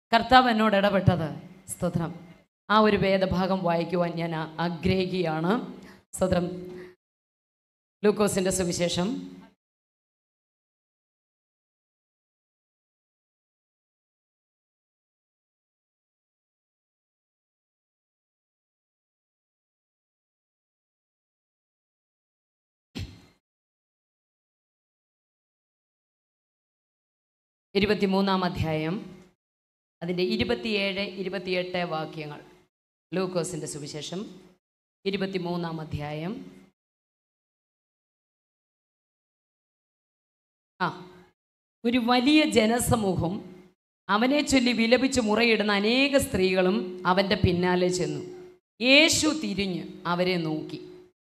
കർത്താവ് എന്നോട് ഇടപെട്ടത് സ്തോത്രം ആ ഒരു വേദഭാഗം വായിക്കുവാൻ ഞാൻ ആ- ആഗ്രഹിക്കുകയാണ് സ്തോത്രം ലൂക്കോസിൻ്റെ സുവിശേഷം ഇരുപത്തിമൂന്നാം അധ്യായം അതിൻ്റെ ഇരുപത്തിയേഴ് ഇരുപത്തിയെട്ട് വാക്യങ്ങൾ ലൂക്കോസിൻ്റെ സുവിശേഷം ഇരുപത്തിമൂന്നാം അധ്യായം ആ ഒരു വലിയ ജനസമൂഹം അവനെ ചൊല്ലി വിലപിച്ച് മുറയിടുന്ന അനേക സ്ത്രീകളും അവൻ്റെ പിന്നാലെ ചെന്നു യേശു തിരിഞ്ഞ് അവരെ നോക്കി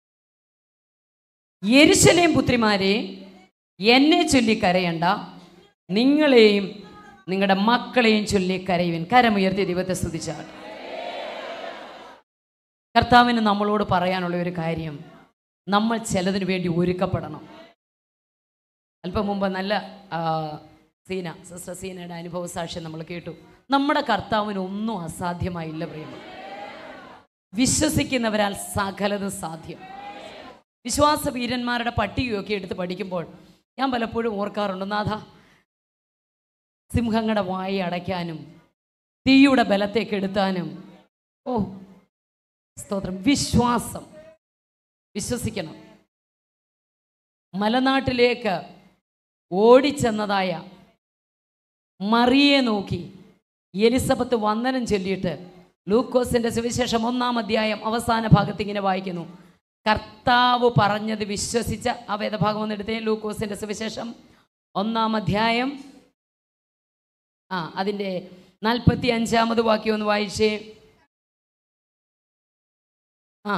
യെരുശലേം പുത്രിമാരെ എന്നെ ചൊല്ലി കരയണ്ട നിങ്ങളെയും നിങ്ങളുടെ മക്കളെയും ചൊല്ലി കരയുവിൻ കരമുയർത്തി ദൈവത്തെ സ്തുതിച്ചാൽ കർത്താവിന് നമ്മളോട് പറയാനുള്ള ഒരു കാര്യം നമ്മൾ ചിലതിനു വേണ്ടി ഒരുക്കപ്പെടണം അല്പം മുമ്പ് നല്ല ആ, സീന സിസ്റ്റർ സീനയുടെ അനുഭവ സാക്ഷ്യം നമ്മൾ കേട്ടു നമ്മുടെ കർത്താവിന് ഒന്നും അസാധ്യമായില്ല പ്രിയമ വിശ്വസിക്കുന്നവരാൽ സകലതും സാധ്യം വിശ്വാസ വീരന്മാരുടെ പട്ടികയൊക്കെ എടുത്ത് പഠിക്കുമ്പോൾ ഞാൻ പലപ്പോഴും ഓർക്കാറുണ്ട് നാഥ സിംഹങ്ങളുടെ വായി അടയ്ക്കാനും തീയുടെ ബലത്തെ കെടുത്താനും ഓ സ്തോത്രം വിശ്വാസം വിശ്വസിക്കണം മലനാട്ടിലേക്ക് ഓടിച്ചെന്നതായ മറിയെ നോക്കി എലിസബത്ത് വന്ദനം ചൊല്ലിയിട്ട് ലൂക്കോസിന്റെ സുവിശേഷം ഒന്നാം അധ്യായം അവസാന ഭാഗത്ത് ഇങ്ങനെ വായിക്കുന്നു കർത്താവ് പറഞ്ഞത് വിശ്വസിച്ച ആ വേദഭാഗം ഒന്ന് എടുത്തേ ലൂക്കോസിന്റെ സുവിശേഷം ഒന്നാം അധ്യായം ആ അതിൻ്റെ നാൽപ്പത്തി അഞ്ചാമത് വാക്യം ഒന്ന് വായിച്ചേ ആ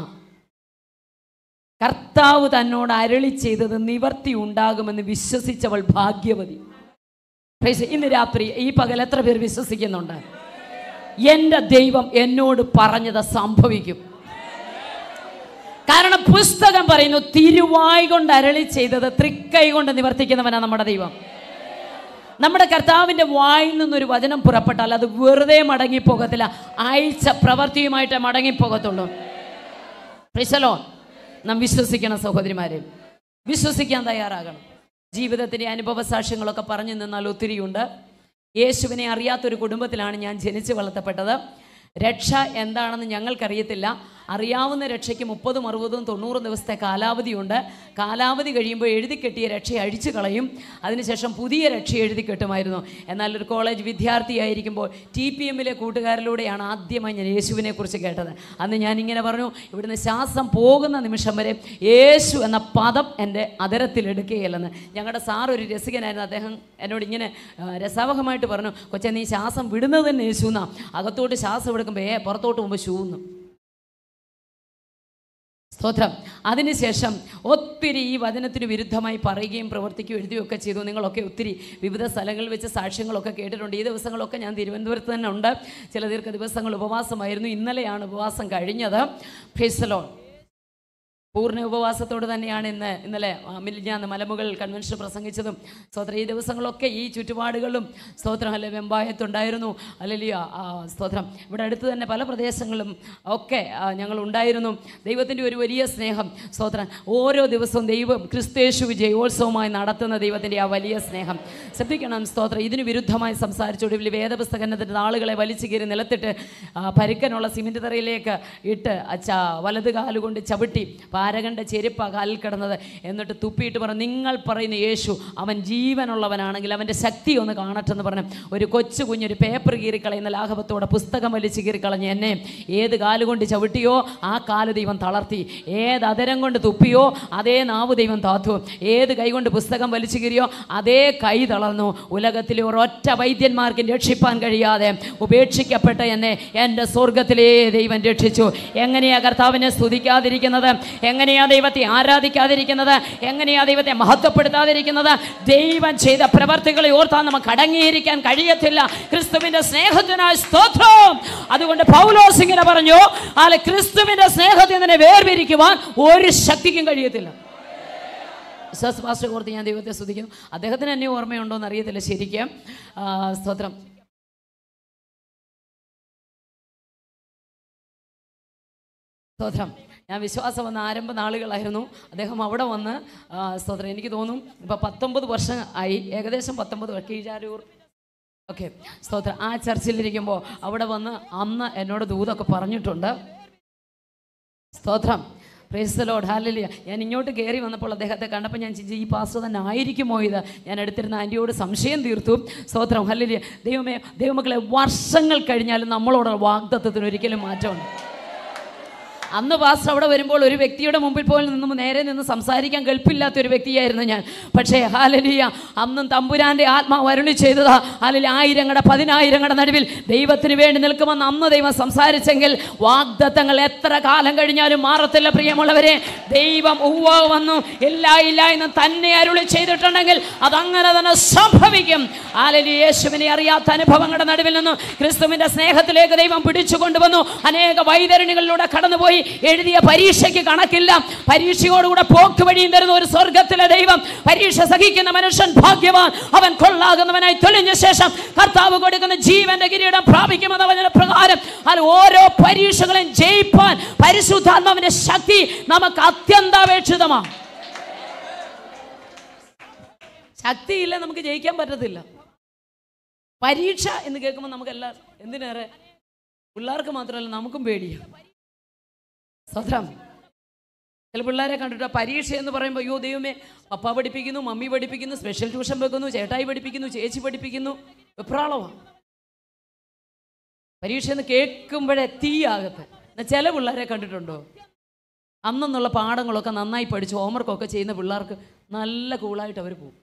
കർത്താവ് തന്നോട് അരളി ചെയ്തത് നിവർത്തി ഉണ്ടാകുമെന്ന് വിശ്വസിച്ചവൾ ഭാഗ്യവതി Praise the- ഇന്ന് രാത്രി ഈ പകൽ എത്ര പേർ വിശ്വസിക്കുന്നുണ്ട് എൻ്റെ ദൈവം എന്നോട് പറഞ്ഞത് സംഭവിക്കും കാരണം പുസ്തകം പറയുന്നു തിരുവായി കൊണ്ട് അരളി ചെയ്തത് തൃക്കൈ കൊണ്ട് നിവർത്തിക്കുന്നവനാണ് നമ്മുടെ ദൈവം നമ്മുടെ കർത്താവിൻ്റെ വായിൽ നിന്നൊരു വചനം പുറപ്പെട്ടാൽ അത് വെറുതെ മടങ്ങിപ്പോകത്തില്ല അയച്ച പ്രവൃത്തിയുമായിട്ട് മടങ്ങിപ്പോകത്തുള്ളൂ പ്രിസലോ നാം വിശ്വസിക്കണം സഹോദരിമാരെ വിശ്വസിക്കാൻ തയ്യാറാകണം ജീവിതത്തിൻ്റെ അനുഭവ സാക്ഷ്യങ്ങളൊക്കെ പറഞ്ഞു നിന്നാൽ ഒത്തിരിയുണ്ട് യേശുവിനെ അറിയാത്തൊരു കുടുംബത്തിലാണ് ഞാൻ ജനിച്ചു വളർത്തപ്പെട്ടത് രക്ഷ എന്താണെന്ന് ഞങ്ങൾക്കറിയത്തില്ല അറിയാവുന്ന രക്ഷയ്ക്ക് മുപ്പതും അറുപതും തൊണ്ണൂറും ദിവസത്തെ കാലാവധിയുണ്ട് കാലാവധി കഴിയുമ്പോൾ എഴുതി കെട്ടിയ രക്ഷ അഴിച്ചു കളയും അതിനുശേഷം പുതിയ രക്ഷ എഴുതി കെട്ടുമായിരുന്നു എന്നാൽ ഒരു കോളേജ് വിദ്യാർത്ഥിയായിരിക്കുമ്പോൾ ടി പി എമ്മിലെ കൂട്ടുകാരിലൂടെയാണ് ആദ്യമായി ഞാൻ യേശുവിനെ കുറിച്ച് കേട്ടത് അന്ന് ഞാൻ ഇങ്ങനെ പറഞ്ഞു ഇവിടുന്ന് ശ്വാസം പോകുന്ന നിമിഷം വരെ യേശു എന്ന പദം എൻ്റെ അതരത്തിൽ എടുക്കുകയില്ലെന്ന് ഞങ്ങളുടെ സാർ ഒരു രസികനായിരുന്നു അദ്ദേഹം എന്നോട് ഇങ്ങനെ ആ, രസാവഹമായിട്ട് പറഞ്ഞു കൊച്ചെ നീ ശ്വാസം വിടുന്നത് തന്നെ യേശു എന്നാ അകത്തോട്ട് ശ്വാസം എടുക്കുമ്പോൾ ഏ പുറത്തോട്ട് പോകുമ്പോൾ ഷൂന്ന് സ്തോത്രം അതിനുശേഷം ഒത്തിരി ഈ വചനത്തിന് വിരുദ്ധമായി പറയുകയും പ്രവർത്തിക്കുകയും എഴുതുകയൊക്കെ ചെയ്തു നിങ്ങളൊക്കെ ഒത്തിരി വിവിധ സ്ഥലങ്ങളിൽ വെച്ച് സാക്ഷ്യങ്ങളൊക്കെ കേട്ടിട്ടുണ്ട് ഈ ദിവസങ്ങളൊക്കെ ഞാൻ തിരുവനന്തപുരത്ത് തന്നെ ഉണ്ട് ചില ദീർഘ ദിവസങ്ങൾ ഉപവാസമായിരുന്നു ഇന്നലെയാണ് ഉപവാസം കഴിഞ്ഞത് ഫേസലോൺ പൂർണ്ണ ഉപവാസത്തോട് തന്നെയാണ് ഇന്ന് ഇന്നലെ മിലിഞ്ഞാന്ന് മലമുകൾ കൺവെൻഷൻ പ്രസംഗിച്ചതും സ്തോത്രം ഈ ദിവസങ്ങളൊക്കെ ഈ ചുറ്റുപാടുകളിലും സ്തോത്രം അല്ലെ വെമ്പായത്തുണ്ടായിരുന്നു അല്ലെങ്കിൽ സ്തോത്രം ഇവിടെ അടുത്ത് തന്നെ പല പ്രദേശങ്ങളിലും ഒക്കെ ആ, ഞങ്ങൾ ഉണ്ടായിരുന്നു ദൈവത്തിൻ്റെ ഒരു വലിയ സ്നേഹം സ്തോത്രം ഓരോ ദിവസവും ദൈവം ക്രിസ്തേശു ജയോത്സവമായി നടത്തുന്ന ദൈവത്തിൻ്റെ ആ വലിയ സ്നേഹം ശ്രദ്ധിക്കണം സ്തോത്രം ഇതിന് വിരുദ്ധമായി സംസാരിച്ചൊടുവിൽ വേദപുസ്തകത്തിൻ്റെ ആളുകളെ വലിച്ചു കയറി നിലത്തിട്ട് ആ, പരുക്കനുള്ള സിമെൻറ്റ് തറയിലേക്ക് ഇട്ട് അച്ഛ വലത് കാലുകൊണ്ട് ചവിട്ടി പാരകണ്ട ചെരുപ്പ കാലിൽ കിടന്നത് എന്നിട്ട് തുപ്പിയിട്ട് പറഞ്ഞു നിങ്ങൾ പറയുന്ന യേശു അവൻ ജീവനുള്ളവനാണെങ്കിൽ അവൻ്റെ ശക്തി ഒന്ന് കാണട്ടെന്ന് പറഞ്ഞു ഒരു കൊച്ചു കുഞ്ഞൊരു പേപ്പർ കീറിക്കളയുന്ന ലാഘവത്തോടെ പുസ്തകം വലിച്ചു കീറിക്കളഞ്ഞ് എന്നെ ഏത് കാലുകൊണ്ട് ചവിട്ടിയോ ആ കാല് ദൈവം തളർത്തി ഏത് അതരം കൊണ്ട് തുപ്പിയോ അതേ നാവ് ദൈവം താത്തു ഏത് കൈ കൊണ്ട് പുസ്തകം വലിച്ചു കീറിയോ അതേ കൈ തളർന്നു ഉലകത്തിലെ ഒരൊറ്റ വൈദ്യന്മാർക്കും രക്ഷിപ്പാൻ കഴിയാതെ ഉപേക്ഷിക്കപ്പെട്ട എന്നെ എൻ്റെ സ്വർഗത്തിലേ ദൈവം രക്ഷിച്ചു എങ്ങനെയാ കർത്താവിനെ സ്തുതിക്കാതിരിക്കുന്നത് എങ്ങനെയാ ദൈവത്തെ ആരാധിക്കാതിരിക്കുന്നത് എങ്ങനെയാ ദൈവത്തെ മഹത്വപ്പെടുത്താതിരിക്കുന്നത് ദൈവം ചെയ്ത പ്രവർത്തികളെ ഓർത്താൽ നമുക്ക് അടങ്ങിയിരിക്കാൻ കഴിയത്തില്ല ക്രിസ്തുവിന്റെ സ്നേഹത്തിനായി സ്തോത്രം അതുകൊണ്ട് പൗലോസ് ഇങ്ങനെ പറഞ്ഞു ആലെ ക്രിസ്തുവിന്റെ സ്നേഹത്തിൽ നിന്ന് വേർപിരിക്കുവാൻ ഒരു ശക്തിക്കും കഴിയത്തില്ല വിശ്വാസ പാസ്റ്റർ ഓർത്ത് ഞാൻ ദൈവത്തെ സ്തുതിക്കുന്നു അദ്ദേഹത്തിന് എന്നെ ഓർമ്മയുണ്ടോ എന്ന് അറിയത്തില്ല ശരിക്കും ആ, സ്തോത്രം സ്തോത്രം ഞാൻ വിശ്വാസം വന്ന ആരംഭ നാളുകളായിരുന്നു അദ്ദേഹം അവിടെ വന്ന് ആ, സ്തോത്രം എനിക്ക് തോന്നും ഇപ്പം പത്തൊമ്പത് വർഷം ആയി ഏകദേശം പത്തൊമ്പത് വർഷം കീഴാരൂർ ഓക്കെ സ്തോത്രം ആ ചർച്ചിലിരിക്കുമ്പോൾ അവിടെ വന്ന് അന്ന് എന്നോട് ദൂതൊക്കെ പറഞ്ഞിട്ടുണ്ട് സ്തോത്രം പ്രേസ്തലോട് ഹാലലിയ ഞാൻ ഇങ്ങോട്ട് കയറി വന്നപ്പോൾ അദ്ദേഹത്തെ കണ്ടപ്പോൾ ഞാൻ ചിന്തിച്ചു ഈ പാസ്റ്റർ തന്നെ ആയിരിക്കുമോ ഇത് ഞാൻ എടുത്തിരുന്ന ആൻറ്റിയോട് സംശയം തീർത്തു സ്തോത്രം ഹല്ലിയ ദൈവമേ ദൈവമക്കളെ വർഷങ്ങൾ കഴിഞ്ഞാലും നമ്മളോട് വാഗ്ദത്വത്തിന് ഒരിക്കലും മാറ്റമുണ്ട് അന്ന് പാസ്റ്റർ അവിടെ വരുമ്പോൾ ഒരു വ്യക്തിയുടെ മുമ്പിൽ പോലും നിന്നും നേരെ നിന്ന് സംസാരിക്കാൻ കെൽപ്പില്ലാത്ത ഒരു വ്യക്തിയായിരുന്നു ഞാൻ പക്ഷേ ഹാലലിയ അന്നും തമ്പുരാന്റെ ആത്മാവ് അരുളി ചെയ്തതാ ഹാലലി ആയിരങ്ങളുടെ പതിനായിരങ്ങളുടെ നടുവിൽ ദൈവത്തിന് വേണ്ടി നിൽക്കുമെന്ന് അന്ന് ദൈവം സംസാരിച്ചെങ്കിൽ വാഗ്ദത്തങ്ങൾ എത്ര കാലം കഴിഞ്ഞാലും മാറത്തില്ല പ്രിയമുള്ളവരെ ദൈവം ഉവ്വ വന്നു ഇല്ല ഇല്ല എന്ന് തന്നെ അരുളി ചെയ്തിട്ടുണ്ടെങ്കിൽ അതങ്ങനെ തന്നെ സംഭവിക്കും ഹാലലി യേശുവിനെ അറിയാത്ത അനുഭവങ്ങളുടെ നടുവിൽ നിന്നും ക്രിസ്തുവിന്റെ സ്നേഹത്തിലേക്ക് ദൈവം പിടിച്ചു കൊണ്ടുവന്നു അനേക വൈതരണികളിലൂടെ കടന്നുപോയി എഴുതിയ പരീക്ഷയ്ക്ക് കണക്കില്ല പരീക്ഷയോടുകൂടെ പോക്ക് വഴിയും തരുന്ന ഒരു സ്വർഗത്തിലെ ദൈവം പരീക്ഷ സഹിക്കുന്ന മനുഷ്യൻ ഭാഗ്യവാൻ അവൻ കൊള്ളാകുന്നവനായി തെളിഞ്ഞ ശേഷം കർത്താവ് കൊടുക്കുന്ന ജീവന്റെ കിരീടം പ്രാപിക്കുമെന്ന വചന പ്രകാരം അത് ഓരോ പരീക്ഷകളെയും ജയിപ്പാൻ പരിശുദ്ധാത്മാവിന്റെ ശക്തി നമുക്ക് അത്യന്താപേക്ഷിതമാണ് ശക്തിയില്ല നമുക്ക് ജയിക്കാൻ പറ്റത്തില്ല പരീക്ഷ എന്ന് കേൾക്കുമ്പോൾ നമുക്കെല്ലാം എന്തിനേറെ പിള്ളേർക്ക് മാത്രമല്ല നമുക്കും പേടിയാണ് സ്വത്രം ചില പിള്ളേരെ കണ്ടിട്ട് പരീക്ഷ എന്ന് പറയുമ്പോൾ അയ്യോ ദൈവമേ പപ്പ പഠിപ്പിക്കുന്നു മമ്മി പഠിപ്പിക്കുന്നു സ്പെഷ്യൽ ട്യൂഷൻ വെക്കുന്നു ചേട്ടായി പഠിപ്പിക്കുന്നു ചേച്ചി പഠിപ്പിക്കുന്നു വെപ്രാളമാണ് പരീക്ഷ എന്ന് കേൾക്കുമ്പോഴേ തീയാകത്ത് എന്നാൽ ചില പിള്ളേരെ കണ്ടിട്ടുണ്ടോ അന്നെന്നുള്ള പാഠങ്ങളൊക്കെ നന്നായി പഠിച്ച് ഹോംവർക്കൊക്കെ ചെയ്യുന്ന പിള്ളേർക്ക് നല്ല കൂളായിട്ട് അവർ പോകും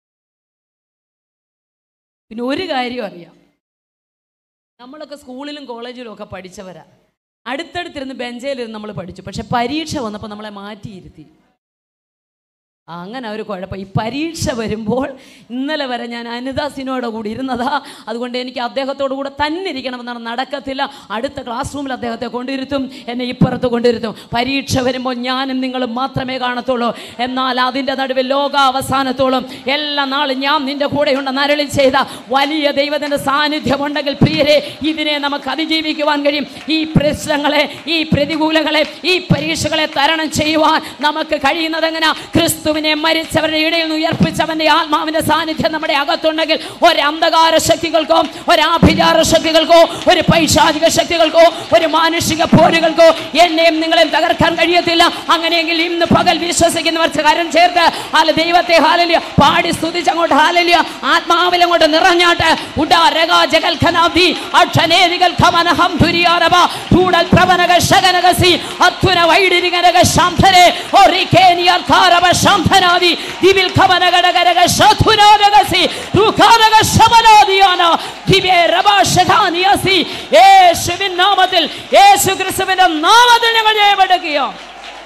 പിന്നെ ഒരു കാര്യം അറിയാം നമ്മളൊക്കെ സ്കൂളിലും കോളേജിലും ഒക്കെ പഠിച്ചവരാ അടുത്തടുത്തിരുന്ന് ബെഞ്ചയിലിരുന്ന് നമ്മൾ പഠിച്ചു പക്ഷെ പരീക്ഷ വന്നപ്പോൾ നമ്മളെ മാറ്റിയിരുത്തി ആ, അങ്ങനെ ഒരു കുഴപ്പം ഈ പരീക്ഷ വരുമ്പോൾ ഇന്നലെ വരെ ഞാൻ അനിതാസിനോട് കൂടി ഇരുന്നതാ അതുകൊണ്ട് എനിക്ക് അദ്ദേഹത്തോട് കൂടെ തന്നെ ഇരിക്കണമെന്നാണ് നടക്കത്തില്ല അടുത്ത ക്ലാസ് റൂമിൽ അദ്ദേഹത്തെ കൊണ്ടിരുത്തും എന്നെ ഇപ്പുറത്ത് കൊണ്ടിരുത്തും പരീക്ഷ വരുമ്പോൾ ഞാനും നിങ്ങളും മാത്രമേ കാണത്തുള്ളൂ എന്നാൽ അതിൻ്റെ നടുവിൽ ലോകാവസാനത്തോളം എല്ലാ നാളും ഞാൻ നിന്റെ കൂടെയുണ്ടെന്ന് അരളി ചെയ്ത വലിയ ദൈവത്തിൻ്റെ സാന്നിധ്യമുണ്ടെങ്കിൽ പ്രിയരെ ഇതിനെ നമുക്ക് അതിജീവിക്കുവാൻ കഴിയും ഈ പ്രശ്നങ്ങളെ ഈ പ്രതികൂലങ്ങളെ ഈ പരീക്ഷകളെ തരണം ചെയ്യുവാൻ നമുക്ക് കഴിയുന്നത് എങ്ങനെ ക്രിസ്തുവിനെ മരിച്ചവരുടെ ഇടയിൽ നിന്ന് ഉയർപ്പിച്ചവന്റെ ആത്മാവിന്റെ സാന്നിധ്യം നമ്മുടെ അകത്തുണ്ടെങ്കിൽ ഒരു അന്ധകാര ശക്തികൾക്കോ ഒരു ആഭിചാര ശക്തികൾക്കോ ഒരു പൈശാചിക ശക്തികൾക്കോ ഒരു മാനുഷിക പോരുകൾക്കോ എന്നെയും നിങ്ങളെയും തകർക്കാൻ കഴിയത്തില്ല അങ്ങനെയെങ്കിൽ ഇന്ന് പകൽ വിശ്വസിക്കുന്നവർ കരം ചേർത്ത് ഹാല ദൈവത്തെ ഹാലലിയ പാടി സ്തുതിച്ച് അങ്ങോട്ട് ഹാലലിയ ആത്മാവിൽ അങ്ങോട്ട് നിറഞ്ഞാട്ട് ഉടാ രഗ ജഗൽ ഖനാബ്ദി അക്ഷനേരികൾ ഖമനഹം ദുരിയാരവ ചൂടൽ പ്രവനക ശകനകസി അത്വന വൈഡിരികനക ശാന്തരെ ഒറിക്കേനിയർ ധാരവ ശാന്തനാദി ദിവിൽ ഖമനകടകരക ശധുനാരകസി റുഖാനക ശമനാദിയാന ദിവ്യ രവ ശഖാനിയസി യേശുവിൻ നാമത്തിൽ യേശു ക്രിസ്തുവിന്റെ നാമത്തിൽ ഞങ്ങൾ ജയമെടുക്കുകയാണ്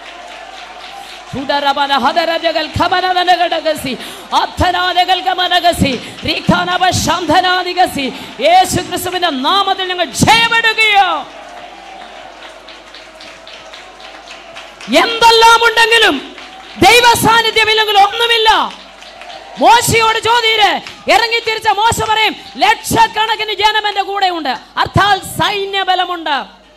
ചുടരബന ഹദരജകൾ ഖമനനഗടഗസി അധനാനകൾ ഗമനഗസി റിഖാനവ ശാന്തനാദിഗസി യേശു ക്രിസ്തുവിന്റെ നാമത്തിൽ ഞങ്ങൾ ജയമെടുകയോ എന്തെല്ലാം ഉണ്ടെങ്കിലും ദൈവ സാന്നിധ്യമില്ലെങ്കിൽ ഒന്നുമില്ല മോശയോട് ചോദ്യര് ഇറങ്ങി തിരിച്ച മോശ പറയും ലക്ഷക്കണക്കിന് ജനം എന്റെ കൂടെയുണ്ട് അർത്ഥാൽ സൈന്യബലമുണ്ട്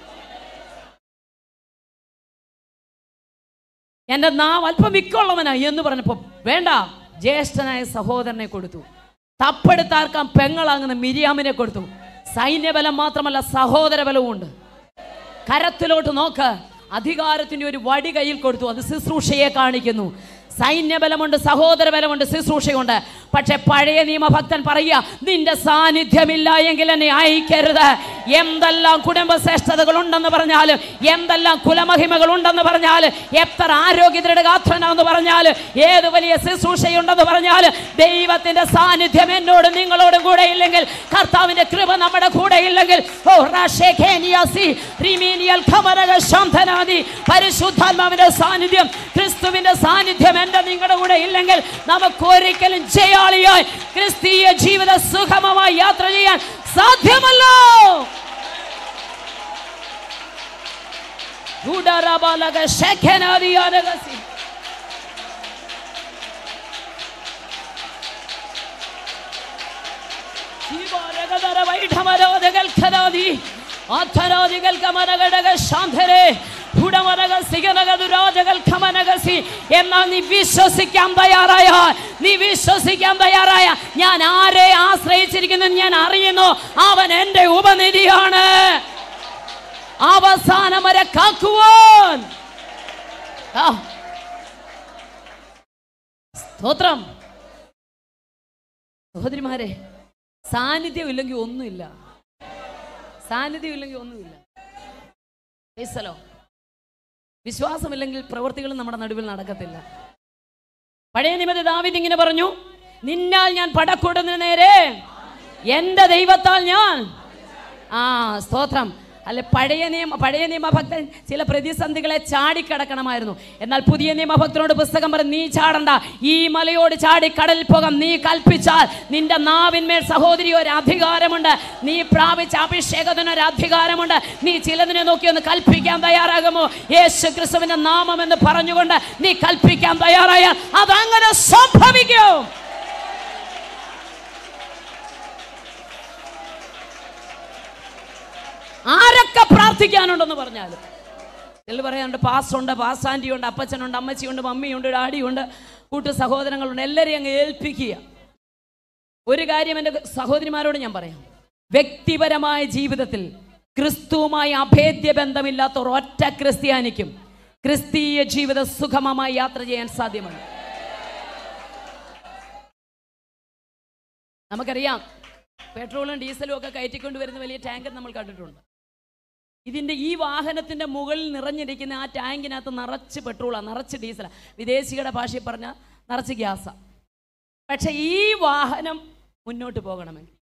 എൻ്റെ നാം അല്പം മിക്കുള്ളവനാ എന്ന് പറഞ്ഞപ്പോൾ വേണ്ട ജ്യേഷ്ഠനായ സഹോദരനെ കൊടുത്തു തപ്പെടുത്താർക്കാൻ പെങ്ങളാകുന്ന മിരിയാമിനെ കൊടുത്തു സൈന്യബലം മാത്രമല്ല സഹോദര ബലവും ഉണ്ട് കരത്തിലോട്ട് നോക്ക് അധികാരത്തിന്റെ ഒരു വടി കയ്യിൽ കൊടുത്തു അത് ശുശ്രൂഷയെ കാണിക്കുന്നു സൈന്യബലമുണ്ട് സഹോദര ബലമുണ്ട് ശുശ്രൂഷയുണ്ട് പക്ഷെ പഴയ നിയമഭക്തൻ പറയുക നിന്റെ സാന്നിധ്യമില്ല എങ്കിൽ എന്നെ അയക്കരുത് എന്തെല്ലാം കുടുംബ ശ്രേഷ്ഠതകൾ ഉണ്ടെന്ന് പറഞ്ഞാലും എന്തെല്ലാം കുലമഹിമകൾ ഉണ്ടെന്ന് പറഞ്ഞാൽ എത്ര ആരോഗ്യത്തിയുടെ ഗാത്രനാന്ന് പറഞ്ഞാൽ ഏത് വലിയ ശുശ്രൂഷയുണ്ടെന്ന് പറഞ്ഞാൽ ദൈവത്തിന്റെ സാന്നിധ്യം എന്നോടും നിങ്ങളോടും കൂടെ ഇല്ലെങ്കിൽ കർത്താവിന്റെ കൃപ നമ്മുടെ കൂടെ ഇല്ലെങ്കിൽ ഓ റാഷേഖേനിയാസി റിമീനിയൽ ഖമരക ശാന്തനാദി പരിശുദ്ധാത്മാവിന്റെ സാന്നിധ്യം ക്രിസ്തുവിന്റെ സാന്നിധ്യം എൻ്റെ നിങ്ങളുടെ കൂടെ ഇല്ലെങ്കിൽ നമുക്ക് ഒരിക്കലും ജയാളിയായി ക്രിസ്തീയ ജീവിത സുഖമമായി യാത്ര ചെയ്യാൻ സാധ്യമല്ലോ ഉടരബലക ശഖനാദിയാനകസി. ശിവരഗദര വൈഢമരോദകൽഖനാദി. അധരാദികൽക്കമനഘടക ശാന്തരെ. ഭുടമരക സിഗനക ദുരാജകൾ ഖമനകസി എന്നാൽ നീ വിശ്വസിക്കാൻ തയ്യാറായ നീ വിശ്വസിക്കാൻ തയ്യാറായ ഞാൻ ആരെ ആശ്രയിച്ചിരിക്കുന്നു ഞാൻ അറിയുന്നു അവൻ എൻ്റെ ഉപനിധിയാണ് അവസാനം വരെ കാക്കുവാൻ ആ. സ്തോത്രം സഹോദരിമാരെ സാന്നിധ്യം ഇല്ലെങ്കിൽ ഒന്നുമില്ല സാന്നിധ്യം ഇല്ലെങ്കിൽ ഒന്നുമില്ല ക്രൈസ്തലോ വിശ്വാസമില്ലെങ്കിൽ പ്രവൃത്തികൾ നമ്മുടെ നടുവിൽ നടക്കത്തില്ല പഴയ നിയമത്തിൽ ദാവീദ് ഇങ്ങനെ പറഞ്ഞു നിന്നാൽ ഞാൻ പടക്കൂടുന്നതിന് നേരെ എൻ്റെ ദൈവത്താൽ ഞാൻ ആ സ്തോത്രം അല്ല പഴയ നിയമ പഴയ നിയമഭക്തൻ ചില പ്രതിസന്ധികളെ ചാടിക്കടക്കണമായിരുന്നു എന്നാൽ പുതിയ നിയമഭക്തനോട് പുസ്തകം പറയും നീ ചാടണ്ട ഈ മലയോട് ചാടി കടലിൽ പോകാം നീ കൽപ്പിച്ചാൽ നിന്റെ നാവിന്മേൽ സഹോദരി ഒരു അധികാരമുണ്ട് നീ പ്രാപിച്ച അഭിഷേകത്തിന് ഒരു അധികാരമുണ്ട് നീ ചിലതിനെ നോക്കി ഒന്ന് കൽപ്പിക്കാൻ തയ്യാറാകുമോ യേശു ക്രിസ്തുവിന്റെ നാമം എന്ന് പറഞ്ഞുകൊണ്ട് നീ കൽപ്പിക്കാൻ തയ്യാറായാൽ അതങ്ങനെ സംഭവിക്കും ആരൊക്കെ പ്രാർത്ഥിക്കാനുണ്ടെന്ന് പറഞ്ഞാലും ചിലർ പറയാനുണ്ട് പാസ്സുണ്ട് പാസ്സാൻറ്റിയുണ്ട് അപ്പച്ചനുണ്ട് അമ്മച്ചിയുണ്ട് മമ്മിയുണ്ട് ഡാഡിയുണ്ട് കൂട്ടു സഹോദരങ്ങളുണ്ട് എല്ലാവരെയും അങ്ങ് ഏൽപ്പിക്കുക ഒരു കാര്യം എൻ്റെ സഹോദരിമാരോട് ഞാൻ പറയാം വ്യക്തിപരമായ ജീവിതത്തിൽ ക്രിസ്തുവുമായി അഭേദ്യ ബന്ധമില്ലാത്ത ഒരൊറ്റ ക്രിസ്ത്യാനിക്കും ക്രിസ്തീയ ജീവിതം സുഗമമായി യാത്ര ചെയ്യാൻ സാധ്യമാണ് നമുക്കറിയാം പെട്രോളും ഡീസലും ഒക്കെ കയറ്റിക്കൊണ്ട് വരുന്ന വലിയ ടാങ്കർ നമ്മൾ കണ്ടിട്ടുണ്ട് ഇതിൻ്റെ ഈ വാഹനത്തിൻ്റെ മുകളിൽ നിറഞ്ഞിരിക്കുന്ന ആ ടാങ്കിനകത്ത് നിറച്ച് പെട്രോളാണ് നിറച്ച് ഡീസലാണ് വിദേശികളുടെ ഭാഷയിൽ പറഞ്ഞാൽ നിറച്ച് ഗ്യാസാണ് പക്ഷെ ഈ വാഹനം മുന്നോട്ട് പോകണമെങ്കിൽ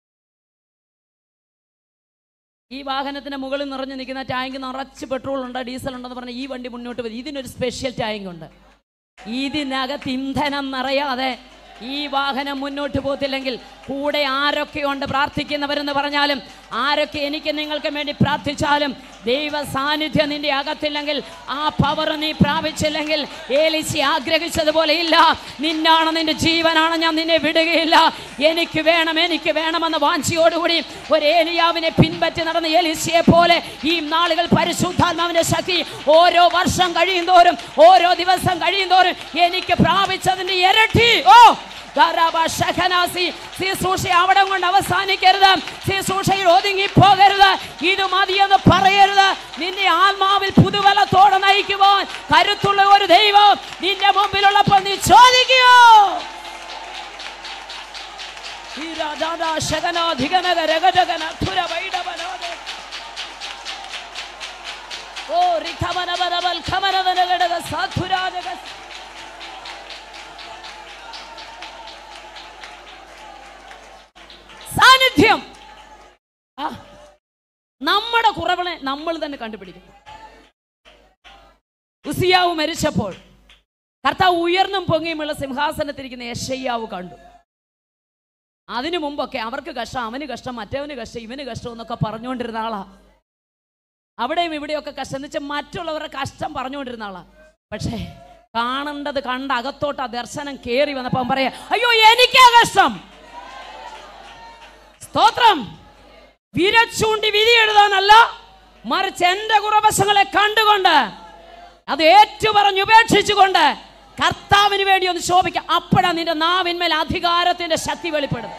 ഈ വാഹനത്തിന്റെ മുകളിൽ നിറഞ്ഞു നിൽക്കുന്ന ടാങ്ക് നിറച്ച് പെട്രോൾ ഉണ്ട് ഡീസൽ ഉണ്ടെന്ന് പറഞ്ഞാൽ ഈ വണ്ടി മുന്നോട്ട് വരും ഇതിനൊരു സ്പെഷ്യൽ ടാങ്ക് ഉണ്ട് ഇതിനകത്ത് ഇന്ധനം നിറയാതെ ഈ വാഹനം മുന്നോട്ട് പോകത്തില്ലെങ്കിൽ കൂടെ ആരൊക്കെയുണ്ട് പ്രാർത്ഥിക്കുന്നവരെന്ന് പറഞ്ഞാലും ആരൊക്കെ എനിക്ക് നിങ്ങൾക്ക് വേണ്ടി പ്രാർത്ഥിച്ചാലും ദൈവ സാന്നിധ്യം നിന്റെ അകത്തില്ലെങ്കിൽ ആ പവർ നീ പ്രാപിച്ചില്ലെങ്കിൽ ഏലിസി ആഗ്രഹിച്ചതുപോലെ ഇല്ല നിന്നാണ് നിന്റെ ജീവനാണ് ഞാൻ നിന്നെ വിടുകയില്ല എനിക്ക് വേണം എനിക്ക് വേണമെന്ന വാഞ്ചിയോടുകൂടി ഒരു ഏലിയാവിനെ പിൻപറ്റി നടന്ന ഏലിസിയെ പോലെ ഈ നാളുകൾ പരിശുദ്ധാത്മാവിന്റെ ശക്തി ഓരോ വർഷം കഴിയുന്തോറും ഓരോ ദിവസം കഴിയുന്തോറും എനിക്ക് പ്രാപിച്ചതിന്റെ ഇരട്ടി ഓ ഗാരാബ ഷഖനാസി ശുശ്രൂഷ അവിടെ കൊണ്ട് അവസാനിക്കരുത് ശുശ്രൂഷയിൽ ഒതുങ്ങി പോകരുത് ഇത് മതിയെന്ന് പറയരുത് നിന്റെ ആത്മാവിൽ പുതുബലത്തോടെ നയിക്കുവാൻ കരുത്തുള്ള ഒരു ദൈവം നിന്റെ മുമ്പിലുള്ളപ്പോൾ നീ ചോദിക്കോ ഈ രാജാദാ ശകനോ ധികനക രഗജകന ധുര വൈഡവനോദേ ഓ റിഖമനവനവൽ ഖമനവനഗടക സാധുരാജക സാന്നിധ്യം ആ, നമ്മുടെ കുറവിനെ നമ്മൾ തന്നെ കണ്ടുപിടിക്കുന്നു ഉസിയാവ് മരിച്ചപ്പോൾ കർത്താവ് ഉയർന്നും പൊങ്ങിയുമുള്ള സിംഹാസനത്തിരിക്കുന്ന യശയ്യാവ് കണ്ടു അതിനു മുമ്പൊക്കെ അവർക്ക് കഷ്ടം അവന് കഷ്ടം മറ്റവന് കഷ്ടം ഇവന് കഷ്ടം എന്നൊക്കെ പറഞ്ഞുകൊണ്ടിരുന്ന ആളാ അവിടെയും ഇവിടെയൊക്കെ കഷ്ടം എന്ന് വെച്ചാൽ മറ്റുള്ളവരുടെ കഷ്ടം പറഞ്ഞുകൊണ്ടിരുന്ന ആളാ പക്ഷേ കാണേണ്ടത് കണ്ട അകത്തോട്ട് ആ ദർശനം കയറി വന്നപ്പോൾ അവൻ പറയാ അയ്യോ എനിക്കാ കഷ്ടം സ്തോത്രം വിരച്ചൂണ്ടി വിധി എഴുതാനല്ല മറിച്ച് എന്റെ കുറവശങ്ങളെ കണ്ടുകൊണ്ട് അത് ഏറ്റുപറഞ്ഞ് ഉപേക്ഷിച്ചുകൊണ്ട് കർത്താവിന് വേണ്ടി ഒന്ന് ശോഭിക്കാം അപ്പോഴാ നിന്റെ നാവിന്മേൽ അധികാരത്തിന്റെ ശക്തി വെളിപ്പെടും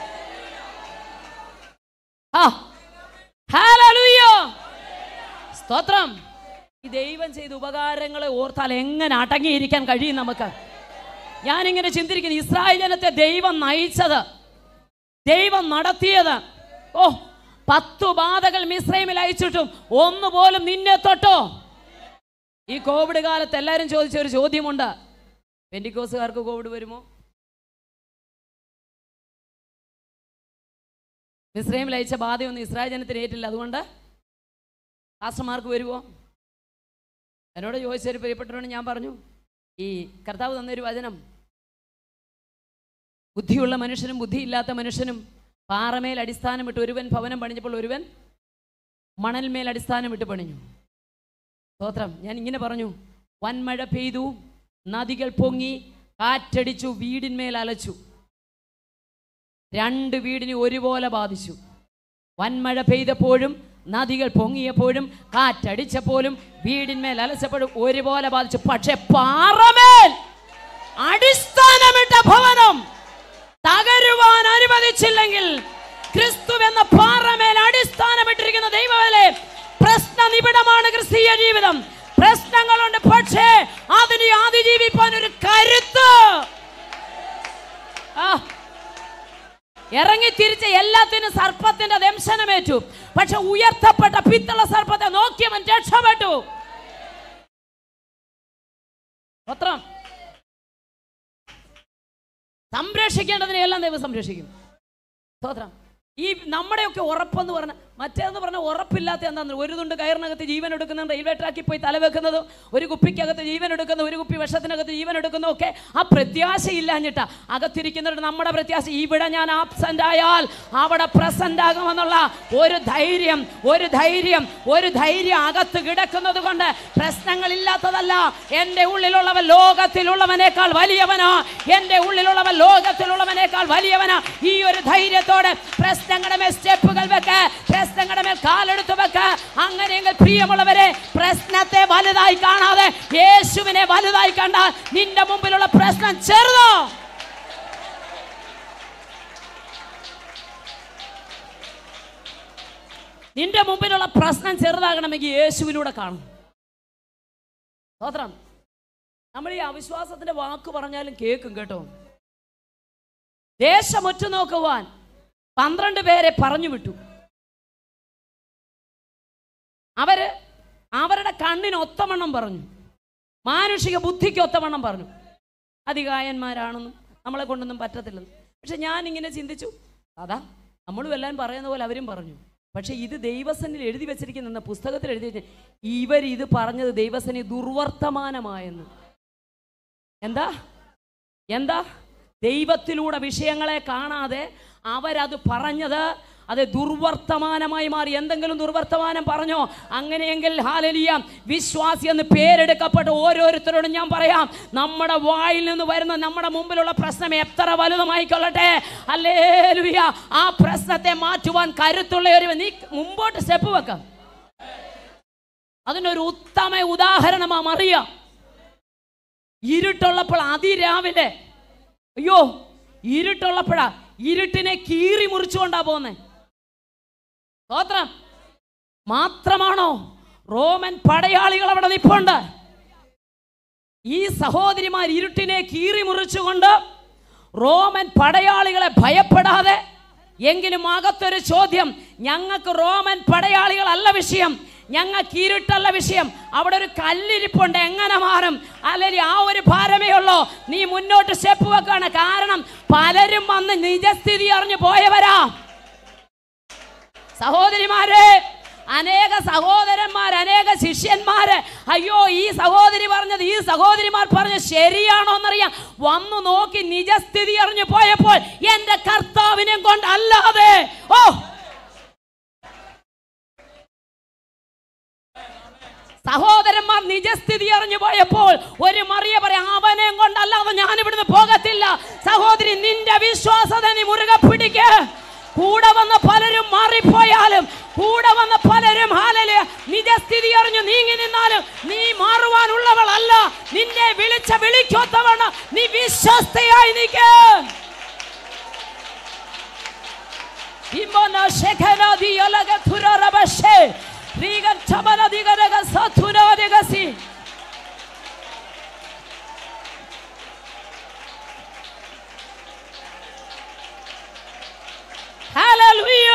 ആ ഹല്ലേലൂയ സ്തോത്രം ഈ ദൈവം ചെയ്ത ഉപകാരങ്ങളെ ഓർത്താൽ എങ്ങനെ അടങ്ങിയിരിക്കാൻ കഴിയും നമുക്ക് ഞാനിങ്ങനെ ചിന്തിരിക്കുന്നു ഇസ്രായേൽ ജനത്തെ ദൈവം നയിച്ചത് ദൈവം നടത്തിയത് ഓ പത്തു ബാധകൾ മിശ്രൈമിൽ അയച്ചിട്ടും ഒന്നുപോലും നിന്നെ തൊട്ടോ ഈ കോവിഡ് കാലത്ത് എല്ലാവരും ചോദിച്ച ഒരു ചോദ്യമുണ്ട് പെൻഡിക്കോസുകാർക്ക് കോവിഡ് വരുമോ മിശ്രൈമിൽ അയച്ച ബാധയൊന്നും ഇസ്രായേൽ ജനത്തിന് ഏറ്റില്ല അതുകൊണ്ട് പാസ്റ്റർമാർക്ക് വരുമോ എന്നോട് ചോദിച്ചൊരു പ്രിയപ്പെട്ടവരോട് ഞാൻ പറഞ്ഞു ഈ കർത്താവ് തന്നൊരു വചനം ബുദ്ധിയുള്ള മനുഷ്യനും ബുദ്ധിയില്ലാത്ത മനുഷ്യനും പാറമേൽ അടിസ്ഥാനം ഇട്ട് ഒരുവൻ ഭവനം പണിഞ്ഞപ്പോൾ ഒരുവൻ മണൽമേൽ അടിസ്ഥാനം ഇട്ട് പണിഞ്ഞു സ്തോത്രം ഞാൻ ഇങ്ങനെ പറഞ്ഞു വൻമഴ പെയ്തു നദികൾ പൊങ്ങി കാറ്റടിച്ചു വീടിന്മേൽ അലച്ചു രണ്ട് വീടിനെ ഒരുപോലെ ബാധിച്ചു വൻമഴ പെയ്തപ്പോഴും നദികൾ പൊങ്ങിയപ്പോഴും കാറ്റടിച്ചപ്പോഴും വീടിന്മേൽ അലച്ചപ്പോഴും ഒരുപോലെ ബാധിച്ചു പക്ഷെ പാറമേൽ അടിസ്ഥാനമിട്ട ഭവനം തകരുവാൻ അനുവദിച്ചില്ലെങ്കിൽ ക്രിസ്തു എന്ന പാറമേൽ അടിസ്ഥാനമിട്ടിരിക്കുന്ന ദൈവമല്ലേ പ്രശ്ന നിബിഡമാണ് ക്രിസ്തീയ ജീവിതം പ്രശ്നങ്ങളുണ്ട് പക്ഷേ അതിനെ അതിജീവിപ്പാൻ ഒരു കരുത്ത് ആ ഇറങ്ങി തിരിച്ച് എല്ലാത്തിനും സർപ്പത്തിന്റെ ദംശനമേറ്റു പക്ഷെ ഉയർത്തപ്പെട്ട പിത്തള സർപ്പത്തെ നോക്കിയവൻ രക്ഷപ്പെട്ടു പത്രം സംരക്ഷിക്കേണ്ടതിനെ എല്ലാം ദൈവം സംരക്ഷിക്കും സ്തോത്രം ഈ നമ്മുടെയൊക്കെ ഉറപ്പെന്ന് പറഞ്ഞ മറ്റേന്ന് പറഞ്ഞ ഉറപ്പില്ലാത്ത എന്താന്ന് ഒരു തുണ്ട് കയറിനകത്ത് ജീവൻ എടുക്കുന്ന റെയിൽവേ ട്രാക്കിൽ പോയി തലവെക്കുന്നതും ഒരു കുപ്പിക്കകത്ത് ജീവൻ എടുക്കുന്ന ഒരു കുപ്പി വിഷത്തിനകത്ത് ജീവൻ എടുക്കുന്ന ഒക്കെ ആ പ്രത്യാശയില്ലാഞ്ഞിട്ടാ അകത്തിരിക്കുന്നവരുടെ നമ്മുടെ പ്രത്യാശ ഇവിടെ ഞാൻ ആബ്സെന്റ് ആയാൽ അവിടെ പ്രസന്റ് ആകുമെന്നുള്ള ഒരു ധൈര്യം ഒരു ധൈര്യം ഒരു ധൈര്യം അകത്ത് കിടക്കുന്നത് കൊണ്ട് പ്രശ്നങ്ങളില്ലാത്തതല്ല എൻ്റെ ഉള്ളിലുള്ളവൻ ലോകത്തിലുള്ളവനേക്കാൾ വലിയവനാ എൻ്റെ ഉള്ളിലുള്ളവൻ ലോകത്തിലുള്ളവനേക്കാൾ വലിയവനാ ഈ ഒരു ധൈര്യത്തോടെ പ്രശ്നങ്ങളുടെ മേൽ സ്റ്റെപ്പുകൾ വെക്ക് പ്രശ്നങ്ങളുടെ മേൽ കാലെടുത്ത് വെക്ക് അങ്ങനെയെങ്കിൽ പ്രിയമുള്ളവരെ പ്രശ്നത്തെ വലുതായി കാണാതെ യേശുവിനെ വലുതായി കണ്ടാൽ നിന്റെ മുമ്പിലുള്ള പ്രശ്നം ചെറുതോ നിന്റെ മുമ്പിലുള്ള പ്രശ്നം ചെറുതാകണമെങ്കിൽ യേശുവിലൂടെ കാണും സ്തോത്രം നമ്മൾ ഈ അവിശ്വാസത്തിന്റെ വാക്ക് പറഞ്ഞാലും കേൾക്കും കേട്ടോ ദേശം ഒറ്റുനോക്കുവാൻ പന്ത്രണ്ട് പേരെ പറഞ്ഞു വിട്ടു അവര് അവരുടെ കണ്ണിന് ഒത്തവണ്ണം പറഞ്ഞു മാനുഷിക ബുദ്ധിക്ക് ഒത്തവണ്ണം പറഞ്ഞു അധികായന്മാരാണെന്നും നമ്മളെ കൊണ്ടൊന്നും പറ്റത്തില്ലെന്ന് പക്ഷെ ഞാൻ ഇങ്ങനെ ചിന്തിച്ചു അതാ നമ്മളും എല്ലാം പറയുന്ന പോലെ അവരും പറഞ്ഞു പക്ഷെ ഇത് ദൈവസനിൽ എഴുതി വെച്ചിരിക്കുന്ന പുസ്തകത്തിൽ എഴുതി വെച്ച ഇവർ ഇത് പറഞ്ഞത് ദൈവസനി ദുർവർത്തമാനമായെന്ന് എന്താ എന്താ ദൈവത്തിലൂടെ വിഷയങ്ങളെ കാണാതെ അവരത് പറഞ്ഞത് അത് ദുർവർത്തമാനമായി മാറി എന്തെങ്കിലും ദുർവർത്തമാനം പറഞ്ഞോ അങ്ങനെയെങ്കിൽ ഹാലലിയ വിശ്വാസി എന്ന് പേരെടുക്കപ്പെട്ട ഓരോരുത്തരോടും ഞാൻ പറയാം നമ്മുടെ വായിൽ നിന്ന് വരുന്ന നമ്മുടെ മുമ്പിലുള്ള പ്രശ്നം എത്ര വലുതുമായിക്കൊള്ളട്ടെ അല്ലേ ആ പ്രശ്നത്തെ മാറ്റുവാൻ കരുത്തുള്ള ഒരു നീ മുമ്പോട്ട് സ്റ്റെപ്പ് വെക്കാം അതിനൊരു ഉത്തമ ഉദാഹരണമാ മറിയാം ഇരുട്ടുള്ളപ്പോൾ അതിരാവിലെ അയ്യോ ഇരുട്ടുള്ളപ്പോഴാ ഇരുട്ടിനെ കീറി മുറിച്ചുകൊണ്ടാ പോന്നെ സ്തോത്രം മാത്രമാണോ റോമൻ പടയാളികൾ അവിടെ നിപ്പുണ്ട് ഈ സഹോദരിമാർ ഇരുട്ടിനെ കീറി മുറിച്ചുകൊണ്ട് റോമൻ പടയാളികളെ ഭയപ്പെടാതെ എങ്കിലും അകത്തൊരു ചോദ്യം ഞങ്ങൾക്ക് റോമൻ പടയാളികളല്ല വിഷയം ഞങ്ങൾക്ക് ഇരുട്ടല്ല വിഷയം അവിടെ ഒരു കല്ലിരിപ്പുണ്ട് എങ്ങനെ മാറും അല്ലെങ്കിൽ ആ ഒരു ഭാരമേ ഉള്ളൂ നീ മുന്നോട്ട് സ്റ്റെപ്പ് വെക്കാണ് കാരണം പലരും വന്ന് നിജസ്ഥിതി അറിഞ്ഞു പോയവരാ സഹോദരിമാരെ അനേക സഹോദരന്മാർ അനേക ശിഷ്യന്മാര് അയ്യോ ഈ സഹോദരി പറഞ്ഞത് ഈ സഹോദരിമാർ പറഞ്ഞത് ശരിയാണോ എന്നറിയാം വന്നു നോക്കി നിജസ്ഥിതി അറിഞ്ഞു പോയപ്പോൾ എന്റെ കർത്താവിനെ കൊണ്ട് അല്ലാതെ ഓ സഹോദരന്മാർ നിജസ്ഥിതി അറിഞ്ഞു പോയപ്പോൾ ഒരു മറിയ പറയാം അവനെ കൊണ്ടല്ലാതെ ഞാൻ ഇവിടുന്ന് പോകത്തില്ല സഹോദരി നിന്റെ വിശ്വാസത നീ മുറുകെ പിടിക്ക് കൂടെ വന്ന പലരും മാറിപ്പോയാലും കൂടെ വന്ന പലരും ഹാലല് നിജസ്ഥിതി അറിഞ്ഞു നീങ്ങി നിന്നാലും നീ മാറുവാനുള്ളവളല്ല നിന്നെ വിളിച്ച വിളിക്കൊത്തവണ് നീ വിശ്വസ്തയായി നിൽക്ക് ഇമ്മോന ശെഖനദി യലഗ ഥുരറബശേ റീഗൻ ചമനദി ഗരഗ സഥുനോദിഗസി ഹല്ലേലൂയ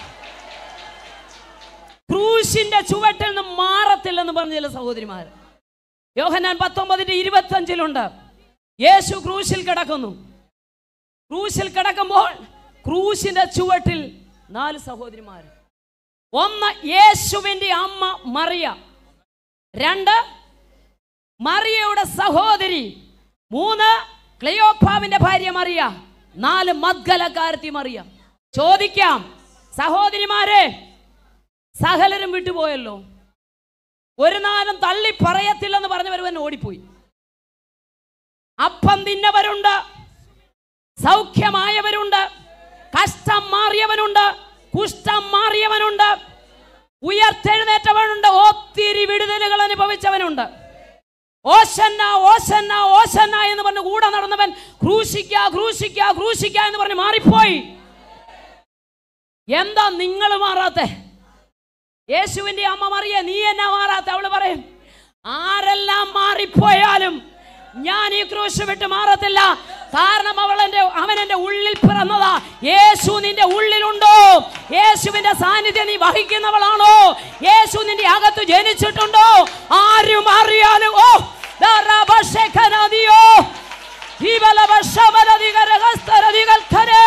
ക്രൂശിന്റെ ചുവട്ടിൽ നിന്ന് മാറത്തില്ലെന്ന് പറഞ്ഞ ചില സഹോദരിമാർ യോഹന്നാൻ പത്തൊമ്പതിന്റെ ഇരുപത്തി അഞ്ചിലുണ്ട് യേശു ക്രൂശിൽ കിടക്കുന്നു ക്രൂശിൽ കിടക്കുമ്പോൾ ക്രൂശിന്റെ ചുവട്ടിൽ നാല് സഹോദരിമാർ ഒന്ന് യേശുവിന്റെ അമ്മ മറിയ രണ്ട് മറിയയുടെ സഹോദരി മൂന്ന് ക്ലിയോപ്പാവിന്റെ ഭാര്യ മറിയ നാല് മദ്ഗലക്കാരത്തി മറിയ ചോദിക്കാം സഹോദരിമാരെ സകലരും വിട്ടുപോയല്ലോ ഒരു നാളും തള്ളി പറയത്തില്ലെന്ന് പറഞ്ഞവരുവൻ ഓടിപ്പോയി അപ്പം തിന്നവരുണ്ട് സൗഖ്യമായവരുണ്ട് കഷ്ടം മാറിയവനുണ്ട് കുഷ്ഠം മാറിയവനുണ്ട് അനുഭവിച്ചവനുണ്ട് ഓശന്ന ഓശന്ന ഓശന്ന എന്ന് പറഞ്ഞ് കൂടെ നടന്നവൻ ക്രൂശിക്ക ക്രൂശിക്ക ക്രൂശിക്ക എന്ന് പറഞ്ഞ് മാറിപ്പോയി എന്താ നിങ്ങൾ മാറാത്തെ യേശുവിന്റെ അമ്മ മറിയ നീ എന്നാ മാറാത്ത അവള് പറയും ആരെല്ലാം മാറിപ്പോയാലും ഞാൻ ഈ ക്രൂശ് വിട്ട് മാറത്തില്ല കാരണം അവൾ എന്റെ അവൻ എന്റെ ഉള്ളിൽ പിറന്നതാ യേശു നിന്റെ ഉള്ളിലുണ്ടോ യേശുവിന്റെ സാന്നിധ്യം നീ വഹിക്കുന്നവളാണോ യേശു നിന്റെ അകത്ത് ജനിച്ചിട്ടുണ്ടോ ആരും അറിയാലും ഓ ദറബശഖനദിയോ ജീവലവശമനദികരഹസ്തരദികൽക്കരേ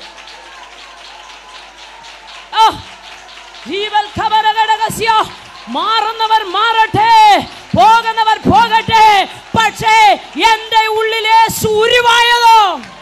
ആ ജീവൽ ഖബരഘടകസ്യ. മാറുന്നവർ മാറട്ടെ പോകുന്നവർ പോകട്ടെ പക്ഷേ എന്റെ ഉള്ളിലെ സൂര്യമായതോ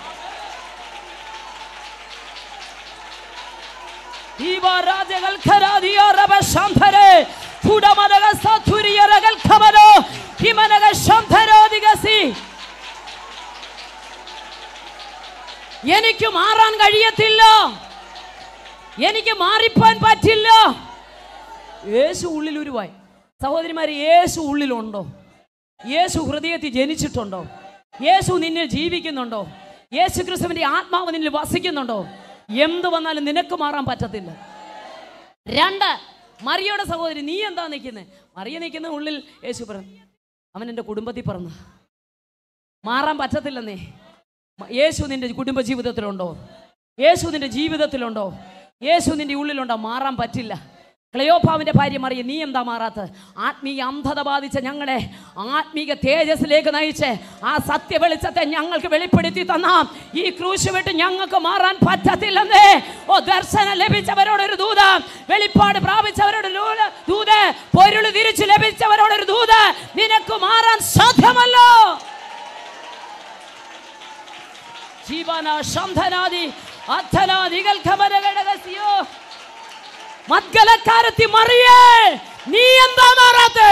എനിക്ക് മാറാൻ കഴിയത്തില്ല എനിക്ക് മാറിപ്പോൻ പറ്റില്ല യേശു ഉള്ളിൽ ഉരുവായി സഹോദരിമാർ യേശു ഉള്ളിലുണ്ടോ യേശു ഹൃദയത്തിൽ ജനിച്ചിട്ടുണ്ടോ യേശു നിന്നിൽ ജീവിക്കുന്നുണ്ടോ യേശു ക്രിസ്തുവിന്റെ ആത്മാവ് നിന്നിൽ വസിക്കുന്നുണ്ടോ എന്ത് വന്നാലും നിനക്ക് മാറാൻ പറ്റത്തില്ല രണ്ട് മറിയയുടെ സഹോദരി നീ എന്താ നിൽക്കുന്നത് മറിയ നിൽക്കുന്ന ഉള്ളിൽ യേശു പറഞ്ഞു അവൻ എൻ്റെ കുടുംബത്തിൽ പറഞ്ഞു മാറാൻ പറ്റത്തില്ലെന്നേ മ- യേശു നിന്റെ കുടുംബ ജീവിതത്തിലുണ്ടോ യേശു നിന്റെ ജീവിതത്തിലുണ്ടോ യേശു നിന്റെ ഉള്ളിലുണ്ടോ മാറാൻ പറ്റില്ല ക്ലയോപ്പാവിന്റെ ഭാര്യ മറിയ നീ എന്താ മാറാത്ത ആത്മീയ അന്ധത ബാധിച്ച ഞങ്ങളെ ആത്മീക തേജസ്സിലേക്ക് നയിച്ച് ആ സത്യ വെളിച്ചത്തെ ഞങ്ങൾക്ക് വെളിപ്പെടുത്തി തന്നാം ഈ ക്രൂശ് വിട്ട് ഞങ്ങൾക്ക് മാറാൻ പറ്റത്തില്ലെന്നേ ഓ ദർശനം ലഭിച്ചവരോടൊരു ദൂത വെളിപ്പാട് പ്രാപിച്ചവരോട് ലൂ- ദൂത് പൊരുള് തിരിച്ചു ലഭിച്ചവരോടൊരു ദൂത് നിനക്ക് മാറാൻ സാധ്യമല്ലോ ജീവന ശംധനാദി അർത്ഥനാദികൾ ഖബരഘടകസ്യോ മദ്ഗലക്കാരത്തി മറിയേ നീ എന്താ മാറാത്തെ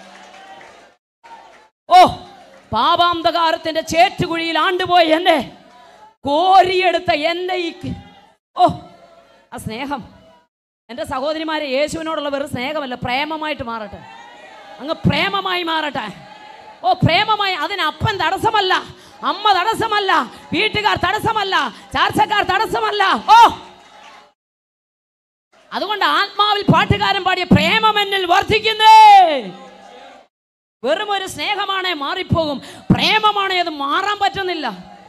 ഓ പാപാന്തകാരത്തിന്റെ ചേറ്റുകുഴിയിൽ ആണ്ടുപോയി എന്നെ കോരിയെടുത്ത എന്റെ ഈ ക- ഓ ആ സ്നേഹം എൻ്റെ സഹോദരിമാരെ യേശുവിനോടുള്ള വെറും സ്നേഹമല്ല പ്രേമമായിട്ട് മാറട്ടെ അങ്ങ് പ്രേമമായി മാറട്ടെ ഓ പ്രേമമായി അതിന് അപ്പൻ തടസ്സമല്ല അമ്മ തടസ്സമല്ല വീട്ടുകാർ തടസ്സമല്ല ചാർച്ചക്കാർ തടസ്സമല്ല ഓ അതുകൊണ്ട് ആത്മാവിൽ പാട്ടുകാരൻ പാടിയ പ്രേമം എന്നിൽ വർദ്ധിക്കുന്നേ വെറും ഒരു സ്നേഹമാണേ മാറിപ്പോകും പ്രേമമാണേ അത് മാറാൻ പറ്റുന്നില്ല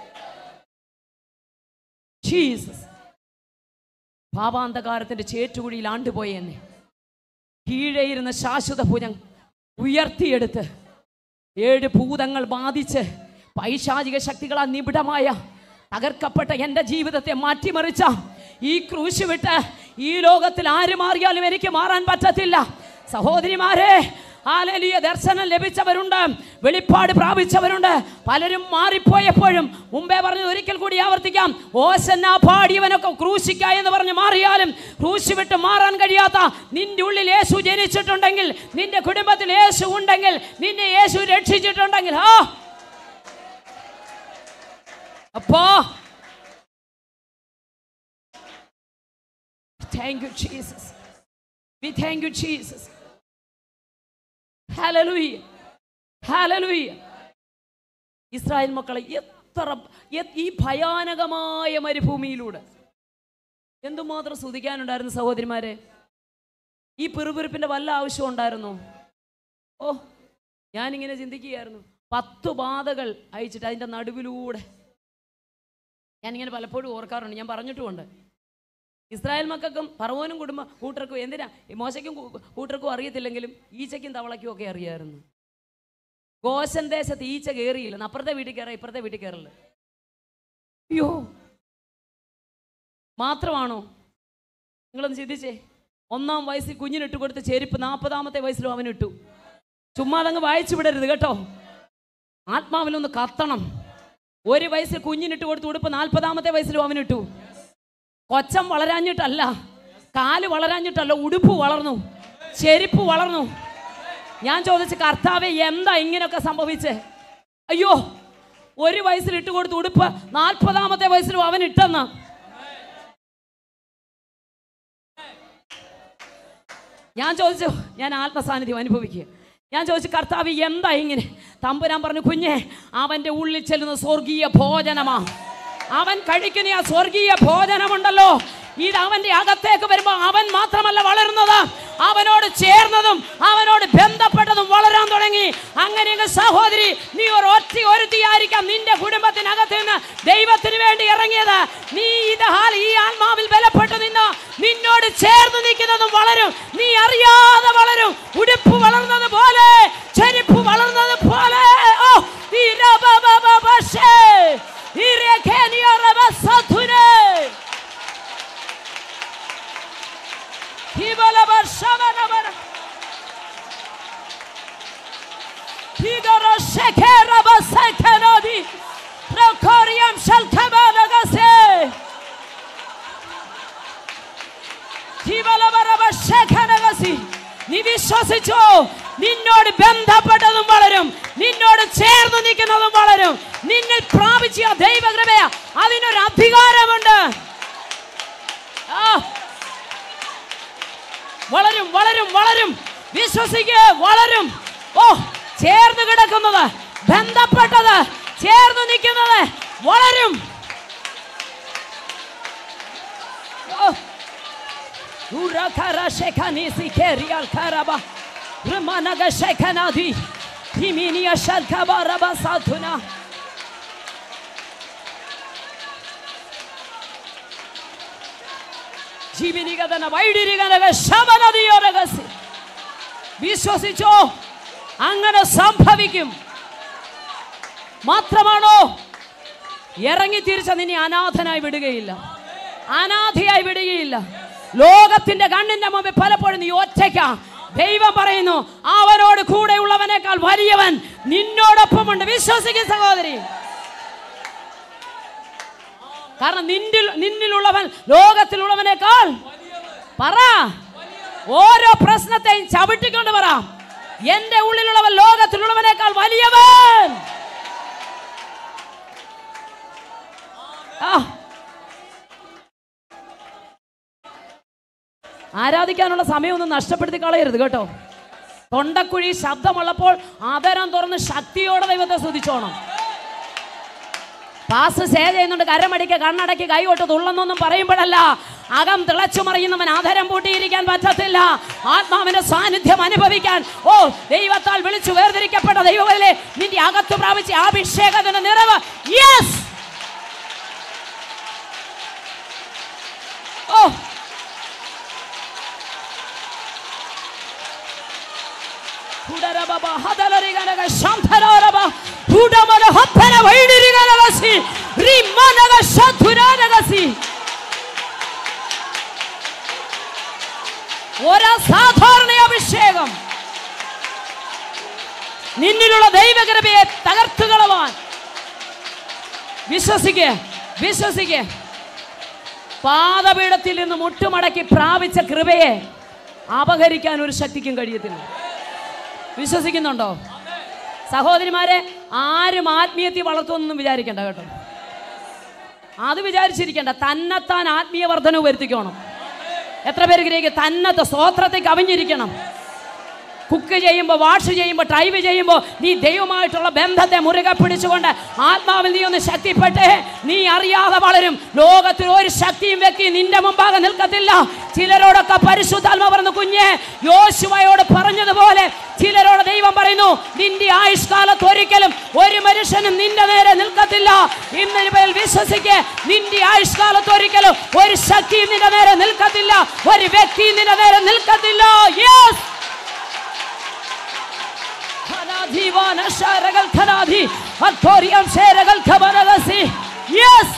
ജീസസ് പാപാന്തകാരത്തിന്റെ ചേറ്റുകുഴിയിൽ ആണ്ടുപോയി എന്നെ കീഴേ ഇരുന്ന ശാശ്വത ഭുജം ഉയർത്തിയെടുത്ത് ഏഴ് ഭൂതങ്ങൾ ബാധിച്ച് പൈശാചിക ശക്തികളാ നിബിഡമായ തകർക്കപ്പെട്ട എൻ്റെ ജീവിതത്തെ മാറ്റിമറിച്ച ഈ ക്രൂശ് വിട്ട് ഈ ലോകത്തിൽ ആര് മാറിയാലും എനിക്ക് മാറാൻ പറ്റത്തില്ല സഹോദരിമാരെ ആലലിയ ദർശനം ലഭിച്ചവരുണ്ട് വെളിപ്പാട് പ്രാപിച്ചവരുണ്ട് പലരും മാറിപ്പോയപ്പോഴും മുമ്പേ പറഞ്ഞത് ഒരിക്കൽ കൂടി ആവർത്തിക്കാം ഓസന്ന പാടിയവനൊക്കെ ക്രൂശിക്ക എന്ന് പറഞ്ഞ് മാറിയാലും ക്രൂശ് വിട്ട് മാറാൻ കഴിയാത്ത നിന്റെ ഉള്ളിൽ യേശു ജനിച്ചിട്ടുണ്ടെങ്കിൽ നിന്റെ കുടുംബത്തിൽ യേശു ഉണ്ടെങ്കിൽ നിന്നെ യേശു രക്ഷിച്ചിട്ടുണ്ടെങ്കിൽ ആ അപ്പോ thank you Jesus we thank you Jesus hallelujah hallelujah Israel മക്കളെ എത്ര എ- ഈ ഭയാനകമായ മരുഭൂമിയിലൂടെ എന്തുമാത്രം സ്തുതിക്കാനുണ്ടായിരുന്നു സഹോദരിമാരെ ഈ പിറുപിറുപ്പിന്റെ വല്ല ആവശ്യം ഉണ്ടായിരുന്നോ ഓ ഞാനിങ്ങനെ ചിന്തിക്കുകയായിരുന്നു പത്ത് ബാധകൾ അയച്ചിട്ട് അതിൻ്റെ നടുവിലൂടെ ഞാനിങ്ങനെ പലപ്പോഴും ഓർക്കാറുണ്ട് ഞാൻ പറഞ്ഞിട്ടുമുണ്ട് ഇസ്രായേൽ മക്കൾക്കും പറവോനും കുടുംബ കൂട്ടർക്കും എന്തിനാ ഈ മോശയ്ക്കും കൂ- കൂട്ടർക്കും അറിയത്തില്ലെങ്കിലും ഈച്ചയ്ക്കും തവളയ്ക്കും ഒക്കെ അറിയായിരുന്നു ഗോശൻ ദേശത്ത് ഈച്ച കയറിയില്ല അപ്പുറത്തെ വീട്ടിൽ കയറാം ഇപ്പുറത്തെ വീട്ടിൽ കയറില്ല അയ്യോ മാത്രമാണോ നിങ്ങളൊന്ന് ചിന്തിച്ചേ ഒന്നാം വയസ്സിൽ കുഞ്ഞിനിട്ട് കൊടുത്ത ചെരുപ്പ് നാൽപ്പതാമത്തെ വയസ്സിലും അവനിട്ടു ചുമ്മാതങ്ങ് വായിച്ചു വിടരുത് കേട്ടോ ആത്മാവിലൊന്ന് കത്തണം ഒരു വയസ്സിൽ കുഞ്ഞിനിട്ട് കൊടുത്ത് ഉടുപ്പ് നാൽപ്പതാമത്തെ വയസ്സിലും അവനിട്ടു കൊച്ചം വളരാഞ്ഞിട്ടല്ല കാല് വളരാഞ്ഞിട്ടല്ല ഉടുപ്പ് വളർന്നു ചെരുപ്പ് വളർന്നു ഞാൻ ചോദിച്ചു കർത്താവെ എന്താ ഇങ്ങനെയൊക്കെ സംഭവിച്ചേ അയ്യോ ഒരു വയസ്സിൽ ഇട്ട് കൊടുത്ത് ഉടുപ്പ് നാൽപ്പതാമത്തെ വയസ്സിലും അവൻ ഇട്ടെന്ന് ഞാൻ ചോദിച്ചു ഞാൻ ആത്മസാന്നിധ്യം അനുഭവിക്കുക ഞാൻ ചോദിച്ചു കർത്താവ് എന്താ ഇങ്ങനെ തമ്പുരാൻ പറഞ്ഞു കുഞ്ഞെ അവൻ്റെ ഉള്ളിൽ ചെല്ലുന്ന സ്വർഗീയ ഭോജനമാ അവൻ കഴിക്കുന്ന ആ സ്വർഗീയ ഭോജനമുണ്ടല്ലോ ഇത് അവൻ്റെ അകത്തേക്ക് വരുമ്പോൾ അവൻ മാത്രമല്ല വളരുന്നത് അവനോട് ചേർന്നതും അവനോട് ബന്ധപ്പെട്ടതും വളരാൻ തുടങ്ങി അങ്ങനെയെങ്കിൽ സഹോദരി നീ ഒരു ഒറ്റ ഒരുത്തിയായിരിക്കാം നിന്റെ കുടുംബത്തിനകത്ത് നിന്ന് ദൈവത്തിന് വേണ്ടി ഇറങ്ങിയത് നീ ഇത് ഹാൽ ഈ ആത്മാവിൽ ബലപ്പെട്ട് നിന്ന് നിന്നോട് ചേർന്ന് നിൽക്കുന്നതും വളരും നീ അറിയാതെ വളരും ഉടുപ്പ് വളർന്നത് പോലെ ചെരുപ്പ് വളർന്നത് പോലെ ഓ ഈ രബബബബശേ, ഈ രഖേനിയ രബസധുനേ. ഈ ബലബർഷവനവന. ഈ ഗറശഖേ രബസഖനോദി. പ്രഖോറിയം ശൽഖബനഗസേ. ജീവലവരവശേഖനകസി. നീ വിശ്വസിച്ചോ നിന്നോട് ബന്ധപ്പെട്ടതും വളരും നിന്നോട് ചേർന്ന് നിൽക്കുന്നതും വളരും നിന്നിൽ പ്രാപിച്ച ആ ദൈവകൃപയ അതിനൊരു അധികാരമുണ്ട് ആ. വളരും വളരും വളരും വിശ്വസിക്കുക വളരും ഓ ചേർന്ന് കിടക്കുന്നത് ബന്ധപ്പെട്ടത് ചേർന്ന് നിൽക്കുന്നത് വളരും ഓ Urakara shekani sikeri alkaraba. Rumanaga shekanadi. Himinia shalkaba raba satuna. ജീവിനികതന വൈഡിരികനക ശമനതിയോരകസി വിശ്വസിച്ചോ അങ്ങനെ സംഭവിക്കും മാത്രമാണോ ഇറങ്ങി തിരിച്ച നിന്നെ അനാഥനായി വിടുകയില്ല അനാഥയായി വിടുകയില്ല ലോകത്തിന്റെ കണ്ണിന്റെ മുമ്പിൽ പലപ്പോഴും നീ ഒറ്റയ്ക്ക ദൈവം പറയുന്നു അവനോട് കൂടെ ഉള്ളവനേക്കാൾ വലിയവൻ നിന്നോടൊപ്പമുണ്ട് വിശ്വസിക്കും സഹോദരി കാരണം നിന്നിൽ നിന്നിലുള്ളവൻ ലോകത്തിലുള്ളവനേക്കാൾ പറ ഓരോ പ്രശ്നത്തെയും ചവിട്ടിക്കൊണ്ട് പറ എന്റെ ഉള്ളിലുള്ളവൻ ലോകത്തിലുള്ളവനേക്കാൾ വലിയവൻ ആ ആരാധിക്കാനുള്ള സമയമൊന്നും നഷ്ടപ്പെടുത്തി കളയരുത് കേട്ടോ തൊണ്ടക്കുഴി ശബ്ദമുള്ളപ്പോൾ ആദരം തുറന്ന് ശക്തിയോടെ ദൈവത്തെ സ്തുതിച്ചോണം പാസ് സേ ചെയ്യുന്നുണ്ട് കരമടിക്ക് കണ്ണടക്കി കൈകൊട്ട് തുള്ളുന്നൊന്നും പറയുമ്പോഴല്ല അകം തിളച്ചു മറിയുന്നവൻ ആധാരം പൂട്ടിയിരിക്കാൻ പറ്റത്തില്ല ആത്മാവിന്റെ സാന്നിധ്യം അനുഭവിക്കാൻ ഓ ദൈവത്താൽ വിളിച്ചു വേർതിരിക്കപ്പെട്ട ദൈവങ്ങളിലെ നിന്റെ അകത്ത് പ്രാപിച്ച അഭിഷേകത്തിന്റെ നിറവ് യെസ് ഓ ಹುಡರಬಬ ಹದಲರಿಗನಗ ಶಾಂತರಾರಬ ಹುಡಮನ ಹಪ್ಪನ ವೈಡಿರಿಗನಗಸಿ ರಿಮ್ಮನಗ ಶಥುರನಗಸಿ ഒരസാധാരണ അഭിഷേകം നിന്നിലുള്ള ദൈവകൃപയെ തകർത്തു കളവാൻ വിശ്വസിക്കുക വിശ്വസിക്കുക പാദപീഠത്തിൽ നിന്ന് മുട്ടുമടക്കി പ്രാപിച്ച കൃപയെ അപഹരിക്കാൻ ഒരു ശക്തിക്കും കഴിയത്തില്ല വിശ്വസിക്കുന്നുണ്ടോ സഹോദരിമാരെ ആരും ആത്മീയത്തിൽ വളർത്തുമെന്നൊന്നും വിചാരിക്കണ്ട കേട്ടോ അത് വിചാരിച്ചിരിക്കണ്ട തന്നെത്താൻ ആത്മീയ വർധനവ് വരുത്തിക്കോണം എത്ര പേര് ഗ്രഹിക്കും തന്നത്തെ സ്തോത്രത്തിൽ കവിഞ്ഞിരിക്കണം കുക്ക് ചെയ്യുമ്പോൾ വാഷ് ചെയ്യുമ്പോൾ ടൈവ് ചെയ്യുമ്പോൾ നീ ദൈവമായിട്ടുള്ള ബന്ധത്തെ മുറുകെ പിടിച്ചുകൊണ്ട് ആത്മാവിൽ നീ ഒന്ന് ശക്തിപ്പെട്ടേ നീ അറിയാതെ വളരും ലോകത്തിൽ ഒരു ശക്തിയും വ്യക്തി നിന്റെ മുമ്പാകെ നിൽക്കത്തില്ല ചിലരോടൊക്കെ പരിശുദ്ധാത്മ പറഞ്ഞു കുഞ്ഞെ യോശുവയോട് പറഞ്ഞതുപോലെ ചിലരോട് ദൈവം പറയുന്നു നിന്റെ ആയുഷ്കാലത്ത് ഒരിക്കലും ഒരു മനുഷ്യനും നിന്റെ നേരെ നിൽക്കത്തില്ല ഇന്നൊരു പേരിൽ വിശ്വസിക്ക് നിന്റെ ആയുഷ്കാലത്ത് ഒരിക്കലും ഒരു ശക്തിയും നിന്റെ നേരെ നിൽക്കത്തില്ല ഒരു വ്യക്തിയും നിന്റെ നേരെ നിൽക്കത്തില്ല യെസ് ഖനാധീവാന ശാരകൾ ഖനാധി അത്തോറിയം ശേരകൾ ഖബനഗസി യെസ്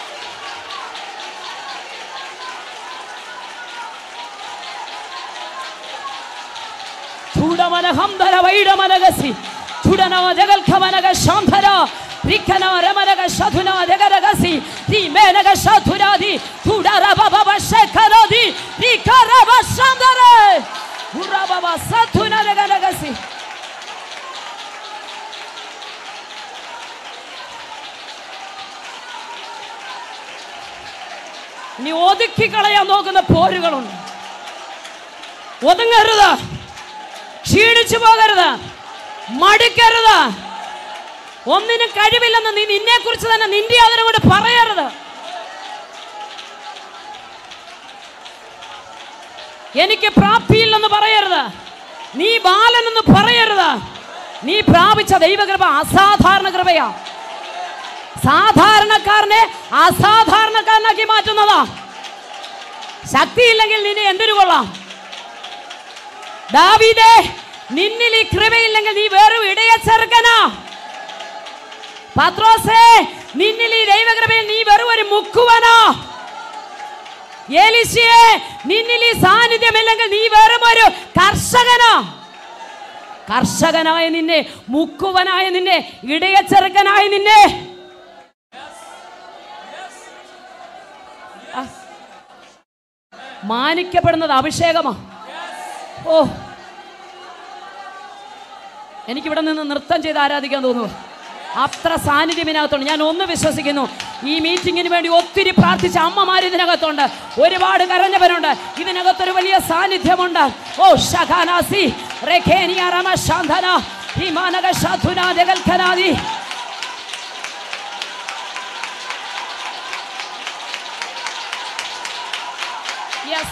ചൂടമന ഹംധര വൈഡമനഗസി ചുടന ജഗൽ ഖമനഗ ശാംധര രിഖന രമനഗ ശധുന ജഗരഗസി തി മേനഗ ശധുരാധി ചുടര ബബ ശഖരധി രിഖര വശാംധര ഉറബബ സധുന ജഗരഗസി നീ ഒതുക്കി കളയാൻ നോക്കുന്ന പോരുകളുണ്ട് ഒതുങ്ങരുത് ക്ഷീണിച്ചു പോകരുത് മടുക്കരുത് ഒന്നിനും കഴിവില്ലെന്ന് നീ നിന്നെ കുറിച്ച് തന്നെ നിന്റെ അതിനോട് പറയരുത് എനിക്ക് പ്രാപ്തിയില്ലെന്ന് പറയരുത് നീ ബാലനെന്ന് പറയരുത് നീ പ്രാപിച്ച ദൈവകൃപ അസാധാരണ കൃപയാ സാധാരണക്കാരനെ അസാധാരണക്കാരനാക്കി മാറ്റുന്നതാ ശക്തിയില്ലെങ്കിൽ നിന്നെ എന്തിനു കൊള്ളാം ദാവീദേ നിന്നിൽ ഈ കൃപയില്ലെങ്കിൽ നീ വെറും ഇടയ ചെറുക്കനാ പത്രോസേ നിന്നിൽ ഈ ദൈവകൃപയിൽ നീ വെറും ഒരു മുക്കുവനാ ഏലിശിയെ നിന്നിൽ ഈ സാന്നിധ്യമില്ലെങ്കിൽ നീ വെറും ഒരു കർഷകനാ കർഷകനായ നിന്നെ മുക്കുവനായ നിന്നെ ഇടയച്ചെറുക്കനായ നിന്നെ ആ. മാനിക്കപ്പെടുന്നത് അഭിഷേകമാ ഓ എനിക്കിവിടെ നിന്ന് നൃത്തം ചെയ്ത് ആരാധിക്കാൻ തോന്നുന്നു അത്ര സാന്നിധ്യം ഇതിനകത്തുണ്ട് ഞാൻ ഒന്ന് വിശ്വസിക്കുന്നു ഈ മീറ്റിങ്ങിന് വേണ്ടി ഒത്തിരി പ്രാർത്ഥിച്ച അമ്മമാർ ഇതിനകത്തുണ്ട് ഒരുപാട് കരഞ്ഞവരുണ്ട് ഇതിനകത്തൊരു വലിയ സാന്നിധ്യമുണ്ട് ഓ ഷഖാനാസി റെഖേനിയ രമ ശാന്തന ഹിമാനക ശാധുന ജഗൽഖനാദി യെസ്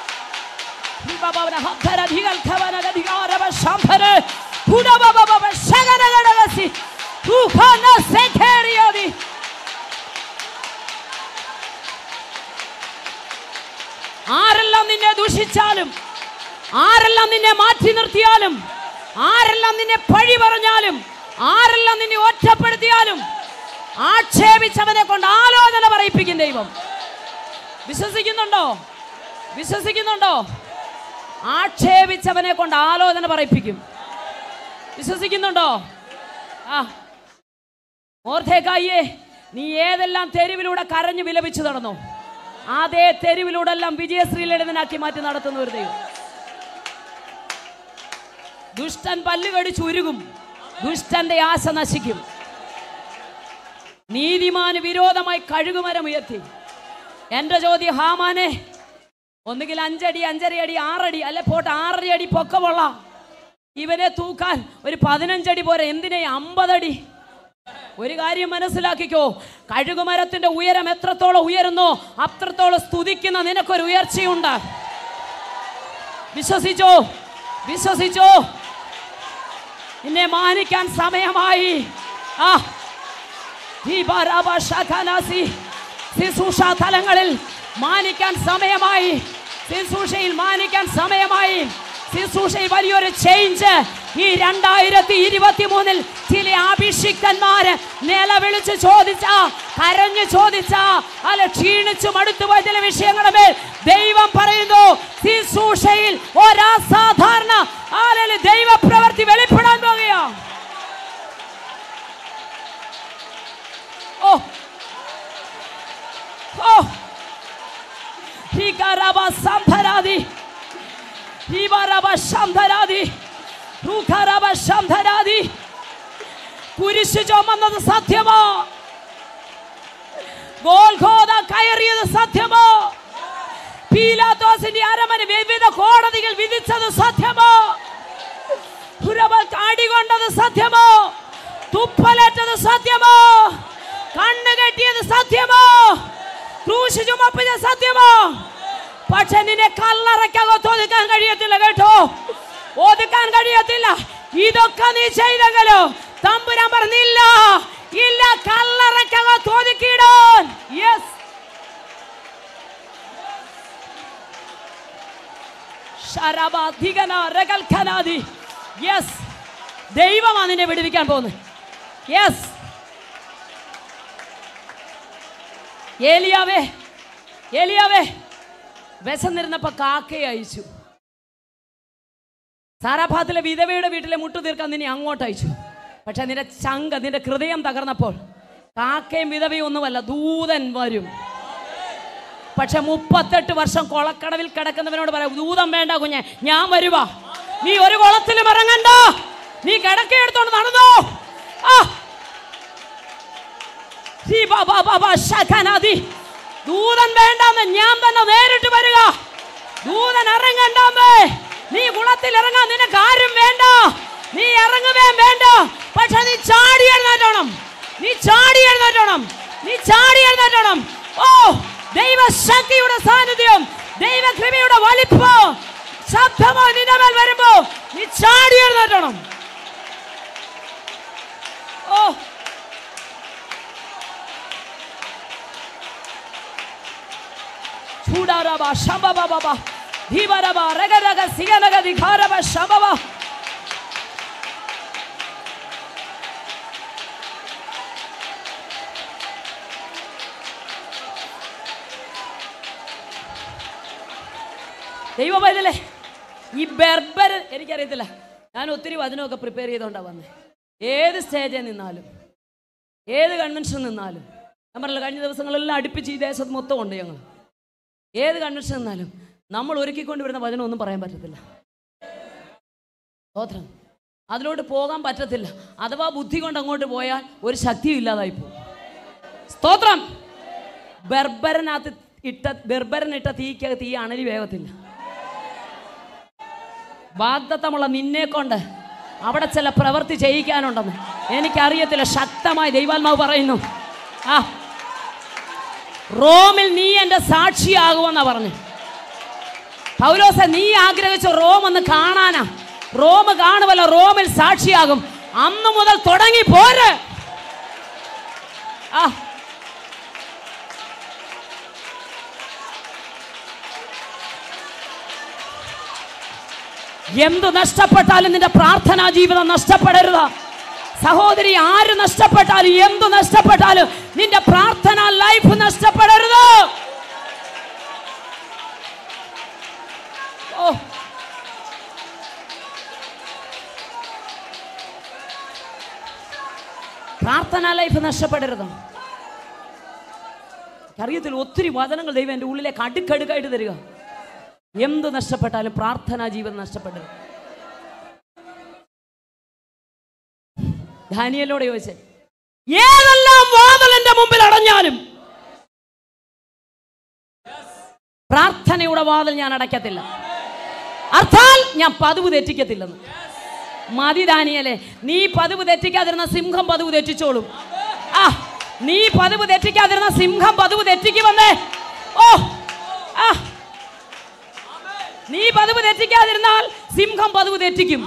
ആരെല്ലാം നിന്നെ ദൂഷിച്ചാലും ആരെല്ലാം നിന്നെ മാറ്റി നിർത്തിയാലും ആരെല്ലാം നിന്നെ പഴി പറഞ്ഞാലും ആരെല്ലാം നിന്നെ ഒറ്റപ്പെടുത്തിയാലും ആക്ഷേപിച്ചവനെ കൊണ്ട് ആലോചന പറയിപ്പിക്കും ദൈവം വിശ്വസിക്കുന്നുണ്ടോ വിശ്വസിക്കുന്നുണ്ടോ ആക്ഷേപിച്ചവനെ കൊണ്ട് ആലോചന പറയിപ്പിക്കും വിശ്വസിക്കുന്നുണ്ടോ ആ ഓർത്തേക്കായേ നീ ഏതെല്ലാം തെരുവിലൂടെ കരഞ്ഞു വിലപിച്ചു നടന്നു അതേ തെരുവിലൂടെ എല്ലാം വിജയശ്രീലളിതനാക്കി മാറ്റി നടത്തുന്ന ഒരു ദൈവം ദുഷ്ടൻ പല്ലുകടിച്ച് ഉരുകും ദുഷ്ടന്റെ ആശ നശിക്കും നീതിമാന് വിരോധമായി കഴുകുമരം ഉയർത്തി എന്റെ ചോദ്യം ഹാമാനെ ഒന്നുകിൽ അഞ്ചടി അഞ്ചര അടി ആറടി അല്ലെ പോട്ടെ ആറര അടി പൊക്കമുള്ള ഇവനെ തൂക്കാൻ ഒരു പതിനഞ്ചടി പോരെ എന്തിനെ അമ്പതടി ഒരു കാര്യം മനസ്സിലാക്കിക്കോ കഴുകുമരത്തിന്റെ ഉയരം എത്രത്തോളം ഉയരുന്നോ അത്രത്തോളം സ്തുതിക്കുന്ന നിനക്കൊരു ഉയർച്ചയുണ്ട് വിശ്വസിച്ചോ വിശ്വസിച്ചോ നിന്നെ മാനിക്കാൻ സമയമായി ആ ഈ ബാരാബ ശഖാനാസി ശുശ്രൂഷ തലങ്ങളിൽ മാനിക്കാൻ സമയമായി ശുശ്രൂഷയിൽ മാനിക്കാൻ സമയമായി ശുശ്രൂഷയിൽ വലിയൊരു ചേഞ്ച് ഈ രണ്ടായിരത്തി ഇരുപത്തി മൂന്നിൽ ചില അഭിഷിക്തന്മാര് നിലവിളിച്ച് ചോദിച്ച കരഞ്ഞു ചോദിച്ച അല്ല ക്ഷീണിച്ചു മടുത്തുപോയ ചില വിഷയങ്ങളുടെ മേൽ ദൈവം പറയുന്നു ശുശ്രൂഷയിൽ ഒരസാധാരണ ആലല് ദൈവപ്രവൃത്തി വെളിപ്പെടാൻ പോകുകയാ ഓ ഓ ഹികാരബ സംധരാതി ഹിബാരബ ശംധരാതി റുഖാരബ ശംധരാതി കുരിശ് ചുമന്നത് സത്യമോ ഗോൽഖോദ കയറിയത് സത്യമോ പീലാത്തോസിന്റെ അരമന വിവിധ കോടതികൾ വിധിച്ചത് സത്യമോ ഹുരബൽ കാടികൊണ്ടത് സത്യമോ തുപ്പലേറ്റത് സത്യമോ കണ്ണ് കെട്ടിയത് സത്യമോ ക്രൂശ് ചുമപ്പിച്ചത് സത്യമോ പക്ഷെ നിന്നെ കല്ലറയ്ക്കകത്ത് ഒതുക്കാൻ കഴിയത്തില്ല കേട്ടോ ഒതുക്കാൻ കഴിയത്തില്ല ഇതൊക്കെ നീ ചെയ്തെങ്കിലോ തമ്പുരാൻ പറഞ്ഞില്ല ഇല്ല കല്ലറയ്ക്കകത്ത് ഒതുക്കിയിടാൻ യെസ് യെസ് ദൈവമാണ് നിന്നെ വിടുവിക്കാൻ പോകുന്നത് യെസ് ഏലിയാവേ ഏലിയാവേ വിശന്നിരുന്നപ്പോ കാക്കയെ അയച്ചു സാരാഭാത്തിലെ വിധവയുടെ വീട്ടിലെ മുട്ടു തീർക്കാൻ നിന്നെ അങ്ങോട്ട് അയച്ചു പക്ഷെ നിന്റെ ചങ്ക നിന്റെ ഹൃദയം തകർന്നപ്പോൾ കാക്കയും വിധവയും ഒന്നുമല്ല ദൂതൻ വരും പക്ഷെ മുപ്പത്തെട്ട് വർഷം കൊളക്കടവിൽ കിടക്കുന്നവനോട് പറയാം ദൂതം വേണ്ട കുഞ്ഞെ ഞാൻ വരുവാ നീ ഒരു കുളത്തിലും ഇറങ്ങണ്ട നീ കിടക്കയെടുത്തോണ്ട് നടന്നോ ആ ഈ ബാ ബാ ബാ ബാ ശഖനാദി. ദൂതൻ വേണ്ടെന്ന് ഞാൻ തന്നെ നേരിട്ട് വരിക ദൂതൻ ഇറങ്ങണ്ടെന്ന് നീ കുളത്തിൽ ഇറങ്ങാൻ നിനക്ക് ആരും ഇറങ്ങുകയും വേണ്ട പക്ഷെ നീ ചാടി എഴുന്നേറ്റോണം നീ ചാടി എഴുന്നേറ്റോണം നീ ചാടി എഴുന്നേറ്റോണം ഓ ദൈവശക്തിയുടെ സാന്നിധ്യം ദൈവകൃപയുടെ വലിപ്പം ശബ്ദമോ നിന്റെ മേൽ വരുമ്പോ നീ ചാടി എഴുന്നേറ്റോണം ഓ ചൂടാരബ ശബബബബ ധീവരബ രഗരഗ സിഗനഗ ദിഖാരബ ശബബ ദൈവമല്ലേ ഈ ബെർബർ എനിക്കറിയത്തില്ല ഞാൻ ഒത്തിരി വചനമൊക്കെ പ്രിപ്പയർ ചെയ്തോണ്ടാ വന്നത് ഏത് സ്റ്റേജിൽ നിന്നാലും ഏത് കൺവെൻഷൻ നിന്നാലും ഞാൻ പറഞ്ഞില്ല കഴിഞ്ഞ ദിവസങ്ങളെല്ലാം അടുപ്പിച്ച് ഈ ദേശത്ത് മൊത്തം ഉണ്ട് ഞങ്ങൾ ഏത് കൺവെൻഷൻ നിന്നാലും നമ്മൾ ഒരുക്കിക്കൊണ്ട് വരുന്ന വചനം ഒന്നും പറയാൻ പറ്റത്തില്ല സ്തോത്രം അതിലോട്ട് പോകാൻ പറ്റത്തില്ല അഥവാ ബുദ്ധി കൊണ്ട് അങ്ങോട്ട് പോയാൽ ഒരു ശക്തിയും ഇല്ലാതായി പോകും സ്തോത്രം ബെർബരനകത്ത് ഇട്ട ബെർബരനിട്ട തീക്കകത്ത് തീ അണലി വേഗത്തില്ല വാഗ്ദത്തമുള്ള നിന്നെ കൊണ്ട് അവിടെ ചില പ്രവൃത്തി ചെയ്യിക്കാനുണ്ടെന്ന് എനിക്കറിയത്തില്ല ശക്തമായി ദൈവാത്മാവ് പറയുന്നു ആ റോമിൽ നീ എൻ്റെ സാക്ഷിയാകുമെന്നാ പറഞ്ഞു പൗലോസ നീ ആഗ്രഹിച്ച റോം ഒന്ന് കാണാനാ റോം കാണുമല്ലോ റോമിൽ സാക്ഷിയാകും അന്ന് മുതൽ തുടങ്ങി പോര് ആ എന്തു നഷ്ടപ്പെട്ടാലും നിന്റെ പ്രാർത്ഥനാ ജീവിതം നഷ്ടപ്പെടരുത് സഹോദരി ആര് നഷ്ടപ്പെട്ടാലും എന്തു നഷ്ടപ്പെട്ടാലും നിന്റെ പ്രാർത്ഥന ലൈഫ് നഷ്ടപ്പെടരുത് ഓ പ്രാർത്ഥനാ ലൈഫ് നഷ്ടപ്പെടരുത് അറിയത്തില്ല ഒത്തിരി വചനങ്ങൾ ദൈവം എൻ്റെ ഉള്ളിലേക്ക് അടുക്കടുക്കായിട്ട് തരിക എന്ത് നഷ്ടപ്പെട്ടാലും പ്രാർത്ഥനാ ജീവിതം നഷ്ടപ്പെടരുത് ദാനിയലോട് ചോദിച്ചേ ഏതെല്ലാം വാതിൽ എന്റെ മുമ്പിൽ അടഞ്ഞാലും പ്രാർത്ഥനയുടെ വാതിൽ ഞാൻ അടയ്ക്കത്തില്ല അർത്ഥാൽ ഞാൻ പതിവ് തെറ്റിക്കത്തില്ലെന്ന് മതി ദാനിയലെ നീ പതിവ് തെറ്റിക്കാതിരുന്ന സിംഹം പതിവ് തെറ്റിച്ചോളും ആ നീ പതിവ് തെറ്റിക്കാതിരുന്ന സിംഹം പതിവ് തെറ്റിക്കുമെന്നേ ഓ ആ നീ പതിവ് തെറ്റിക്കാതിരുന്നാൽ സിംഹം പതിവ് തെറ്റിക്കും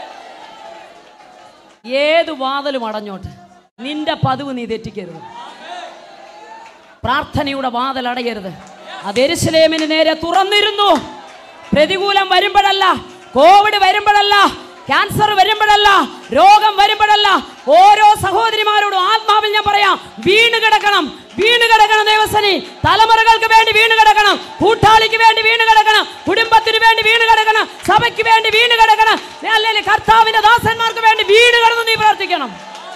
ഏത് വാതിലും അടഞ്ഞോട്ട് നിന്റെ പതിവ് നീ തെറ്റിക്കരുത് പ്രാർത്ഥനയുടെ വാതിൽ അടയരുത് അത് എരുസലേമിന് നേരെ തുറന്നിരുന്നു പ്രതികൂലം വരുമ്പോഴല്ല കോവിഡ് വരുമ്പോഴല്ല ക്യാൻസർ വരുമ്പോഴല്ല രോഗം വരുമ്പോഴല്ല ഓരോ സഹോദരിമാരോടും ആത്മാവിൽ ഞാൻ പറയാം വീണ് കിടക്കണം വീണ് കിടക്കണം ദേവസനി തലമുറകൾക്ക് വേണ്ടി വീണ് കിടക്കണം കൂട്ടാളിക്ക് വേണ്ടി വീണ് കിടക്കണം കുടുംബത്തിന് വേണ്ടി വീണ് കിടക്കണം സഭയ്ക്ക് വേണ്ടി വീണ് കിടക്കണം അല്ലെങ്കിൽ കർത്താവിന്റെ ദാസന്മാർക്ക് വേണ്ടി വീണ് കിടന്ന് നീ പ്രാർത്ഥിക്കണം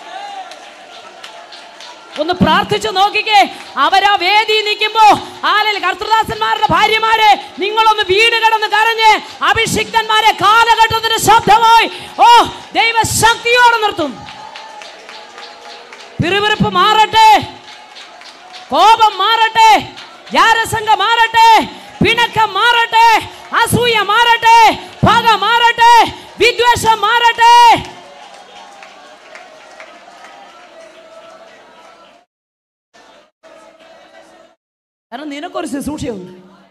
ഒന്ന് പ്രാർത്ഥിച്ചു നോക്കിക്കേ അവരാ വേദി നിൽക്കുമ്പോ ആലൽ കർത്തൃദാസന്മാരുടെ ഭാര്യമാരെ നിങ്ങളൊന്ന് വീട് കിടന്ന് കരഞ്ഞ് അഭിഷിക്തന്മാരെ കാലഘട്ടത്തിന്റെ ശബ്ദമായി ഓ ദൈവശക്തിയോടെ നിർത്തും പിറുപിറുപ്പ് മാറട്ടെ കോപം മാറട്ടെ ജാരസംഘം മാറട്ടെ പിണക്കം മാറട്ടെ അസൂയ മാറട്ടെ പക മാറട്ടെ വിദ്വേഷം മാറട്ടെ കാരണം നിനക്കൊരു ശുശ്രൂഷയുണ്ട്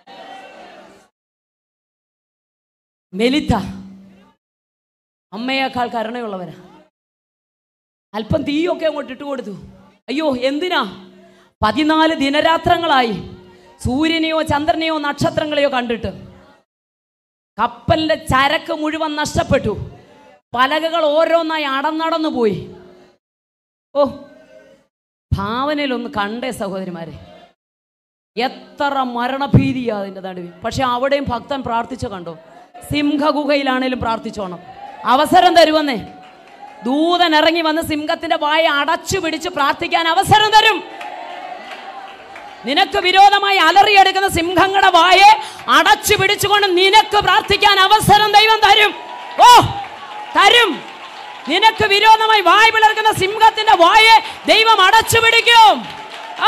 മെലിത്ത അമ്മയേക്കാൾ കരുണയുള്ളവരാ അല്പം തീയൊക്കെ അങ്ങോട്ട് ഇട്ട് കൊടുത്തു അയ്യോ എന്തിനാ പതിനാല് ദിനരാത്രങ്ങളായി സൂര്യനെയോ ചന്ദ്രനെയോ നക്ഷത്രങ്ങളെയോ കണ്ടിട്ട് കപ്പലിന്റെ ചരക്ക് മുഴുവൻ നഷ്ടപ്പെട്ടു പലകകൾ ഓരോന്നായി അടന്നടന്നു പോയി ഓ ഭാവനയിലൊന്ന് കണ്ടേ സഹോദരിമാരെ എത്ര മരണഭീതിയാ അതിൻ്റെ നടുവിൽ പക്ഷെ അവിടെയും ഭക്തൻ പ്രാർത്ഥിച്ചു കണ്ടോ സിംഹഗുഹയിലാണേലും പ്രാർത്ഥിച്ചോണം അവസരം തരുമെന്നേ ദൂതൻ ഇറങ്ങി വന്ന് സിംഹത്തിന്റെ വായ അടച്ചു പിടിച്ച് പ്രാർത്ഥിക്കാൻ അവസരം തരും നിനക്ക് വിരോധമായി അലറിയെടുക്കുന്ന സിംഹങ്ങളുടെ വായെ അടച്ചു പിടിച്ചുകൊണ്ട് നിനക്ക് പ്രാർത്ഥിക്കാൻ അവസരം ദൈവം തരും ഓ തരും നിനക്ക് വിരോധമായി വായ പിളർക്കുന്ന സിംഹത്തിന്റെ വായെ ദൈവം അടച്ചു പിടിക്കും ആ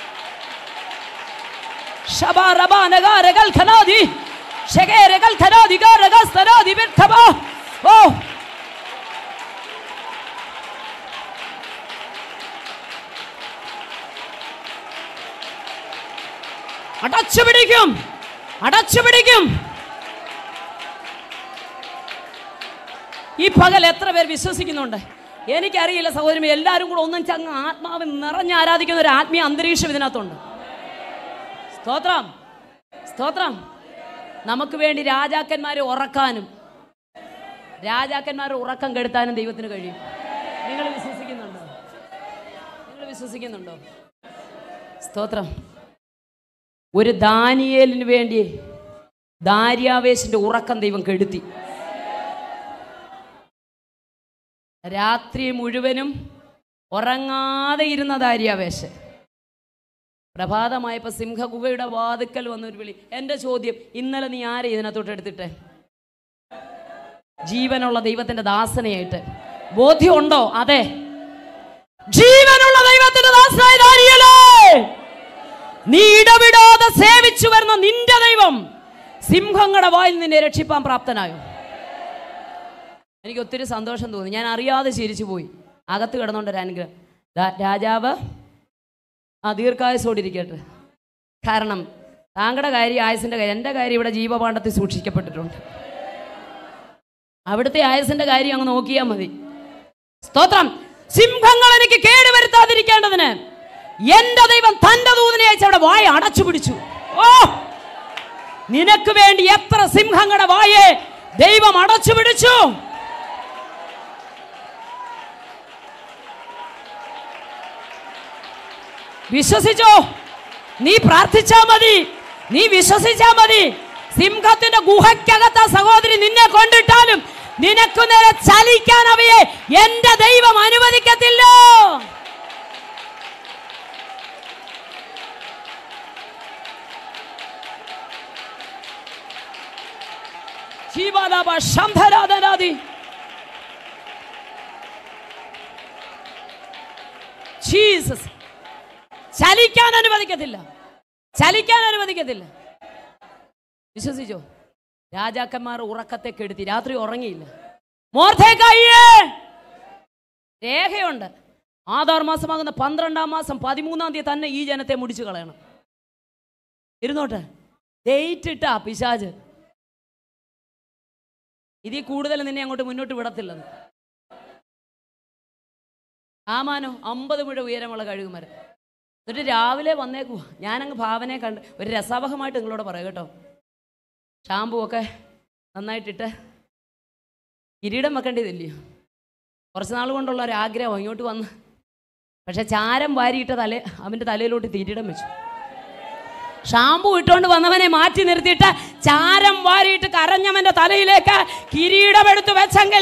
ഷബാ റബാ നഗാ രഗൽ ഖനാദി ഷഗേ രഗൽ ഖനാദി ദിഗാരഗസ്തരാദിബിർഖബ. ഓ അടച്ചു പിടിക്കും അടച്ചു പിടിക്കും ഈ പകൽ എത്ര പേർ വിശ്വസിക്കുന്നുണ്ട് എനിക്കറിയില്ല സഹോദരൻ എല്ലാവരും കൂടെ ഒന്നും ചങ്ങ് ആത്മാവ് നിറഞ്ഞ് ആരാധിക്കുന്ന ഒരു ആത്മീയ അന്തരീക്ഷം ഇതിനകത്തുണ്ട് സ്തോത്രം സ്തോത്രം നമുക്ക് വേണ്ടി രാജാക്കന്മാരെ ഉറക്കാനും രാജാക്കന്മാരെ ഉറക്കം കെടുത്താനും ദൈവത്തിന് കഴിയും നിങ്ങൾ വിശ്വസിക്കുന്നുണ്ടോ നിങ്ങൾ വിശ്വസിക്കുന്നുണ്ടോ സ്തോത്രം ഒരു ദാനിയേലിന് വേണ്ടി ദാര്യാവേശിന്റെ ഉറക്കം ദൈവം കെടുത്തി രാത്രി മുഴുവനും ഉറങ്ങാതെ ഇരുന്ന ദാര്യാവേശ് പ്രഭാതമായപ്പോൾ സിംഹഗുഹയുടെ വാതുക്കൽ വന്നൊരു വിളി എൻ്റെ ചോദ്യം ഇന്നലെ നീ ആരെ ഇതിനകത്തോട്ട് എടുത്തിട്ടെ ജീവനുള്ള ദൈവത്തിന്റെ ദാസനയായിട്ട് ബോധ്യമുണ്ടോ അതെ ജീവനുള്ള ദൈവത്തിന്റെ ദാസനായ ദാനിയേലേ നീ ഇടവിടാതെ സേവിച്ചു വരുന്ന നിന്റെ ദൈവം സിംഹങ്ങളുടെ വായിൽ നിന്നെ രക്ഷിപ്പാൻ പ്രാപ്തനായോ എനിക്ക് ഒത്തിരി സന്തോഷം തോന്നി ഞാൻ അറിയാതെ ചിരിച്ചു പോയി അകത്ത് കിടന്നുകൊണ്ട് ഒരു അനുഗ്രഹം ദാ രാജാവ് ആ ദീർഘായുസോടിരിക്കട്ടെ കാരണം താങ്കളുടെ കാര്യം ആയുസിൻ്റെ കാര്യം എൻ്റെ കാര്യം ഇവിടെ ജീവപാണ്ഡത്തിൽ സൂക്ഷിക്കപ്പെട്ടിട്ടുണ്ട് അവിടുത്തെ ആയുസിൻ്റെ കാര്യം അങ്ങ് നോക്കിയാൽ മതി സ്തോത്രം സിംഹങ്ങൾ എനിക്ക് കേടുവരുത്താതിരിക്കേണ്ടതിന് എന്റെ ദൈവം തന്റെ ദൂതനെ അയച്ച് അവിടെ വായ അടച്ചു പിടിച്ചു ഓ നിനക്ക് വേണ്ടി എത്ര സിംഹങ്ങളുടെ വായെ ദൈവം അടച്ചു പിടിച്ചു വിശ്വസിച്ചോ നീ പ്രാർത്ഥിച്ചാ മതി നീ വിശ്വസിച്ചാ മതി സിംഹത്തിന്റെ ഗുഹയ്ക്കകത്ത് ആ സഹോദരി നിന്നെ കൊണ്ടിട്ടാലും നിനക്ക് നേരെ ചലിക്കാൻ അവയെ എന്റെ ദൈവം അനുവദിക്കത്തില്ല ജീവാലാപ ശംഭരാധനാദി ജീസസ് ചലിക്കാൻ അനുവദിക്കത്തില്ല ചലിക്കാൻ അനുവദിക്കത്തില്ല വിശ്വസിച്ചോ രാജാക്കന്മാർ ഉറക്കത്തെ കെടുത്തി രാത്രി ഉറങ്ങിയില്ല മോർത്തേക്കായിയേ രേഖയുണ്ട് ആധാർ മാസമാകുന്ന പന്ത്രണ്ടാം മാസം പതിമൂന്നാം തീയതി തന്നെ ഈ ജനത്തെ മുടിച്ചു കളയണം ഇരുന്നോട്ടെ ഡേറ്റ് ഇട്ടാ പിശാജ് ഇതിൽ കൂടുതൽ നിന്നെ അങ്ങോട്ട് മുന്നോട്ട് വിടത്തില്ലെന്ന് ആമാനോ അമ്പത് മുഴ ഉയരമുള്ള കഴുകുമരം എന്നിട്ട് രാവിലെ വന്നേക്കുവാ ഞാനങ്ങ് ഭാവനയെ കണ്ട് ഒരു രസാവഹമായിട്ട് നിങ്ങളോട് പറയാം കേട്ടോ ഷാമ്പു ഒക്കെ നന്നായിട്ടിട്ട് കിരീടം വെക്കേണ്ടതില്ലയോ കുറച്ച് നാൾ കൊണ്ടുള്ള ഒരു ആഗ്രഹം ഇങ്ങോട്ട് വന്ന് പക്ഷെ ചാരം വാരിയിട്ട തല അവൻ്റെ തലയിലോട്ട് കിരീടം വെച്ചു ഷാമ്പു ഇട്ടുകൊണ്ട് വന്നവനെ മാറ്റി നിർത്തിയിട്ട് ചാരം വാരിയിട്ട് കരഞ്ഞവന്റെ തലയിലേക്ക് കിരീടമെടുത്ത് വെച്ചെങ്കിൽ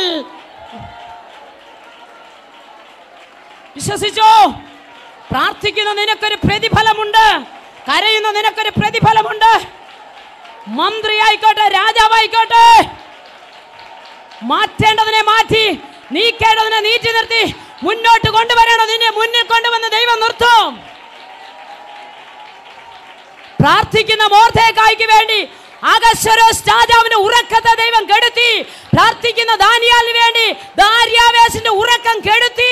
വിശ്വസിച്ചോ പ്രാർത്ഥിക്കുന്ന നിനക്കൊരു പ്രതിഫലമുണ്ട് കരയുന്ന നിനക്കൊരു പ്രതിഫലമുണ്ട് മന്ത്രി ആയിക്കോട്ടെ രാജാവായിക്കോട്ടെ മാറ്റേണ്ടതിനെ മാറ്റി നീക്കേണ്ടതിനെ നീട്ടി നിർത്തി മുന്നോട്ട് കൊണ്ടുവരണം നിന്നെ മുന്നിൽ കൊണ്ടുവന്ന് ദൈവം നിർത്തും പ്രാർത്ഥിക്കുന്ന മോർത്തേക്കായ്ക്ക് വേണ്ടി അഗശ്വരോസ് രാജാവിന്റെ ഉറക്കത്തെ ദൈവം കെടുത്തി പ്രാർത്ഥിക്കുന്ന ദാനിയാലിന് വേണ്ടി ദാര്യാവേശിന്റെ ഉറക്കം കെടുത്തി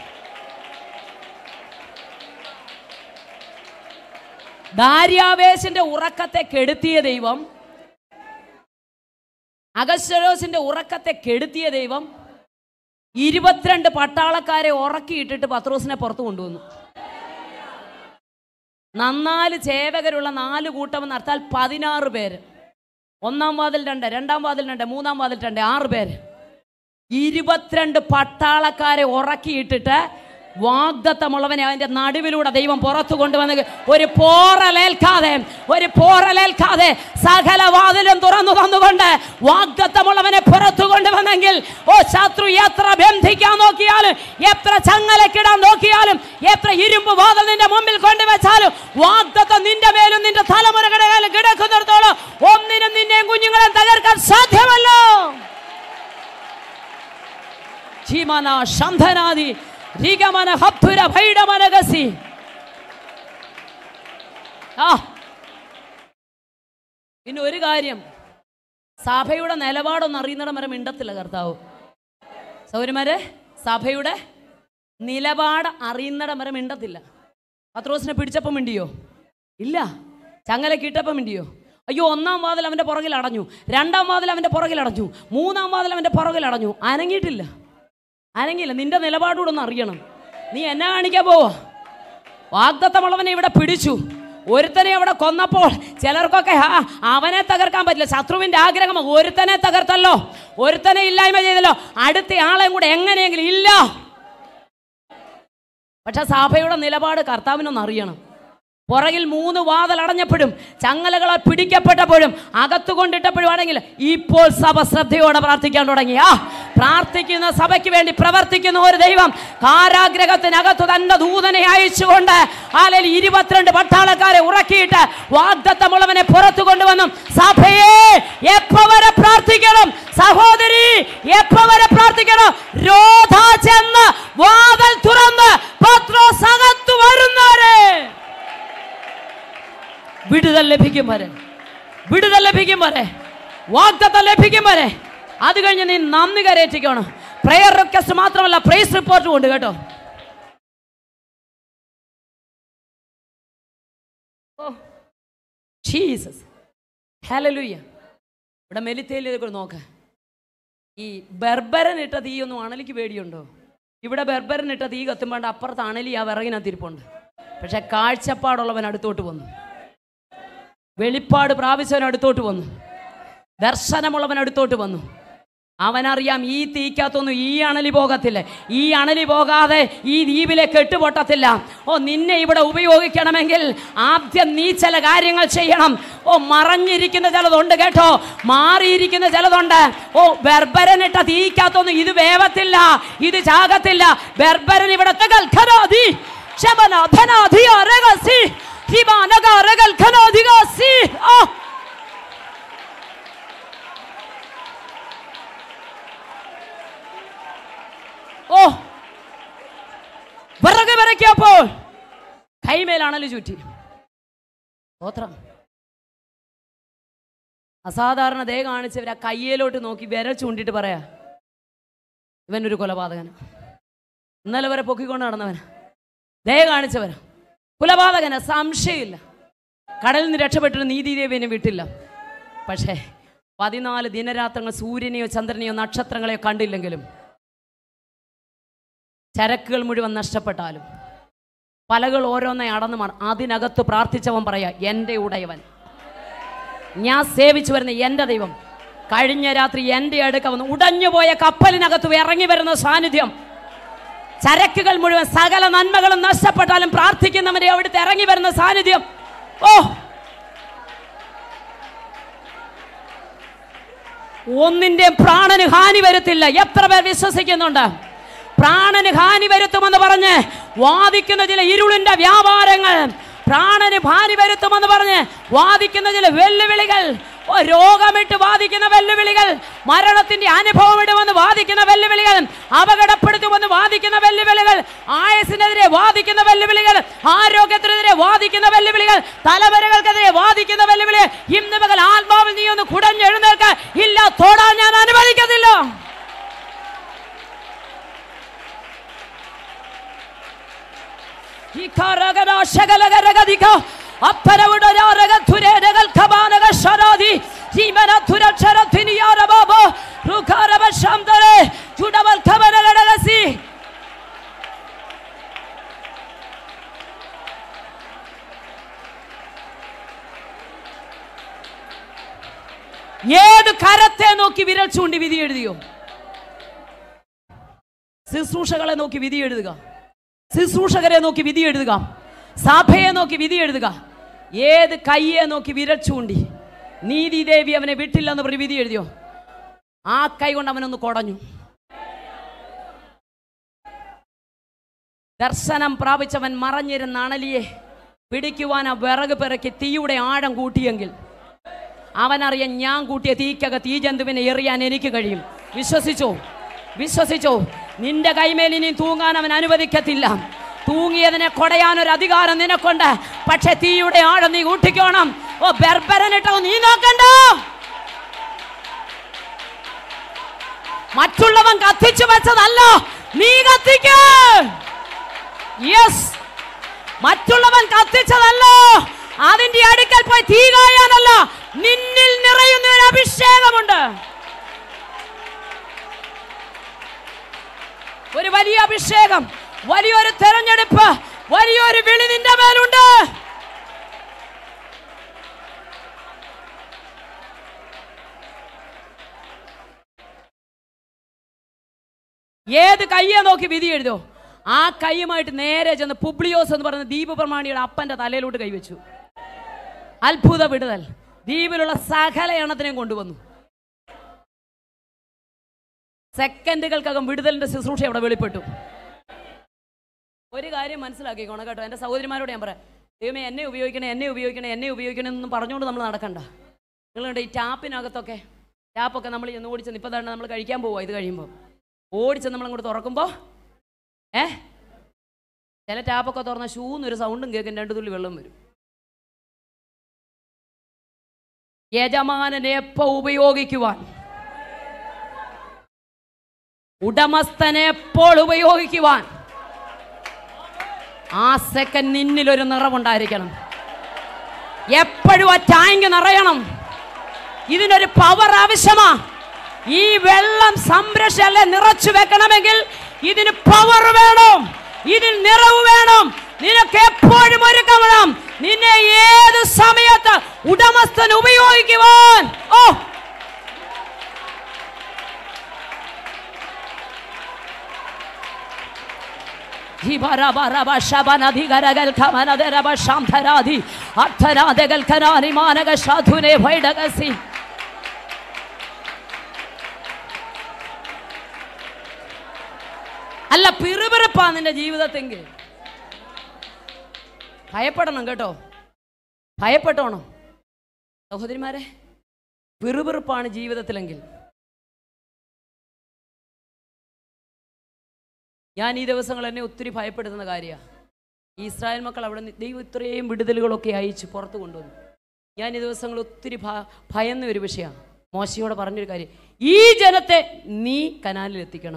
ദാര്യാവേശിന്റെ ഉറക്കത്തെ കെടുത്തിയ ദൈവം അഗശ്വരോസിന്റെ ഉറക്കത്തെ കെടുത്തിയ ദൈവം ഇരുപത്തിരണ്ട് പട്ടാളക്കാരെ ഉറക്കിയിട്ടിട്ട് പത്രോസിനെ പുറത്തു കൊണ്ടുവന്നു നന്നാല് ചേവകരുള്ള നാല് കൂട്ടം നടത്താൽ പതിനാറ് പേര് ഒന്നാം വാതിൽ രണ്ട് രണ്ടാം വാതിൽ രണ്ട് മൂന്നാം വാതിൽ രണ്ട് ആറ് പേര് ഇരുപത്തിരണ്ട് പട്ടാളക്കാരെ ഉറക്കിയിട്ടിട്ട് വാഗ്ദത്തമുള്ളവനെ അതിന്റെ നടുവിലൂടെ ദൈവം പുറത്തു കൊണ്ടുവന്ന് ഒരു പോറലേൽക്കാതെ ഒരു പോറലേൽക്കാതെ സകല വാതിലും തുറന്നു തന്നുകൊണ്ട് വാഗ്ദത്തമുള്ളവനെ പുറത്തു കൊണ്ടുവന്നെങ്കിൽ ഓ ശത്രു എത്ര ബന്ധിക്കാൻ നോക്കിയാലും എത്ര ചങ്ങലക്കിടാൻ നോക്കിയാലും എത്ര ഇരുമ്പ് വാതിൽ നിന്റെ മുമ്പിൽ കൊണ്ടുവച്ചാലും വാഗ്ദത്തം നിന്റെ മേലും നിന്റെ തലമുറകളുടെ മേലും കിടക്കുന്നിടത്തോളം ഒന്നിനും നിന്നെയും കുഞ്ഞുങ്ങളെ തകർക്കാൻ സാധ്യമല്ലോ ധീമന ശന്ധനാദി രിഗമന ഹബ്ധുര ഭൈഡമനഗസി ആ പിന്നെ ഒരു കാര്യം സഭയുടെ നിലപാടൊന്നും അറിയുന്നിടം വരെ മിണ്ടത്തില്ല കർത്താവ് സൗരന്മാരെ സഭയുടെ നിലപാട് അറിയുന്നിടം വരെ മിണ്ടത്തില്ല പത്രോസിനെ പിടിച്ചപ്പം മിണ്ടിയോ ഇല്ല ചങ്ങല കിട്ടപ്പം മിണ്ടിയോ അയ്യോ ഒന്നാം വാതിൽ അവൻ്റെ പുറകിൽ അടഞ്ഞു രണ്ടാം വാതിൽ അവൻ്റെ പുറകിൽ അടഞ്ഞു മൂന്നാം വാതിൽ അവൻ്റെ പുറകിൽ അടഞ്ഞു അനങ്ങിയിട്ടില്ല അനങ്ങിയില്ല നിന്റെ നിലപാടുകൂടെ ഒന്ന് അറിയണം നീ എന്നെ കാണിക്കാൻ പോവാ വാഗ്ദത്തമുള്ളവനെ ഇവിടെ പിടിച്ചു ഒരുത്തനെ അവിടെ കൊന്നപ്പോൾ ചിലർക്കൊക്കെ ആ അവനെ തകർക്കാൻ പറ്റില്ല ശത്രുവിന്റെ ആഗ്രഹം ഒരുത്തനെ തകർത്തല്ലോ ഒരുത്തനെ ഇല്ലായ്മ ചെയ്തല്ലോ അടുത്ത ആളെയും കൂടെ എങ്ങനെയെങ്കിലും ഇല്ല പക്ഷെ സഭയുടെ നിലപാട് കർത്താവിനൊന്ന് അറിയണം പുറകിൽ മൂന്ന് വാതിൽ അടഞ്ഞപ്പോഴും ചങ്ങലകളെ പിടിക്കപ്പെട്ടപ്പോഴും അകത്തു കൊണ്ടിട്ടപ്പോഴും ആണെങ്കിൽ ഇപ്പോൾ സഭ ശ്രദ്ധയോടെ പ്രാർത്ഥിക്കാൻ തുടങ്ങി ആ പ്രാർത്ഥിക്കുന്ന സഭയ്ക്ക് വേണ്ടി പ്രവർത്തിക്കുന്ന ഒരു ദൈവം കാരാഗ്രഹത്തിനകത്ത് തന്റെ ദൂതനെ അയച്ചുകൊണ്ട് ആലയിൽ ഇരുപത്തിരണ്ട് പട്ടാളക്കാരെ ഉറക്കിയിട്ട് വാഗ്ദത്തമുള്ളവനെ പുറത്തു കൊണ്ടുവന്നു സഭയെ എപ്പോ വരെ പ്രാർത്ഥിക്കണം സഹോദരി എപ്പോ വരെ പ്രാർത്ഥിക്കണം രോധ ചെന്ന് വാതിൽ തുറന്ന് പത്രോസ് അകത്തു വരുന്നവരെ വിടുതൽ ലഭിക്കും വരെ വിടുതൽ ലഭിക്കും വരെ വാഗ്ദത്തം ലഭിക്കും വരെ അത് കഴിഞ്ഞ് നീ നന്ദി കരയറ്റിക്കണം പ്രയർ റിക്വസ്റ്റ് മാത്രമല്ല പ്രൈസ് റിപ്പോർട്ടും ഉണ്ട് കേട്ടോ ഓ ജീസസ് ഹലലുയ്യ ഇവിടെ മെലിത്തേലിൽ നോക്ക ഈ ബർബരൻ ഇട്ട തീയൊന്നും അണലിക്ക് പേടിയുണ്ടോ ഇവിടെ ബർബരൻ ഇട്ട തീ കത്തുമ്പോണ്ട് അപ്പുറത്ത് അണലി ആ വിറകിനകത്തിരിപ്പുണ്ട് പക്ഷെ കാഴ്ചപ്പാടുള്ളവൻ അടുത്തോട്ട് വന്നു വെളിപ്പാട് പ്രാപിച്ചവൻ അടുത്തോട്ട് വന്നു ദർശനമുള്ളവൻ അടുത്തോട്ട് വന്നു അവനറിയാം ഈ തീക്കകത്തൊന്നും ഈ അണലി പോകത്തില്ല ഈ അണലി പോകാതെ ഈ ദ്വീപിലെ കെട്ടുപൊട്ടത്തില്ല ഓ നിന്നെ ഇവിടെ ഉപയോഗിക്കണമെങ്കിൽ ആദ്യം നീ ചില കാര്യങ്ങൾ ചെയ്യണം ഓ മറഞ്ഞിരിക്കുന്ന ചിലതുണ്ട് കേട്ടോ മാറിയിരിക്കുന്ന ചിലതുണ്ട് ഓ ബർബരനിട്ട തീക്കകത്തൊന്നും ഇത് വേവത്തില്ല ഇത് ചാകത്തില്ല ബർബരൻ ഇവിടെ തകൽഖനാധി, ശബനാധനാധി അരകസി, ഹിമാനക അരകൽഖനാധികാസി. ആ ഓ വിറക് വിറയ്ക്കപ്പോൾ കൈമേലാണല്ലോ ചുറ്റി സ്തോത്രം അസാധാരണ ദയ കാണിച്ചവർ ആ കയ്യിലോട്ട് നോക്കി വിരൽ ചൂണ്ടിട്ട് പറയാ ഇവനൊരു കൊലപാതകന ഇന്നലെ വരെ പൊക്കിക്കൊണ്ട് നടന്നവന ദയ കാണിച്ചവന കൊലപാതകന സംശയമില്ല കടലിൽ നിന്ന് രക്ഷപ്പെട്ടിട്ട് നീതിദേവിനെ വിട്ടില്ല പക്ഷേ പതിനാല് ദിനരാത്രങ്ങൾ സൂര്യനെയോ ചന്ദ്രനെയോ നക്ഷത്രങ്ങളെയോ കണ്ടില്ലെങ്കിലും ചരക്കുകൾ മുഴുവൻ നഷ്ടപ്പെട്ടാലും പലകൾ ഓരോന്നായി അടന്നു മാറും അതിനകത്ത് പ്രാർത്ഥിച്ചവൻ പറയാ എൻ്റെ ഉടയവൻ ഞാൻ സേവിച്ചു വരുന്ന എൻ്റെ ദൈവം കഴിഞ്ഞ രാത്രി എൻ്റെ അടുക്ക വന്ന് ഉടഞ്ഞുപോയ കപ്പലിനകത്ത് ഇറങ്ങി വരുന്ന സാന്നിധ്യം ചരക്കുകൾ മുഴുവൻ സകല നന്മകളും നഷ്ടപ്പെട്ടാലും പ്രാർത്ഥിക്കുന്നവരെ അവിടുത്തെ ഇറങ്ങി വരുന്ന സാന്നിധ്യം ഓ ഒന്നിന്റെ പ്രാണന് ഹാനി വരുത്തില്ല എത്ര പേർ വിശ്വസിക്കുന്നുണ്ട് പ്രാണന് ഹാനി വരുത്തുമെന്ന് പറഞ്ഞ് വാദിക്കുന്ന ചില ഇരുളിന്റെ വ്യാപാരങ്ങൾ പ്രാണന് ഹാനി വരുത്തുമെന്ന് പറഞ്ഞ് വാദിക്കുന്ന ചില വെല്ലുവിളികൾ ഓ, രോഗമിട്ട് വാദിക്കുന്ന വെല്ലുവിളികൾ മരണത്തിന്റെ അനുഭവം ഇടുമെന്ന് വാദിക്കുന്ന വെല്ലുവിളികൾ അപകടപ്പെടുത്തുമെന്ന് വാദിക്കുന്ന വെല്ലുവിളികൾ ആയസിനെതിരെ വാദിക്കുന്ന വെല്ലുവിളികൾ ആരോഗ്യത്തിനെതിരെ വാദിക്കുന്ന വെല്ലുവിളികൾ തലവരകൾക്കെതിരെ വാദിക്കുന്ന വെല്ലുവിളികൾ ഇന്ന് മകൾ ആത്മാവിൽ നീ ഒന്ന് കുടഞ്ഞെഴുന്നേൽക്ക ഇല്ല തൊടാൻ ഞാൻ അനുവദിക്കത്തില്ല ഏത് കരത്തെ നോക്കി വിരൽ ചൂണ്ടി വിധി എഴുതിയോ ശുശ്രൂഷകളെ നോക്കി വിധി എഴുതുക ശുശ്രൂഷകരെ നോക്കി വിധി എഴുതുക സഭയെ നോക്കി വിധി എഴുതുക ഏത് കയ്യെ നോക്കി വിരൽ ചൂണ്ടി നീതി ദേവി അവനെ വിട്ടില്ലെന്ന് പറഞ്ഞ് വിധി എഴുതിയോ ആ കൈ കൊണ്ട് അവനൊന്ന് കുടഞ്ഞു ദർശനം പ്രാപിച്ചവൻ മറഞ്ഞിരുന്ന അണലിയെ പിടിക്കുവാൻ ആ വിറക് പിറക്കി തീയുടെ ആഴം കൂട്ടിയെങ്കിൽ അവനറിയാൻ ഞാൻ കൂട്ടിയ തീക്കക തീ ജന്തുവിനെ എറിയാൻ എനിക്ക് കഴിയും വിശ്വസിച്ചോ വിശ്വസിച്ചോ നിന്റെ കൈമേൽ ഇനി തൂങ്ങാൻ അവൻ അനുവദിക്കത്തില്ല തൂങ്ങിയതിനെ കൊടയാൻ ഒരു അധികാരം നിനക്കുണ്ട് പക്ഷെ തീയുടെ ആഴം നീ ഊട്ടിക്കോണം ഓ ബെർബരനിട്ടോ നീ നോക്കണ്ട മറ്റുള്ളവൻ കത്തിച്ചു വെച്ചതല്ല നീ കത്തിക്ക യെസ് മറ്റുള്ളവൻ കത്തിച്ചതല്ല അതിന്റെ അടുക്കൽ പോയി തീ കായാനല്ല നിന്നിൽ നിറയുന്ന ഒരു അഭിഷേകമുണ്ട് ഒരു വലിയ അഭിഷേകം വലിയൊരു തെരഞ്ഞെടുപ്പ് വലിയൊരു വിളി നിന്റെ മേലുണ്ട് ഏത് കയ്യെ നോക്കി വിധി എഴുതോ ആ കൈയുമായിട്ട് നേരെ ചെന്ന് പുബ്ലിയോസ് എന്ന് പറയുന്ന ദീപ പ്രമാണിയുടെ അപ്പന്റെ തലയിലോട്ട് കൈവച്ചു അത്ഭുത വിടുതൽ ദ്വീപിലുള്ള സകല എണ്ണത്തിനെയും കൊണ്ടുവന്നു സെക്കൻഡുകൾക്കകം വിടുതലിന്റെ ശുശ്രൂഷ അവിടെ വെളിപ്പെട്ടു ഒരു കാര്യം മനസ്സിലാക്കിക്കോണം കേട്ടോ എൻ്റെ സഹോദരിമാരോട് ഞാൻ പറയാം ദൈവമേ എന്നെ ഉപയോഗിക്കണേ എന്നെ ഉപയോഗിക്കണേ എന്നെ ഉപയോഗിക്കണേ എന്നൊന്നും പറഞ്ഞുകൊണ്ട് നമ്മൾ നടക്കണ്ട നിങ്ങളുണ്ട് ഈ ടാപ്പിനകത്തൊക്കെ ടാപ്പൊക്കെ നമ്മൾ ചെന്ന് ഓടിച്ചെന്ന് ഇപ്പം തന്നെ നമ്മൾ കഴിക്കാൻ പോവുക ഇത് കഴിയുമ്പോൾ ഓടിച്ചെന്ന് നമ്മളങ്ങോട്ട് തുറക്കുമ്പോൾ ഏ ചില ടാപ്പൊക്കെ തുറന്ന ഷൂന്നൊരു സൗണ്ടും കേൾക്കും രണ്ട് തുള്ളി വെള്ളം വരും യജമാനനെ എപ്പോ ഉപയോഗിക്കുവാൻ ഉടമസ്ഥനെ എപ്പോൾ ഉപയോഗിക്കുവാൻ ആ സെക്കൻഡ് നിന്നിലൊരു നിറവുണ്ടായിരിക്കണം എപ്പോഴും ആ ടാങ്ക് നിറയണം ഇതിനൊരു പവർ ആവശ്യമാ ഈ വെള്ളം സംരക്ഷല്ല നിറച്ചു വെക്കണമെങ്കിൽ ഇതിന് പവർ വേണം ഇതിൽ നിറവ് വേണം നിനക്ക് എപ്പോഴും ഒരുക്കം വേണം നിന്നെ ഏത് സമയത്ത് ഉടമസ്ഥൻ ഉപയോഗിക്കുവാൻ ഓ ധരാധി അല്ല പിറുപിറുപ്പാ നിന്റെ ജീവിതത്തെങ്കിൽ ഭയപ്പെടണം കേട്ടോ ഭയപ്പെട്ടോണം സഹോദരിമാരെ പിറുപിറുപ്പാണ് ജീവിതത്തിലെങ്കിൽ ഞാൻ ഈ ദിവസങ്ങൾ എന്നെ ഒത്തിരി ഭയപ്പെടുത്തുന്ന കാര്യമാണ് ഇസ്രായേൽ മക്കൾ അവിടെ നിന്ന് ദൈവം ഇത്രയും വിടുതലുകളൊക്കെ അയച്ചു പുറത്ത് കൊണ്ടുവന്നു ഞാൻ ഈ ദിവസങ്ങൾ ഒത്തിരി ഭ- ഭയന്ന ഒരു വിഷയമാണ് മോശയോട് പറഞ്ഞൊരു കാര്യം ഈ ജനത്തെ നീ കനാലിൽ എത്തിക്കണം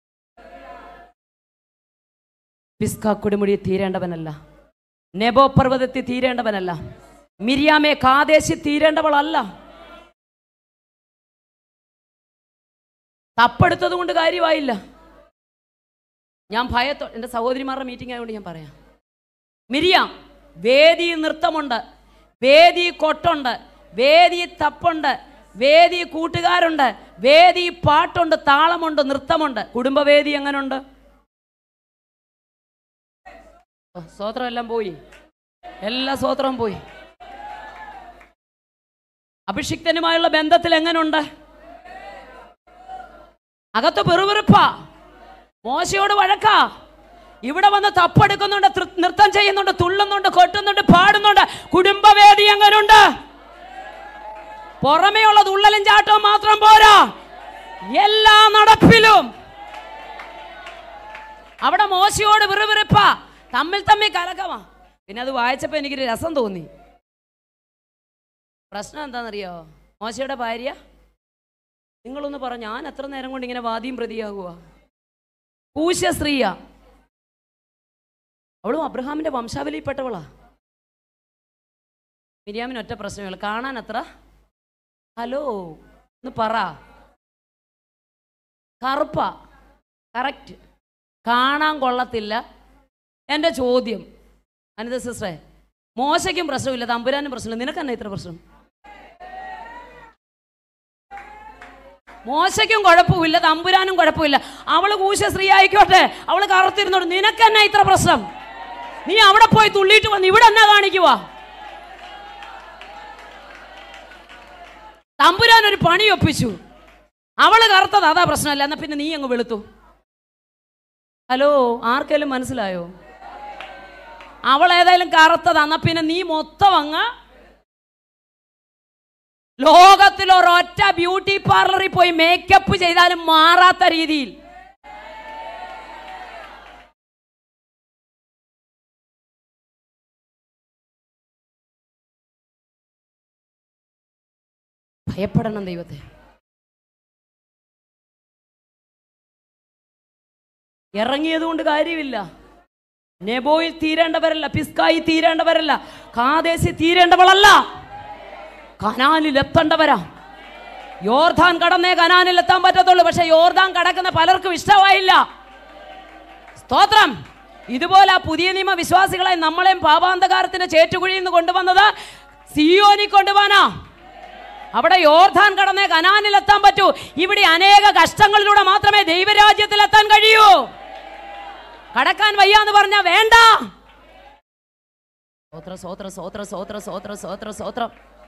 പിസ്ക കൊടുമുടി തീരേണ്ടവനല്ല നെബോ പർവ്വതത്തിൽ തീരേണ്ടവനല്ല മിരിയാമെ കാദേശി തീരേണ്ടവളല്ല തപ്പെടുത്തത് കൊണ്ട് കാര്യമായില്ല ഞാൻ ഭയത്തോ എൻ്റെ സഹോദരിമാരുടെ മീറ്റിംഗ് ആയതുകൊണ്ട് ഞാൻ പറയാം മിരിയാം വേദി നൃത്തമുണ്ട് വേദി കൊട്ടുണ്ട് വേദി തപ്പുണ്ട് വേദി കൂട്ടുകാരുണ്ട് വേദി പാട്ടുണ്ട് താളമുണ്ട് നൃത്തമുണ്ട് കുടുംബവേദി എങ്ങനുണ്ട് ഓ, സ്വോത്രം എല്ലാം പോയി എല്ലാ സ്വോത്രവും പോയി അഭിഷിക്തനുമായുള്ള ബന്ധത്തിൽ എങ്ങനുണ്ട് അകത്ത് പെറുപെറുപ്പാ മോശയോട് വഴക്കാ ഇവിടെ വന്ന് തപ്പെടുക്കുന്നുണ്ട് തൃ- നൃത്തം ചെയ്യുന്നുണ്ട് തുള്ളുന്നുണ്ട് കൊട്ടുന്നുണ്ട് പാടുന്നുണ്ട് കുടുംബവേദി എങ്ങനുണ്ട് പുറമേയുള്ള തുള്ളലും ചാട്ടവും മാത്രം പോരാ എല്ലാ നടപ്പിലും അവിടെ മോശയോട് വിറുവിറുപ്പ തമ്മിൽ തമ്മിൽ കലക്കമാ പിന്നെ അത് വായിച്ചപ്പോൾ എനിക്കൊരു രസം തോന്നി പ്രശ്നം എന്താണെന്നറിയോ മോശയുടെ ഭാര്യ നിങ്ങളൊന്ന് പറ ഞാൻ എത്ര നേരം കൊണ്ട് ഇങ്ങനെ വാദിയും പ്രതിയാകുക കൂശ സ്ത്രീയാ അവളും അബ്രഹാമിന്റെ വംശാവലിയിൽപ്പെട്ടവളാ മിരിയാമിന് ഒറ്റ പ്രശ്നമില്ല കാണാൻ അത്ര ഹലോ ഒന്ന് പറ കറുപ്പ കറക്റ്റ് കാണാൻ കൊള്ളത്തില്ല എൻ്റെ ചോദ്യം അനിത സിസ്റ്ററെ മോശയ്ക്കും പ്രശ്നമില്ല തമ്പുരാനും പ്രശ്നമില്ല നിനക്ക് തന്നെ ഇത്ര പ്രശ്നം മോശയ്ക്കും കുഴപ്പമില്ല തമ്പുരാനും കുഴപ്പമില്ല അവള് കൂശ സ്ത്രീ ആയിക്കോട്ടെ അവള് കറുത്തിരുന്നോട്ട് നിനക്ക് തന്നെ ഇത്ര പ്രശ്നം നീ അവിടെ പോയി തുള്ളിയിട്ട് വന്ന് ഇവിടെ എന്നാ കാണിക്കുവാ തമ്പുരാൻ ഒരു പണി ഒപ്പിച്ചു അവള് കറുത്തത് അതാ പ്രശ്നമല്ല എന്നാ പിന്നെ നീ അങ്ങ് വെളുത്തു ഹലോ ആർക്കെങ്കിലും മനസ്സിലായോ അവൾ ഏതായാലും കറുത്തതാ എന്നാ പിന്നെ നീ മൊത്തം അങ്ങ് ലോകത്തിൽ ഒരൊറ്റ ബ്യൂട്ടി പാർലറിൽ പോയി മേക്കപ്പ് ചെയ്താലും മാറാത്ത രീതിയിൽ ഭയപ്പെടണം ദൈവത്തെ ഇറങ്ങിയത് കൊണ്ട് കാര്യമില്ല നെബോയിൽ തീരേണ്ടവരല്ല പിസ്കായി തീരേണ്ടവരല്ല കാദേശി തീരേണ്ടവളല്ല കനാലിൽ എത്തേണ്ടവരാ യോർദാൻ കടന്നേ കനാനിൽ എത്താൻ പറ്റത്തുള്ളൂ പക്ഷെ യോർദാൻ കടക്കുന്ന പലർക്കും ഇഷ്ടമായില്ല സ്തോത്രം ഇതുപോലെ ആ പുതിയ നിയമ വിശ്വാസികളെ നമ്മളെയും പാപാന്തകാരത്തിന്റെ ചേറ്റുകുഴിയിൽ നിന്ന് കൊണ്ടുവന്നത് സിയോനി കൊണ്ടുപോകാനാ അവിടെ യോർദാൻ കടന്നേ കനാനിൽ എത്താൻ പറ്റൂ ഇവിടെ അനേക കഷ്ടങ്ങളിലൂടെ മാത്രമേ ദൈവരാജ്യത്തിൽ എത്താൻ കഴിയൂ കടക്കാൻ വയ്യാന്ന് പറഞ്ഞാ വേണ്ട സ്വോത്ര സ്വോത്ര സ്വോത്ര സ്വോത്ര സ്വോത്ര സ്വോത്ര സ്വോത്രം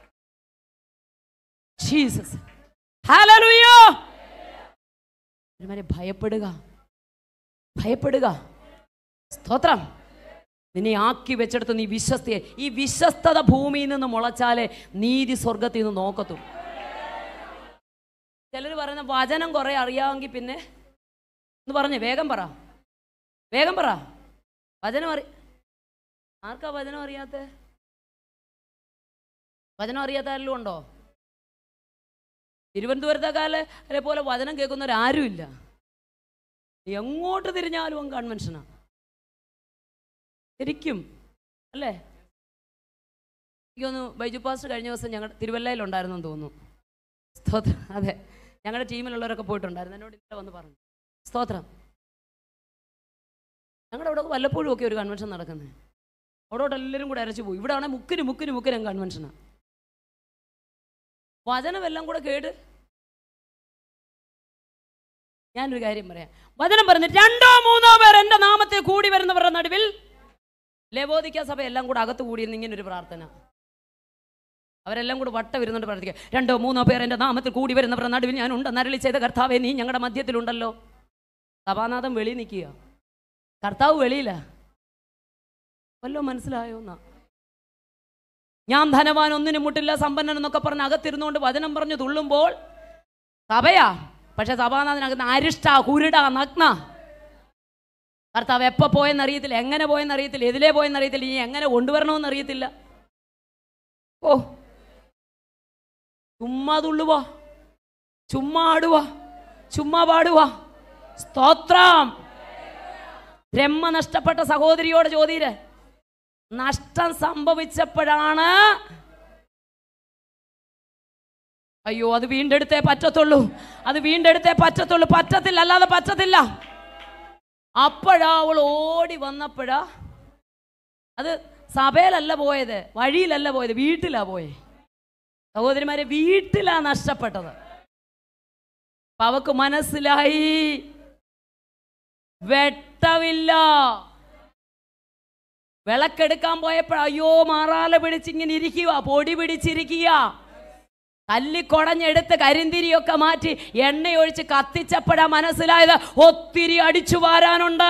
ജീസസ് ഹല്ലേലൂയ ഒരുമാതിരി ഭയപ്പെടുക ഭയപ്പെടുക സ്തോത്രം നിന്നെ ആക്കി വെച്ചെടുത്ത് നീ വിശ്വസ്തയെ ഈ വിശ്വസ്തത ഭൂമിയിൽ നിന്ന് മുളച്ചാലേ നീതി സ്വർഗത്തിൽ നിന്ന് നോക്കത്തു ചിലർ പറയുന്ന വചനം കുറെ അറിയാമെങ്കിൽ പിന്നെ എന്ന് പറഞ്ഞേ വേഗം പറ വേഗം പറ വചനം അറി ആർക്കാ വചനം അറിയാത്ത വചനം അറിയാത്ത ആരെങ്കിലും ഉണ്ടോ തിരുവനന്തപുരത്തെക്കാലെ പോലെ വചനം കേൾക്കുന്നവരാരുമില്ല എങ്ങോട്ട് തിരിഞ്ഞാലും അങ്ങ് കൺവെൻഷനാ ശരിക്കും അല്ലേ എനിക്കൊന്ന് ബൈജു പാസ്റ്റ് കഴിഞ്ഞ ദിവസം ഞങ്ങൾ തിരുവല്ലയിലുണ്ടായിരുന്നു തോന്നുന്നു സ്തോത്രം അതെ ഞങ്ങളുടെ ടീമിലുള്ളവരൊക്കെ പോയിട്ടുണ്ടായിരുന്നു എന്നോട് ഇന്നലെ വന്ന് പറഞ്ഞു സ്തോത്രം ഞങ്ങളുടെ അവിടെ വല്ലപ്പോഴും ഒക്കെ ഒരു കൺവെൻഷൻ നടക്കുന്നത് അവിടോട്ട് എല്ലാവരും കൂടെ അരച്ചു പോയി ഇവിടെ ആണെങ്കിൽ മുക്കിന് മുക്കിന് മുക്കിനും കൺവെൻഷനാണ് വചനമെല്ലാം കൂടെ കേട്ട് ഞാനൊരു കാര്യം പറയാം വചനം പറഞ്ഞു രണ്ടോ മൂന്നോ പേർ എൻ്റെ നാമത്തെ കൂടി വരുന്നവരുടെ നടുവിൽ ലവോദിക്ക സഭ എല്ലാം കൂടെ അകത്ത് കൂടിയിരുന്ന ഇങ്ങനെ ഒരു പ്രാർത്ഥന അവരെല്ലാം കൂടെ വട്ട വരുന്നുണ്ട് പ്രാർത്ഥിക്കുക രണ്ടോ മൂന്നോ പേർ എൻ്റെ നാമത്തിൽ കൂടി വരുന്നവരുടെ നടുവിൽ ഞാൻ ഉണ്ട് നരളി ചെയ്ത കർത്താവെ നീ ഞങ്ങളുടെ മധ്യത്തിലുണ്ടല്ലോ സഭാനാഥം വെളി നിൽക്കുക കർത്താവ് വെളിയില്ല വല്ലോ മനസ്സിലായോ എന്നാ ഞാൻ ധനവാൻ ഒന്നിനും മുട്ടില്ല സമ്പന്നൻ എന്നൊക്കെ പറഞ്ഞ് അകത്തിരുന്നുകൊണ്ട് വചനം പറഞ്ഞു തുള്ളുമ്പോൾ സഭയാ പക്ഷെ സഭാനാഥനകത്ത് അരിഷ്ട കുരുട നഗ്ന കർത്താവ് എപ്പോൾ പോയെന്ന് അറിയത്തില്ല എങ്ങനെ പോയെന്ന് അറിയത്തില്ല എതിലേ പോയെന്ന് അറിയത്തില്ല ഇനി എങ്ങനെ കൊണ്ടുവരണമെന്ന് അറിയത്തില്ല ഓ ചുമ്മാ തുള്ളുവാ ചുമ്മാ ആടുവാ ചുമ്മാ പാടുവാ സ്തോത്രം ബ്രഹ്മ നഷ്ടപ്പെട്ട സഹോദരിയോട് ചോദ്യര് നഷ്ടം സംഭവിച്ചപ്പോഴാണ് അയ്യോ അത് വീണ്ടെടുത്തേ പറ്റത്തുള്ളൂ അത് വീണ്ടെടുത്തേ പറ്റത്തുള്ളൂ പറ്റത്തില്ല അല്ലാതെ പറ്റത്തില്ല അപ്പോഴാ അവൾ ഓടി വന്നപ്പോഴാ അത് സഭയിലല്ല പോയത് വഴിയിലല്ല പോയത് വീട്ടിലാ പോയെ സഹോദരിമാരെ വീട്ടിലാ നഷ്ടപ്പെട്ടത് അപ്പൊ അവക്ക് മനസ്സിലായി വെട്ടമില്ല വിളക്കെടുക്കാൻ പോയപ്പോൾ അയ്യോ മാറാല പിടിച്ചിങ്ങനെ ഇരിക്കുക പൊടി പിടിച്ചിരിക്കുക കല്ലിക്കൊടഞ്ഞെടുത്ത് കരിന്തിരിയൊക്കെ മാറ്റി എണ്ണയൊഴിച്ച് കത്തിച്ചപ്പോഴാ മനസ്സിലായത് ഒത്തിരി അടിച്ചു വാരാനുണ്ട്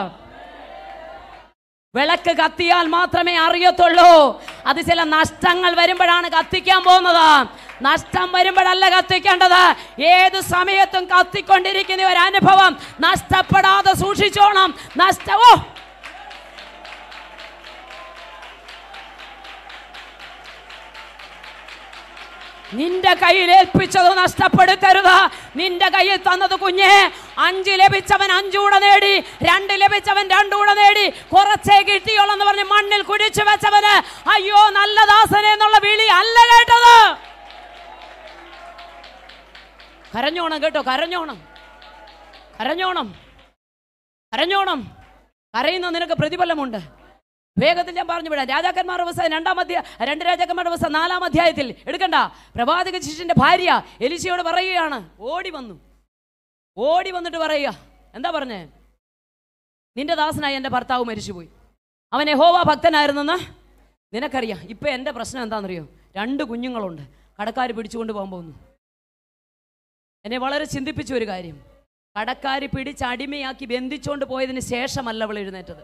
വിളക്ക് കത്തിയാൽ മാത്രമേ അറിയത്തുള്ളൂ അത് ചില നഷ്ടങ്ങൾ വരുമ്പോഴാണ് കത്തിക്കാൻ പോകുന്നത് നഷ്ടം വരുമ്പോഴല്ല കത്തിക്കേണ്ടത് ഏത് സമയത്തും കത്തിക്കൊണ്ടിരിക്കുന്ന ഒരു അനുഭവം നഷ്ടപ്പെടാതെ സൂക്ഷിച്ചോണം നഷ്ടവോ നിന്റെ കയ്യിൽ ഏൽപ്പിച്ചത് നഷ്ടപ്പെടുത്തരുത് നിന്റെ കയ്യിൽ തന്നത് കുഞ്ഞെ അഞ്ച് ലഭിച്ചവൻ അഞ്ചൂടെ നേടി രണ്ട് ലഭിച്ചവൻ രണ്ടൂടെ നേടി കുറച്ചേ കിട്ടിയോളൂ എന്ന് പറഞ്ഞ് മണ്ണിൽ കുഴിച്ചു വെച്ചവന് അയ്യോ നല്ല ദാസനെ എന്നുള്ള വിളി അല്ല കേട്ടത് കരഞ്ഞോണം കേട്ടോ കരഞ്ഞോണം കരഞ്ഞോണം കരഞ്ഞോണം കരയുന്ന നിനക്ക് പ്രതിഫലമുണ്ട് വേഗത്തിൽ ഞാൻ പറഞ്ഞു വിടാം രാജാക്കന്മാരുടെ പുസ്തകം രണ്ടാം അധ്യായ രണ്ട് രാജാക്കന്മാരുടെ പുസ്തകം നാലാം അധ്യായത്തിൽ എടുക്കണ്ട പ്രവാചക ശിഷ്യന്റെ ഭാര്യ എലിശയോട് പറയുകയാണ് ഓടി വന്നു ഓടി വന്നിട്ട് പറയുക എന്താ പറഞ്ഞേ നിന്റെ ദാസനായി എൻ്റെ ഭർത്താവ് മരിച്ചുപോയി അവൻ യഹോവ ഭക്തനായിരുന്നെന്ന് നിനക്കറിയാം ഇപ്പം എൻ്റെ പ്രശ്നം എന്താണെന്നറിയോ രണ്ട് കുഞ്ഞുങ്ങളുണ്ട് കടക്കാർ പിടിച്ചുകൊണ്ട് പോകാൻ പോകുന്നു എന്നെ വളരെ ചിന്തിപ്പിച്ച ഒരു കാര്യം കടക്കാർ പിടിച്ച് അടിമയാക്കി ബന്ധിച്ചുകൊണ്ട് പോയതിന് ശേഷമല്ല അവൾ എഴുന്നേറ്റത്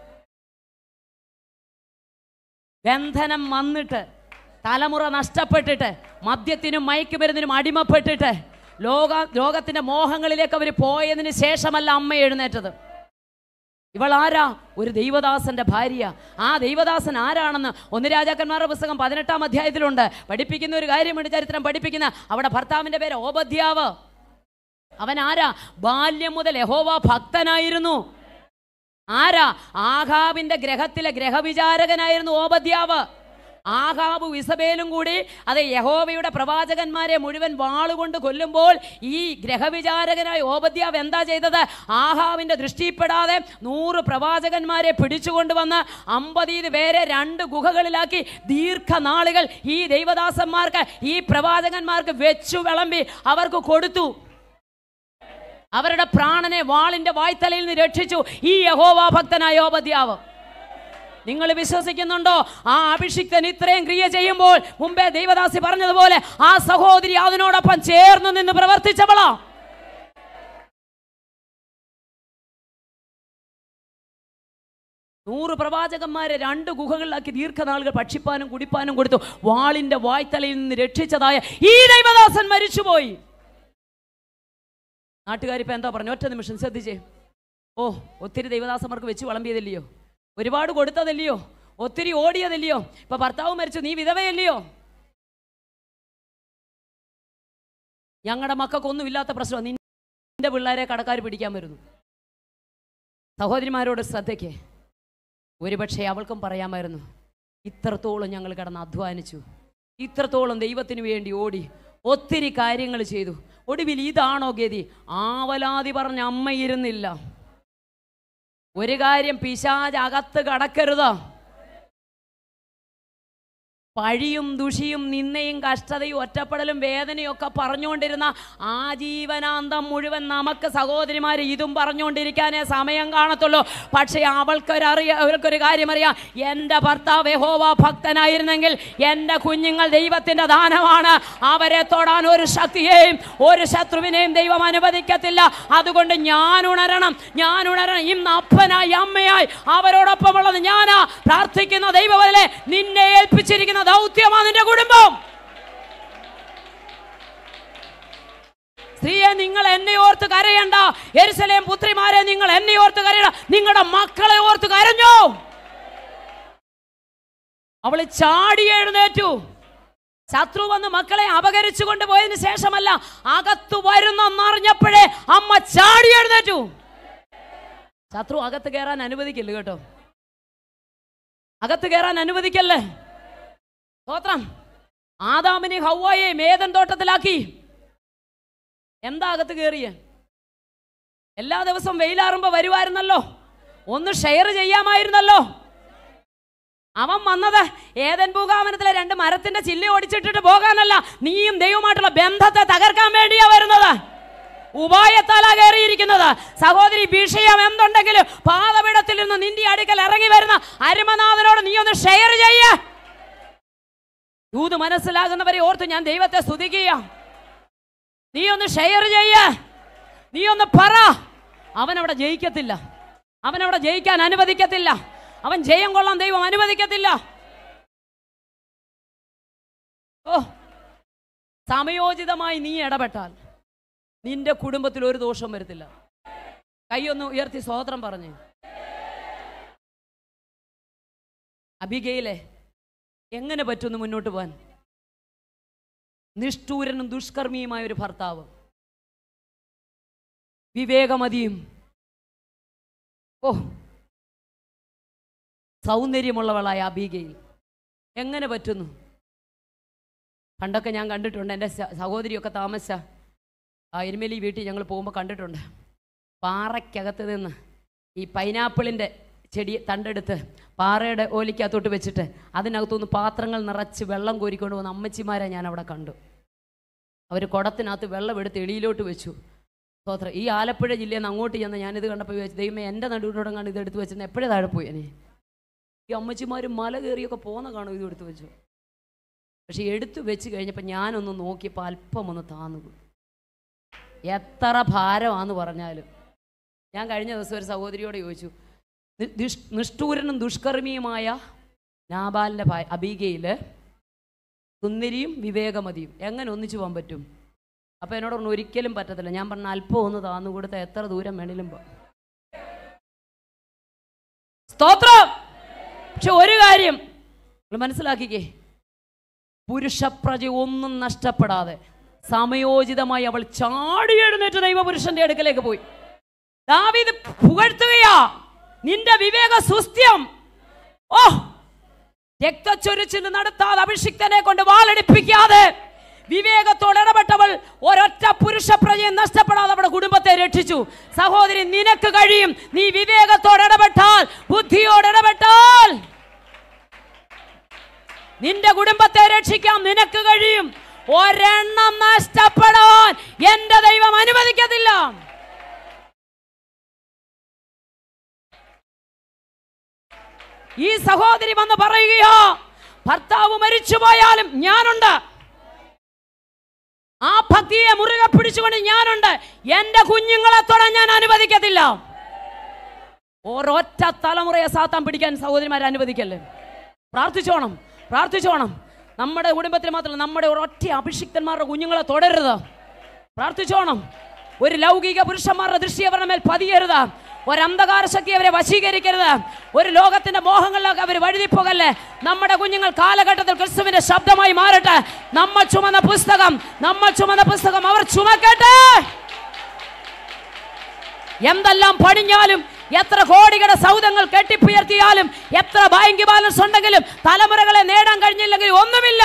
ബന്ധനം വന്നിട്ട് തലമുറ നഷ്ടപ്പെട്ടിട്ട് മദ്യത്തിനും മയക്കുമരുന്നിനും അടിമപ്പെട്ടിട്ട് ലോക ലോകത്തിന്റെ മോഹങ്ങളിലേക്ക് അവർ പോയതിന് ശേഷമല്ല അമ്മ എഴുന്നേറ്റത് ഇവൾ ആരാ ഒരു ദൈവദാസന്റെ ഭാര്യ ആ ദൈവദാസൻ ആരാണെന്ന് ഒന്ന് രാജാക്കന്മാരുടെ പുസ്തകം പതിനെട്ടാം അധ്യായത്തിലുണ്ട് പഠിപ്പിക്കുന്ന ഒരു കാര്യമുണ്ട് ചരിത്രം പഠിപ്പിക്കുന്ന അവിടെ ഭർത്താവിന്റെ പേര് ഓബദ്യാവ് അവൻ ആരാ ബാല്യം മുതൽ യഹോവ ഭക്തനായിരുന്നു ആരാ ആഹാബിന്റെ ഗ്രഹത്തിലെ ഗ്രഹവിചാരകനായിരുന്നു ഓബദ്യാവ് ആഹാബും ഇസബേലും കൂടി അത് യഹോവയുടെ പ്രവാചകന്മാരെ മുഴുവൻ വാളുകൊണ്ട് കൊല്ലുമ്പോൾ ഈ ഗ്രഹവിചാരകനായ ഓബദ്യാവ് എന്താ ചെയ്തത് ആഹാബിന്റെ ദൃഷ്ടിപ്പെടാതെ നൂറ് പ്രവാചകന്മാരെ പിടിച്ചുകൊണ്ടുവന്ന് അമ്പതീത് പേരെ രണ്ട് ഗുഹകളിലാക്കി ദീർഘനാളുകൾ ഈ ദൈവദാസന്മാർക്ക് ഈ പ്രവാചകന്മാർക്ക് വെച്ചു വിളമ്പി അവർക്ക് കൊടുത്തു അവരുടെ പ്രാണനെ വാളിന്റെ വായ്ത്തലയിൽ നിന്ന് രക്ഷിച്ചു ഈ യഹോവ ഭക്തനായ ഓബദ്യാവ് നിങ്ങൾ വിശ്വസിക്കുന്നുണ്ടോ ആ അഭിഷിക്തൻ ഇത്രയും ക്രിയ ചെയ്യുമ്പോൾ മുമ്പേ ദൈവദാസി പറഞ്ഞതുപോലെ ആ സഹോദരി അതിനോടൊപ്പം ചേർന്ന് നിന്ന് പ്രവർത്തിച്ചവളാ നൂറ് പ്രവാചകന്മാരെ രണ്ട് ഗുഹകളിലാക്കി ദീർഘനാളുകൾ ഭക്ഷിപ്പാനും കുടിപ്പാനും കൊടുത്തു വാളിന്റെ വായ്ത്തലയിൽ നിന്ന് രക്ഷിച്ചതായ ഈ ദൈവദാസൻ മരിച്ചുപോയി നാട്ടുകാരിപ്പോ എന്താ പറഞ്ഞു ഒറ്റ നിമിഷം ശ്രദ്ധിച്ചേ ഓ ഒത്തിരി ദൈവദാസന്മാർക്ക് വെച്ച് വിളമ്പിയതല്ലയോ ഒരുപാട് കൊടുത്തതല്ലയോ ഒത്തിരി ഓടിയതല്ലയോ ഇപ്പൊ ഭർത്താവ് മരിച്ചു നീ വിധവയല്ലയോ ഞങ്ങളുടെ മക്കൾക്കൊന്നും ഇല്ലാത്ത പ്രശ്നം നിന്റെ പിള്ളേരെ കടക്കാർ പിടിക്കാൻ വരുന്നു സഹോദരിമാരോട് ശ്രദ്ധയ്ക്ക് ഒരുപക്ഷെ അവൾക്കും പറയാമായിരുന്നു ഇത്രത്തോളം ഞങ്ങൾ കിടന്ന് അധ്വാനിച്ചു ഇത്രത്തോളം ദൈവത്തിന് വേണ്ടി ഓടി ഒത്തിരി കാര്യങ്ങൾ ചെയ്തു ഒടുവിൽ ഇതാണോ ഗതി ആവലാതി പറഞ്ഞ അമ്മയിരുന്നില്ല ഒരു കാര്യം പിശാജ് അകത്ത് കടക്കരുത് പഴിയും ദുഷിയും നിന്നയും കഷ്ടതയും ഒറ്റപ്പെടലും വേദനയും ഒക്കെ പറഞ്ഞുകൊണ്ടിരുന്ന ആജീവനാന്തം മുഴുവൻ നമുക്ക് സഹോദരിമാർ ഇതും പറഞ്ഞുകൊണ്ടിരിക്കാനേ സമയം കാണത്തുള്ളൂ പക്ഷേ അവൾക്കൊരറിയ അവൾക്കൊരു കാര്യം അറിയാം എൻ്റെ ഭർത്താവ് യഹോവ ഭക്തനായിരുന്നെങ്കിൽ എൻ്റെ കുഞ്ഞുങ്ങൾ ദൈവത്തിൻ്റെ ദാനമാണ് അവരെ തൊടാൻ ഒരു ശക്തിയെയും ഒരു ശത്രുവിനെയും ദൈവം അനുവദിക്കത്തില്ല അതുകൊണ്ട് ഞാൻ ഉണരണം ഞാൻ ഉണരണം ഇന്ന് അപ്പനായി അമ്മയായി അവരോടൊപ്പമുള്ളത് ഞാനാ പ്രാർത്ഥിക്കുന്ന ദൈവമല്ലേ നിന്നെ ഏൽപ്പിച്ചിരിക്കുന്ന ദൗത്യമാണ് നിന്റെ കുടുംബം സ്ത്രീയെ നിങ്ങൾ എന്നെ ഓർത്ത് കരയണ്ട എരുസലേം പുത്രിമാരെ നിങ്ങൾ എന്നെ ഓർത്ത് കരയണ്ട നിങ്ങളുടെ മക്കളെ ഓർത്ത് കരഞ്ഞോ അവള് ചാടി എഴുന്നേറ്റു ശത്രു വന്ന് മക്കളെ അപകരിച്ചു കൊണ്ടുപോയതിനു ശേഷമല്ല അകത്തു വരുന്നെന്നറിഞ്ഞപ്പോഴേ അമ്മ ചാടി എഴുന്നേറ്റു ശത്രു അകത്ത് കയറാൻ അനുവദിക്കില്ല കേട്ടോ അകത്ത് കയറാൻ അനുവദിക്കല്ലേ സ്തോത്രം ആദാമിനെ ഹൗവയെ മേദൻ തോട്ടത്തിലാക്കി എന്താ അകത്ത് കയറിയ എല്ലാ ദിവസവും വെയിലാറുമ്പോ വരുമായിരുന്നല്ലോ ഒന്ന് ഷെയർ ചെയ്യാമായിരുന്നല്ലോ അവൻ വന്നത് ഏതൻ പൂകാവനത്തിലെ രണ്ട് മരത്തിന്റെ ചില്ലി ഓടിച്ചിട്ടിട്ട് പോകാനല്ല നീയും ദൈവമായിട്ടുള്ള ബന്ധത്തെ തകർക്കാൻ വേണ്ടിയാ വരുന്നത് ഉപായത്താലാ കയറിയിരിക്കുന്നത് സഹോദരി വിഷയം എന്തുണ്ടെങ്കിലും പാതപിടത്തിൽ നിന്ന് നിന്റെ അടുക്കൽ ഇറങ്ങി വരുന്ന അരുമനാഥനോട് നീ ഒന്ന് ഷെയർ ചെയ്യ ദൂത് മനസ്സിലാകുന്നവരെ ഓർത്ത് ഞാൻ ദൈവത്തെ സ്തുതിക്കുക നീ ഒന്ന് ഷെയർ ചെയ്യ നീ ഒന്ന് പറ അവൻ അവിടെ ജയിക്കത്തില്ല അവൻ അവിടെ ജയിക്കാൻ അനുവദിക്കത്തില്ല അവൻ ജയം കൊള്ളാൻ ദൈവം അനുവദിക്കത്തില്ല ഓ സമയോചിതമായി നീ ഇടപെട്ടാൽ നിന്റെ കുടുംബത്തിൽ ഒരു ദോഷവും വരത്തില്ല കൈയൊന്ന് ഉയർത്തി സ്വോത്രം പറഞ്ഞ് അബികയിലെ എങ്ങനെ പറ്റുന്നു മുന്നോട്ട് പോകാൻ നിഷ്ഠൂരനും ദുഷ്കർമ്മിയുമായ ഒരു ഭർത്താവ് വിവേകമതിയും ഓ സൗന്ദര്യമുള്ളവളായ അബീഗയിൽ എങ്ങനെ പറ്റുന്നു പണ്ടൊക്കെ ഞാൻ കണ്ടിട്ടുണ്ട് എൻ്റെ സ- സഹോദരിയൊക്കെ താമസിച്ച ആ എരുമേലി വീട്ടിൽ ഞങ്ങൾ പോകുമ്പോൾ കണ്ടിട്ടുണ്ട് പാറയ്ക്കകത്ത് നിന്ന് ഈ പൈനാപ്പിളിൻ്റെ ചെടി തണ്ടെടുത്ത് പാറയുടെ ഓലിക്കകത്തോട്ട് വെച്ചിട്ട് അതിനകത്തുനിന്ന് പാത്രങ്ങൾ നിറച്ച് വെള്ളം കോരിക്കൊണ്ട് വന്ന അമ്മച്ചിമാരെ ഞാൻ അവിടെ കണ്ടു അവർ കുടത്തിനകത്ത് വെള്ളം എടുത്ത് എളിയിലോട്ട് വെച്ചു സ്തോത്രം ഈ ആലപ്പുഴ ജില്ലയിൽ നിന്ന് അങ്ങോട്ട് ചെന്ന് ഞാനിത് കണ്ടപ്പോൾ വിചാരിച്ചു ദൈവമേ എൻ്റെ നടുവിനോടങ്ങാണ് ഇത് എടുത്ത് വെച്ചിട്ട് എപ്പോഴേ താഴെ പോയി എന്നെ ഈ അമ്മച്ചിമാർ മല കയറിയൊക്കെ പോന്ന കാണും ഇത് എടുത്ത് വെച്ചു പക്ഷെ എടുത്തു വെച്ച് കഴിഞ്ഞപ്പോൾ ഞാനൊന്ന് നോക്കിയപ്പോൾ അല്പം ഒന്ന് താന്നു പോയി. എത്ര ഭാരമാന്ന് പറഞ്ഞാലും ഞാൻ കഴിഞ്ഞ ദിവസം ഒരു സഹോദരിയോട് ചോദിച്ചു നി- ദിഷ്- നിഷ്ഠൂരനും ദുഷ്കർമ്മിയുമായ നാബാലിൻ്റെ ഭാര്യ അബീഗയിൽ സുന്ദരിയും വിവേകമതിയും എങ്ങനെ ഒന്നിച്ചു പോകാൻ പറ്റും അപ്പോൾ എന്നോട് പറഞ്ഞു ഒരിക്കലും പറ്റത്തില്ല ഞാൻ പറഞ്ഞ അല്പം ഒന്ന് താന്നു കൊടുത്ത എത്ര ദൂരം വേണേലും പോ സ്തോത്രം പക്ഷെ ഒരു കാര്യം നിങ്ങൾ മനസ്സിലാക്കിക്കേ പുരുഷപ്രജ ഒന്നും നഷ്ടപ്പെടാതെ സമയോചിതമായി അവൾ ചാടി എഴുന്നേറ്റ് ദൈവപുരുഷന്റെ അടുക്കലേക്ക് പോയി ദാവീദ് പുകഴ്ത്തുകയാ നിന്റെ വിവേക സുസ്ഥ്യം ഓ രക്തച്ചൊരിച്ചിൽ നടത്താതെ അഭിഷിക്തനെ കൊണ്ട് വാളെടുപ്പിക്കാതെ വിവേകത്തോട് ഇടപെട്ടവൾ ഒരൊറ്റ പുരുഷ പ്രജയെ നഷ്ടപ്പെടാതെ അവളുടെ കുടുംബത്തെ രക്ഷിച്ചു സഹോദരി നിനക്ക് കഴിയും നീ വിവേകത്തോട് ഇടപെട്ടാൽ ബുദ്ധിയോട് ഇടപെട്ടാൽ നിന്റെ കുടുംബത്തെ രക്ഷിക്കാൻ നിനക്ക് കഴിയും ഒരെണ്ണം നഷ്ടപ്പെടാൻ എന്റെ ദൈവം അനുവദിക്കത്തില്ല ഈ സഹോദരി വന്ന് പറയുകയോ ഭർത്താവ് മരിച്ചു പോയാലും ഞാനുണ്ട് ആ ഭക്തിയെ മുറുകെ പിടിച്ചുകൊണ്ട് ഞാനുണ്ട് എന്റെ കുഞ്ഞുങ്ങളെ തൊടാൻ ഞാൻ അനുവദിക്കത്തില്ല ഒരൊറ്റ തലമുറയെ സാത്താൻ പിടിക്കാൻ സഹോദരിമാരെ അനുവദിക്കല്ലേ പ്രാർത്ഥിച്ചോണം പ്രാർത്ഥിച്ചോണം നമ്മുടെ കുടുംബത്തിൽ മാത്രമല്ല നമ്മുടെ ഒരൊറ്റ അഭിഷിക്തന്മാരുടെ കുഞ്ഞുങ്ങളെ തുടരുത് പ്രാർത്ഥിച്ചോണം ഒരു ലൗകിക പുരുഷന്മാരുടെ ദൃഷ്ടി അവരുടെ മേൽ പതിയരുത് ഒരു അന്ധകാര ശക്തി അവരെ വശീകരിക്കരുത് ഒരു ലോകത്തിന്റെ മോഹങ്ങളിലൊക്കെ അവർ വഴുതിപ്പോകല്ലേ നമ്മുടെ കുഞ്ഞുങ്ങൾ കാലഘട്ടത്തിൽ ക്രിസ്തുവിന്റെ ശബ്ദമായി മാറട്ടെ നമ്മൾ ചുമന്ന പുസ്തകം നമ്മൾ ചുമന്ന പുസ്തകം അവർ ചുമക്കട്ടെ എന്തെല്ലാം പണിഞ്ഞാലും എത്ര കോടികളുടെ സൗദങ്ങൾ കെട്ടിപ്പുയർത്തിയാലും എത്ര ബാങ്ക് ബാലൻസ് ഉണ്ടെങ്കിലും തലമുറകളെ നേടാൻ കഴിഞ്ഞില്ലെങ്കിൽ ഒന്നുമില്ല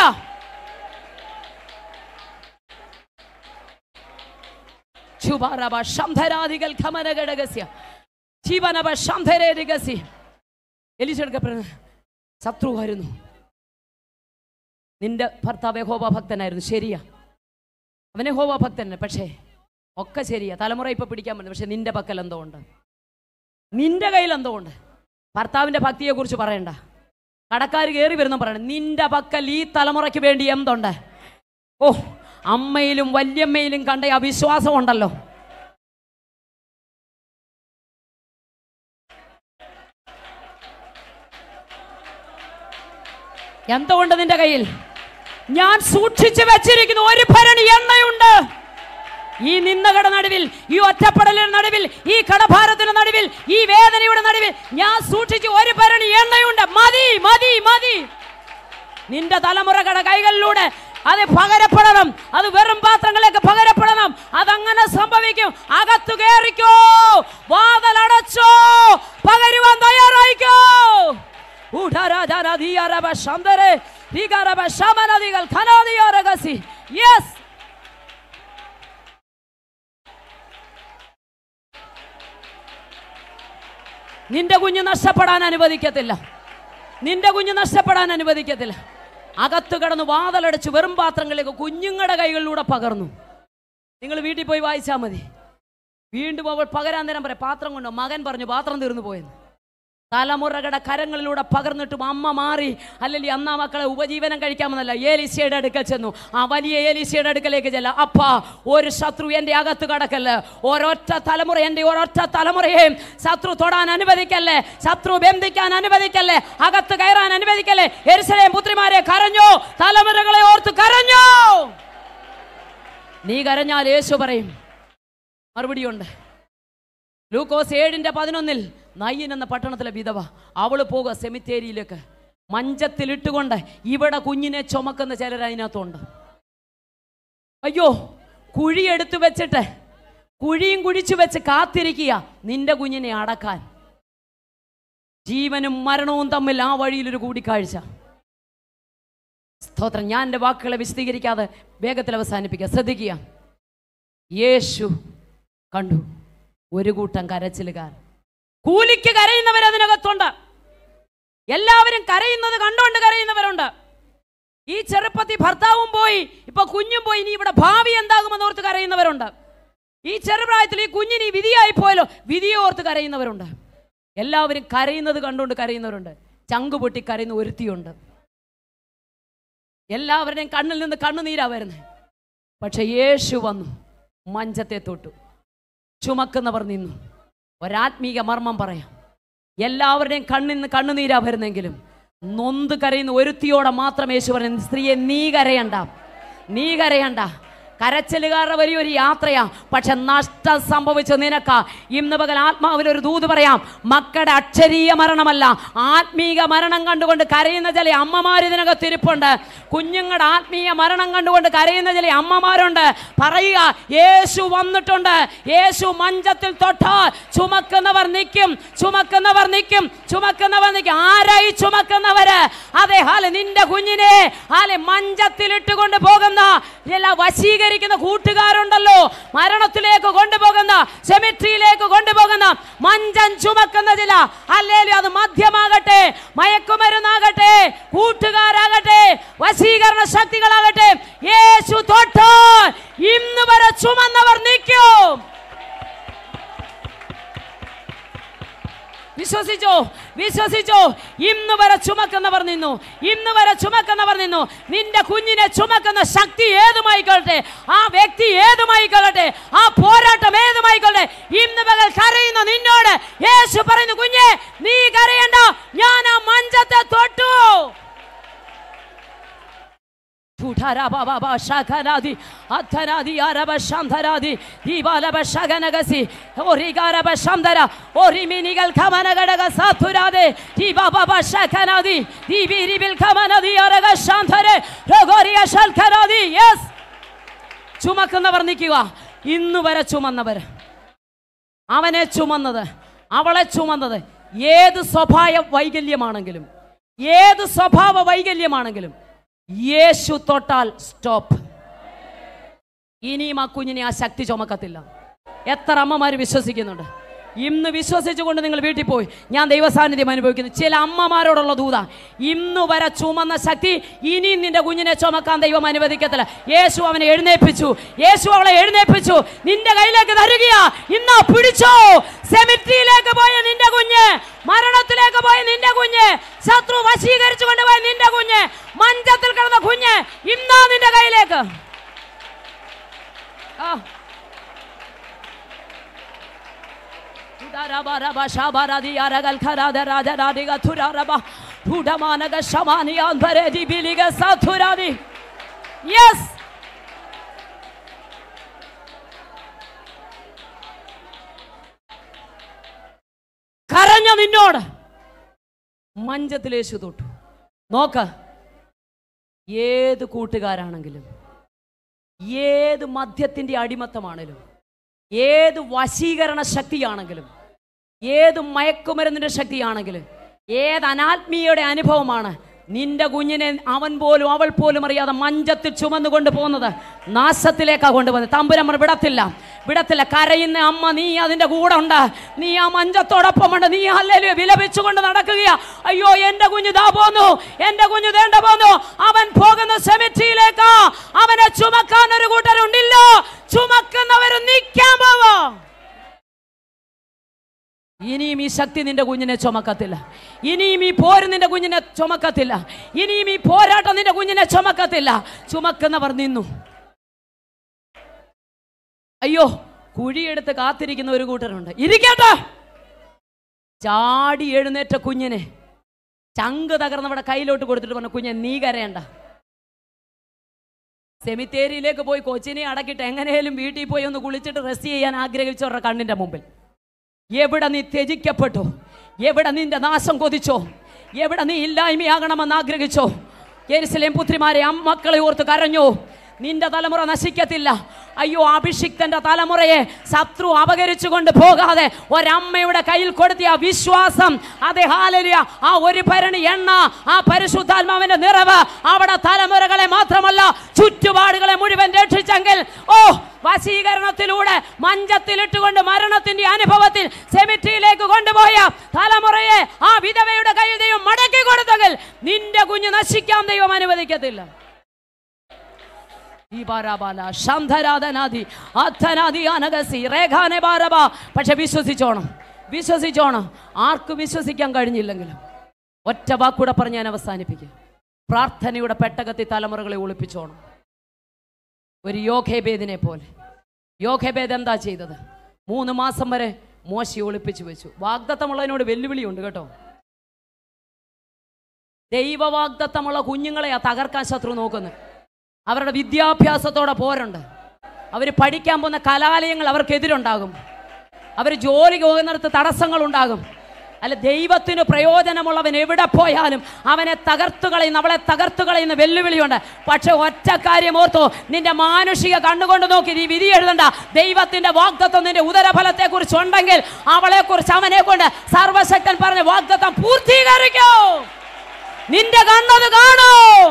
ശുഭാരവ ശംധരാധികൾ ഖമനഘടകസ്യ ജീവനവ ശംധരേരികസി എലിച്ചെടുക്കപ്പെടുന്ന ശത്രുവായിരുന്നു നിന്റെ ഭർത്താവ് യഹോവ ഭക്തനായിരുന്നു ശരിയാ അവനെ ഹോവ ഭക്തനെ പക്ഷേ ഒക്കെ ശരിയാ തലമുറ ഇപ്പൊ പിടിക്കാൻ പറ്റും പക്ഷെ നിന്റെ പക്കൽ എന്തോ ഉണ്ട് നിന്റെ കയ്യിൽ എന്തോ ഉണ്ട് ഭർത്താവിന്റെ ഭക്തിയെ കുറിച്ച് പറയണ്ട കടക്കാർ കയറി വരുന്ന പറയണം നിന്റെ പക്കൽ ഈ തലമുറയ്ക്ക് വേണ്ടി എന്തുണ്ട് ഓ അമ്മയിലും വല്യമ്മയിലും കണ്ട ആ വിശ്വാസം ഉണ്ടല്ലോ എന്തുകൊണ്ട് നിന്റെ കയ്യിൽ ഞാൻ സൂക്ഷിച്ചു വെച്ചിരിക്കുന്ന ഒരു ഭരണി എണ്ണയുണ്ട് ഈ നിന്നകട നടുവിൽ ഈ ഒറ്റപ്പെടലിന്റെ നടുവിൽ ഈ കടഭാരത്തിന്റെ നടുവിൽ ഈ വേദനയുടെ നടുവിൽ ഞാൻ സൂക്ഷിച്ചു ഒരു ഭരണി എണ്ണയുണ്ട് മതി മതി മതി നിന്റെ തലമുറകളുടെ കൈകളിലൂടെ അത് പകരപ്പെടണം അത് വെറും പാത്രങ്ങളിലേക്ക് പകരപ്പെടണം അതങ്ങനെ സംഭവിക്കും അകത്തു കയറിക്കോ വാതലടച്ചോ പകരുവാൻ തയ്യാറായിക്കോ ഊഢാരാജാനധിയാരവ ശന്തരെ ധീകാരവ ശമനദികൾ ഖനാദിയാരകസി യെസ് നിന്റെ കുഞ്ഞ് നഷ്ടപ്പെടാൻ അനുവദിക്കത്തില്ല നിന്റെ കുഞ്ഞ് നഷ്ടപ്പെടാൻ അനുവദിക്കത്തില്ല അകത്ത് കിടന്ന് വാതലടച്ച് വെറും പാത്രങ്ങളിലേക്ക് കുഞ്ഞുങ്ങളുടെ കൈകളിലൂടെ പകർന്നു നിങ്ങൾ വീട്ടിൽ പോയി വായിച്ചാൽ മതി വീണ്ടും അവൾ പകരാൻ നേരം പറയാം പാത്രം കൊണ്ടോ മകൻ പറഞ്ഞു പാത്രം തീർന്നു പോയെന്ന് തലമുറകളുടെ കരങ്ങളിലൂടെ പകർന്നിട്ടും അമ്മ മാറി അല്ലെങ്കിൽ അന്നാ മക്കളെ ഉപജീവനം കഴിക്കാമെന്നല്ല ഏലിശയുടെ അടുക്കൽ ചെന്നു ആ വലിയ ഏലിശയുടെ അടുക്കലേക്ക് ചെല്ല അപ്പാ ഒരു ശത്രു എൻ്റെ അകത്ത് കടക്കല്ല ഒരൊറ്റ തലമുറ എൻ്റെ ഒരൊറ്റ തലമുറയെയും ശത്രു തൊടാൻ അനുവദിക്കല്ലേ ശത്രു ബന്ധിക്കാൻ അനുവദിക്കല്ലേ അകത്ത് കയറാൻ അനുവദിക്കല്ലേ എരിശലേം പുത്രിമാരെ കരഞ്ഞോ തലമുറകളെ ഓർത്ത് കരഞ്ഞോ നീ കരഞ്ഞാൽ യേശു പറയും മറുപടിയുണ്ട് ലൂക്കോസ് ഏഴിന്റെ പതിനൊന്നിൽ നയ്യൻ എന്ന പട്ടണത്തിലെ വിധവ അവള് പോകുക സെമിത്തേരിയിലേക്ക് മഞ്ചത്തിലിട്ടുകൊണ്ട് ഇവിടെ കുഞ്ഞിനെ ചുമക്കുന്ന ചിലർ അതിനകത്തുണ്ട് അയ്യോ കുഴി എടുത്തു വെച്ചിട്ട് കുഴിയും കുഴിച്ചു വെച്ച് കാത്തിരിക്കുക നിന്റെ കുഞ്ഞിനെ അടക്കാൻ ജീവനും മരണവും തമ്മിൽ ആ വഴിയിലൊരു കൂടിക്കാഴ്ച സ്തോത്രം ഞാൻ എൻ്റെ വാക്കുകളെ വിശദീകരിക്കാതെ വേഗത്തിൽ അവസാനിപ്പിക്കുക ശ്രദ്ധിക്കുക യേശു കണ്ടു ഒരു കൂട്ടം കരച്ചിലുകാർ കൂലിക്ക് കരയുന്നവർ അതിനകത്തുണ്ട് എല്ലാവരും കരയുന്നത് കണ്ടുകൊണ്ട് കരയുന്നവരുണ്ട് ഈ ചെറുപ്പത്തിൽ ഭർത്താവും പോയി ഇപ്പൊ കുഞ്ഞും പോയി ഇനി ഇവിടെ ഭാവി എന്താകുമെന്ന് ഓർത്ത് കരയുന്നവരുണ്ട് ഈ ചെറുപ്രായത്തിൽ ഈ കുഞ്ഞിന് ഈ വിധിയായി പോയല്ലോ വിധിയെ ഓർത്ത് കരയുന്നവരുണ്ട് എല്ലാവരും കരയുന്നത് കണ്ടുകൊണ്ട് കരയുന്നവരുണ്ട് ചങ്കു പൊട്ടി കരയുന്ന ഒരുത്തിയുണ്ട് എല്ലാവരുടെയും കണ്ണിൽ നിന്ന് കണ്ണുനീരാ വരുന്നത് പക്ഷെ യേശു വന്നു മഞ്ചത്തെ തൊട്ടു ചുമക്കുന്നവർ നിന്നു ഒരാത്മീക മർമ്മം പറയാം എല്ലാവരുടെയും കണ്ണിൽ നിന്ന് കണ്ണുനീരാ വരുന്നെങ്കിലും നൊന്ത് കരയുന്ന ഒരുത്തിയോടെ മാത്രം യേശു പറഞ്ഞു സ്ത്രീയെ നീ കരയണ്ട നീ കരയണ്ട കരച്ചിലുകാരുടെ വലിയൊരു യാത്രയാ പക്ഷെ നഷ്ടം സംഭവിച്ച നിനക്ക ഇന്ന് പകൽ ആത്മാവിൽ ഒരു ദൂത് പറയാം മക്കളുടെ അക്ഷരീയ മരണമല്ല ആത്മീക മരണം കണ്ടുകൊണ്ട് കരയുന്ന ചില അമ്മമാർ ഇതിനകത്ത് ഇരിപ്പുണ്ട് കുഞ്ഞുങ്ങളുടെ ആത്മീയ മരണം കണ്ടുകൊണ്ട് കരയുന്ന ചില അമ്മമാരുണ്ട് പറയുക യേശു വന്നിട്ടുണ്ട് യേശു മഞ്ചത്തിൽ തൊട്ടാൽ ചുമക്കുന്നവർ നിൽക്കും ചുമക്കുന്നവർ നിൽക്കും ചുമക്കുന്നവർ നിൽക്കും ആരായി ചുമക്കുന്നവര് അതെ ഹാലെ നിന്റെ കുഞ്ഞിനെ ഹാലെ മഞ്ചത്തിലിട്ട് കൊണ്ട് പോകുന്ന ചില വശീകരിക്കുന്ന കൂട്ടുകാരുണ്ടല്ലോ മരണത്തിലേക്ക് കൊണ്ടുപോകുന്ന സെമിട്രിയിലേക്ക് കൊണ്ടുപോകുന്ന മഞ്ചം ചുമക്കുന്ന ചില അല്ലെങ്കിൽ അത് മദ്യമാകട്ടെ മയക്കുമരുന്നാകട്ടെ കൂട്ടുകാരാകട്ടെ വശീകരണ ശക്തികളാകട്ടെ യേശു തൊട്ടാൽ ഇന്ന് വരെ ചുമന്നവർ നിൽക്കും വിശ്വസിച്ചോ വിശ്വസിച്ചോ ഇന്ന് വരെ ചുമക്കുന്നവർ നിന്നു ഇന്ന് വരെ ചുമക്കുന്നവർ നിന്നു നിന്റെ കുഞ്ഞിനെ ചുമക്കുന്ന ശക്തി ഏതുമായിക്കൊള്ളട്ടെ ആ വ്യക്തി ഏതുമായിക്കൊള്ളട്ടെ ആ പോരാട്ടം ഏതുമായിക്കൊള്ളട്ടെ ഇന്ന് പകൽ കരയുന്ന നിന്നോട് യേശു പറയുന്നു കുഞ്ഞെ നീ കരയണ്ട ഞാൻ ആ മഞ്ചത്തെ തൊട്ടു ശഖനാദി അധനാദി അരബ ശാന്തരാദി ദീപാലബ ശഖനഗസി ഒരികാരബ ശാന്തര ഒരിമിനികൾ ഖമനഗടക സാധുരാദെ ദീപാബ ശഖനാദി ദീപിരിബിൽ ഖമനദി അരഗ ശാന്തരെ രഗോരിയ ശൽഖനാദി യെസ് ചുമക്കുന്നവർ നിൽക്കുക ഇന്ന് വരെ ചുമന്നവർ അവനെ ചുമന്നത് അവളെ ചുമന്നത് ഏത് സ്വഭാവ വൈകല്യമാണെങ്കിലും ഏത് സ്വഭാവ വൈകല്യമാണെങ്കിലും യേശു തൊട്ടാൽ സ്റ്റോപ്പ് ഇനിയും ആ കുഞ്ഞിനെ ആ ശക്തി ചുമക്കത്തില്ല എത്ര അമ്മമാർ വിശ്വസിക്കുന്നുണ്ട് ഇന്ന് വിശ്വസിച്ചുകൊണ്ട് നിങ്ങൾ വീട്ടിൽ പോയി ഞാൻ ദൈവസാന്നിധ്യം അനുഭവിക്കുന്നു ചില അമ്മമാരോടുള്ള ദൂത ഇന്ന് വരെ ചുമന്ന ശക്തി ഇനിയും നിന്റെ കുഞ്ഞിനെ ചുമക്കാൻ ദൈവം അനുവദിക്കത്തില്ല യേശു അവനെ എഴുന്നേൽപ്പിച്ചു യേശു അവളെ എഴുന്നേൽപ്പിച്ചു നിന്റെ കയ്യിലേക്ക് തരുകയാ ഇന്നാ പിടിച്ചോ സെമിട്രിയിലേക്ക് പോയ നിന്റെ കുഞ്ഞ് മരണത്തിലേക്ക് പോയ നിന്റെ കുഞ്ഞ് ശത്രു വശീകരിച്ചു കൊണ്ടുപോയ നിന്റെ കുഞ്ഞ് മഞ്ചത്തിൽ കിടന്ന കുഞ്ഞ് ഇന്നാ നിന്റെ കയ്യിലേക്ക് ആ Udaraba shabaradi aragal karada rada radiga thuraraba Udamanaga shamani anbaredi biliga sathuradi Yes കരഞ്ഞ നിന്നോട് മഞ്ചത്തിലേശു തൊട്ടു നോക്ക ഏത് കൂട്ടുകാരാണെങ്കിലും ഏത് മദ്യത്തിൻ്റെ അടിമത്തമാണെങ്കിലും ഏത് വശീകരണ ശക്തിയാണെങ്കിലും ഏത് മയക്കുമരുന്നിൻ്റെ ശക്തിയാണെങ്കിലും ഏത് അനാത്മീയയുടെ അനുഭവമാണ് നിന്റെ കുഞ്ഞിനെ അവൻ പോലും അവൾ പോലും അറിയാതെ മഞ്ചത്തിൽ ചുമന്നുകൊണ്ട് പോകുന്നത് നാശത്തിലേക്കാണ് കൊണ്ടുപോകുന്നത് തമ്പുരമ്മ വിടത്തില്ല വിടത്തില്ല കരയുന്ന അമ്മ നീ അതിൻ്റെ കൂടെ ഉണ്ട് നീ ആ മഞ്ചത്തോടൊപ്പമുണ്ട് നീ അല്ലല്ലോ വിലപിച്ചുകൊണ്ട് നടക്കുകയാ അയ്യോ എൻ്റെ കുഞ്ഞ് ദാ പോന്നു എൻ്റെ കുഞ്ഞ് ദേണ്ട പോന്നു അവൻ പോകുന്ന സെമിട്രിയിലേക്കാ അവനെ ചുമക്കാൻ ഒരു കൂട്ടരുണ്ടില്ലോ ചുമക്കുന്നവര് നിൽക്കാൻ പോവോ ഇനിയും ഈ ശക്തി നിന്റെ കുഞ്ഞിനെ ചുമക്കത്തില്ല ഇനിയും ഈ പോര് നിന്റെ കുഞ്ഞിനെ ചുമക്കത്തില്ല ഇനിയും ഈ പോരാട്ടം നിന്റെ കുഞ്ഞിനെ ചുമക്കത്തില്ല ചുമക്കുന്നവർ നിന്നു അയ്യോ കുഴിയെടുത്ത് കാത്തിരിക്കുന്ന ഒരു കൂട്ടരുണ്ട് ഇരിക്കട്ടെ ചാടി എഴുന്നേറ്റ കുഞ്ഞിനെ ചങ്ക് തകർന്നവിടെ കയ്യിലോട്ട് കൊടുത്തിട്ട് പറഞ്ഞു കുഞ്ഞെ നീ കരയണ്ട സെമിത്തേരിയിലേക്ക് പോയി കൊച്ചിനെ അടക്കിയിട്ട് എങ്ങനെയും വീട്ടിൽ പോയി ഒന്ന് കുളിച്ചിട്ട് റെസ്റ്റ് ചെയ്യാൻ ആഗ്രഹിച്ചവരുടെ കണ്ണിന്റെ മുമ്പിൽ എവിടെ നീ ത്യജിക്കപ്പെട്ടു എവിടെ നിന്റെ നാശം കൊതിച്ചോ എവിടെ നീ ഇല്ലായ്മയാകണമെന്ന് ആഗ്രഹിച്ചോ യെരുസലേം പുത്രിമാരെ അമ്മക്കളെ ഓർത്ത് കരഞ്ഞു നിന്റെ തലമുറ നശിക്കത്തില്ല അയ്യോ അഭിഷിക്തന്റെ തലമുറയെ ശത്രു അപകരിച്ചുകൊണ്ട് പോകാതെ ഒരമ്മയുടെ കയ്യിൽ കൊടുത്തിയ ആ വിശ്വാസം അതെ ഹാലലിയ ആ ഒരു ഭരണി എണ്ണ ആ പരിശുദ്ധാത്മാവിന്റെ നിറവ് അവിടെ തലമുറകളെ മാത്രമല്ല ചുറ്റുപാടുകളെ മുഴുവൻ രക്ഷിച്ചെങ്കിൽ ഓ വശീകരണത്തിലൂടെ മഞ്ചത്തിലിട്ടുകൊണ്ട് മരണത്തിന്റെ അനുഭവത്തിൽ സെമിട്രിയിലേക്ക് കൊണ്ടുപോയ തലമുറയെ ആ വിധവയുടെ കയ്യിൽ ദൈവം മടക്കി കൊടുത്തെങ്കിൽ നിന്റെ കുഞ്ഞ് നശിക്കാൻ ദൈവം അനുവദിക്കത്തില്ല ദീപാരാബാല, ശംധരാധനാദി, അധനാദി അനഗസി, രേഖാനെ ബാരബ. പക്ഷെ വിശ്വസിച്ചോണം വിശ്വസിച്ചോണം ആർക്ക് വിശ്വസിക്കാൻ കഴിഞ്ഞില്ലെങ്കിലും ഒറ്റ വാക്കൂടെ പറഞ്ഞ് ഞാൻ അവസാനിപ്പിക്കും പ്രാർത്ഥനയുടെ പെട്ടകത്തിൽ തലമുറകളെ ഒളിപ്പിച്ചോണം ഒരു യോഖേബേദിനെ പോലെ യോഖേബേദ് എന്താ ചെയ്തത് മൂന്ന് മാസം വരെ മോശി ഒളിപ്പിച്ചു വെച്ചു വാഗ്ദത്തമുള്ളതിനോട് വെല്ലുവിളിയുണ്ട് കേട്ടോ ദൈവവാഗ്ദത്തമുള്ള കുഞ്ഞുങ്ങളെയാ തകർക്കാൻ ശത്രു നോക്കുന്നത് അവരുടെ വിദ്യാഭ്യാസത്തോടെ പോരുണ്ട് അവർ പഠിക്കാൻ പോകുന്ന കലാലയങ്ങൾ അവർക്കെതിരുണ്ടാകും അവർ ജോലി പോകുന്നിടത്ത് തടസ്സങ്ങളുണ്ടാകും അല്ല ദൈവത്തിന് പ്രയോജനമുള്ളവൻ എവിടെ പോയാലും അവനെ തകർത്തു കളയുന്ന അവളെ തകർത്തു കളയുന്ന വെല്ലുവിളിയുണ്ട് പക്ഷെ ഒറ്റ കാര്യം ഓർത്തോ നിന്റെ മാനുഷിക കണ്ണുകൊണ്ട് നോക്കി നീ വിധി എഴുതണ്ട ദൈവത്തിന്റെ വാഗ്ദത്വം നിന്റെ ഉദരഫലത്തെ കുറിച്ച് ഉണ്ടെങ്കിൽ അവളെ കുറിച്ച് അവനെ കൊണ്ട് സർവശക്തൻ പറഞ്ഞ വാഗ്ദത്വം പൂർത്തീകരിക്കൂ നിന്റെ കണ്ണത് കാണും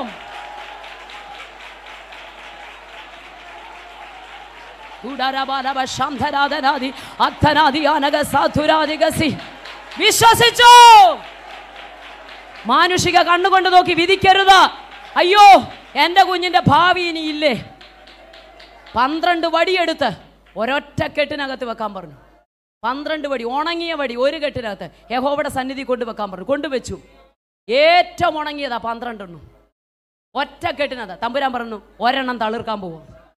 ഉടരബലവ ശാന്തരാധനാദി അർത്ഥനാദി അനക സാധുരാദികസി വിശ്വസിച്ചു മാനുഷിക കണ്ണുകൊണ്ട് നോക്കി വിധിക്കരുത് അയ്യോ എൻ്റെ കുഞ്ഞിൻ്റെ ഭാവി ഇനി ഇല്ലേ പന്ത്രണ്ട് വടിയെടുത്ത് ഒരൊറ്റ കെട്ടിനകത്ത് വെക്കാൻ പറഞ്ഞു പന്ത്രണ്ട് വടി ഉണങ്ങിയ വടി ഒരു കെട്ടിനകത്ത് യഹോവയുടെ സന്നിധി കൊണ്ടുവെക്കാൻ പറഞ്ഞു കൊണ്ടുവച്ചു ഏറ്റവും ഉണങ്ങിയതാ പന്ത്രണ്ടെണ്ണം ഒറ്റ കെട്ടിനകത്ത് തമ്പുരാൻ പറഞ്ഞു ഒരെണ്ണം തളിർക്കാൻ പോവാ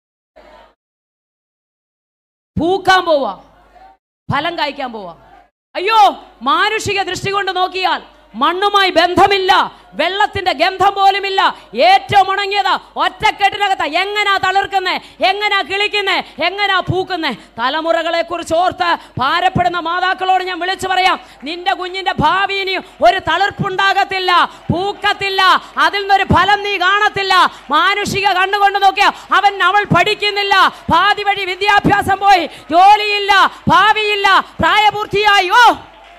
പൂക്കാൻ പോവാ ഫലം കായ്ക്കാൻ പോവാ അയ്യോ മാനുഷിക ദൃഷ്ടി കൊണ്ട് നോക്കിയാൽ മണ്ണുമായി ബന്ധമില്ല വെള്ളത്തിന്റെ ഗന്ധം പോലുമില്ല ഏറ്റവും ഉണങ്ങിയതാ ഒറ്റക്കെട്ടിനകത്ത എങ്ങനാ തളിർക്കുന്നേ എങ്ങനാ കിളിക്കുന്നേ എങ്ങനാ പൂക്കുന്നേ തലമുറകളെ കുറിച്ച് ഓർത്ത് ഭാരപ്പെടുന്ന മാതാക്കളോട് ഞാൻ വിളിച്ചു പറയാം നിന്റെ കുഞ്ഞിന്റെ ഭാവി ഇനി ഒരു തളിർപ്പുണ്ടാകത്തില്ല പൂക്കത്തില്ല അതിൽ നിന്നൊരു ഫലം നീ കാണത്തില്ല മാനുഷിക കണ്ണുകൊണ്ട് നോക്കിയ അവൻ അവൾ പഠിക്കുന്നില്ല പാതി വഴി വിദ്യാഭ്യാസം പോയി ജോലിയില്ല ഭാവിയില്ല പ്രായപൂർത്തിയായി ഓ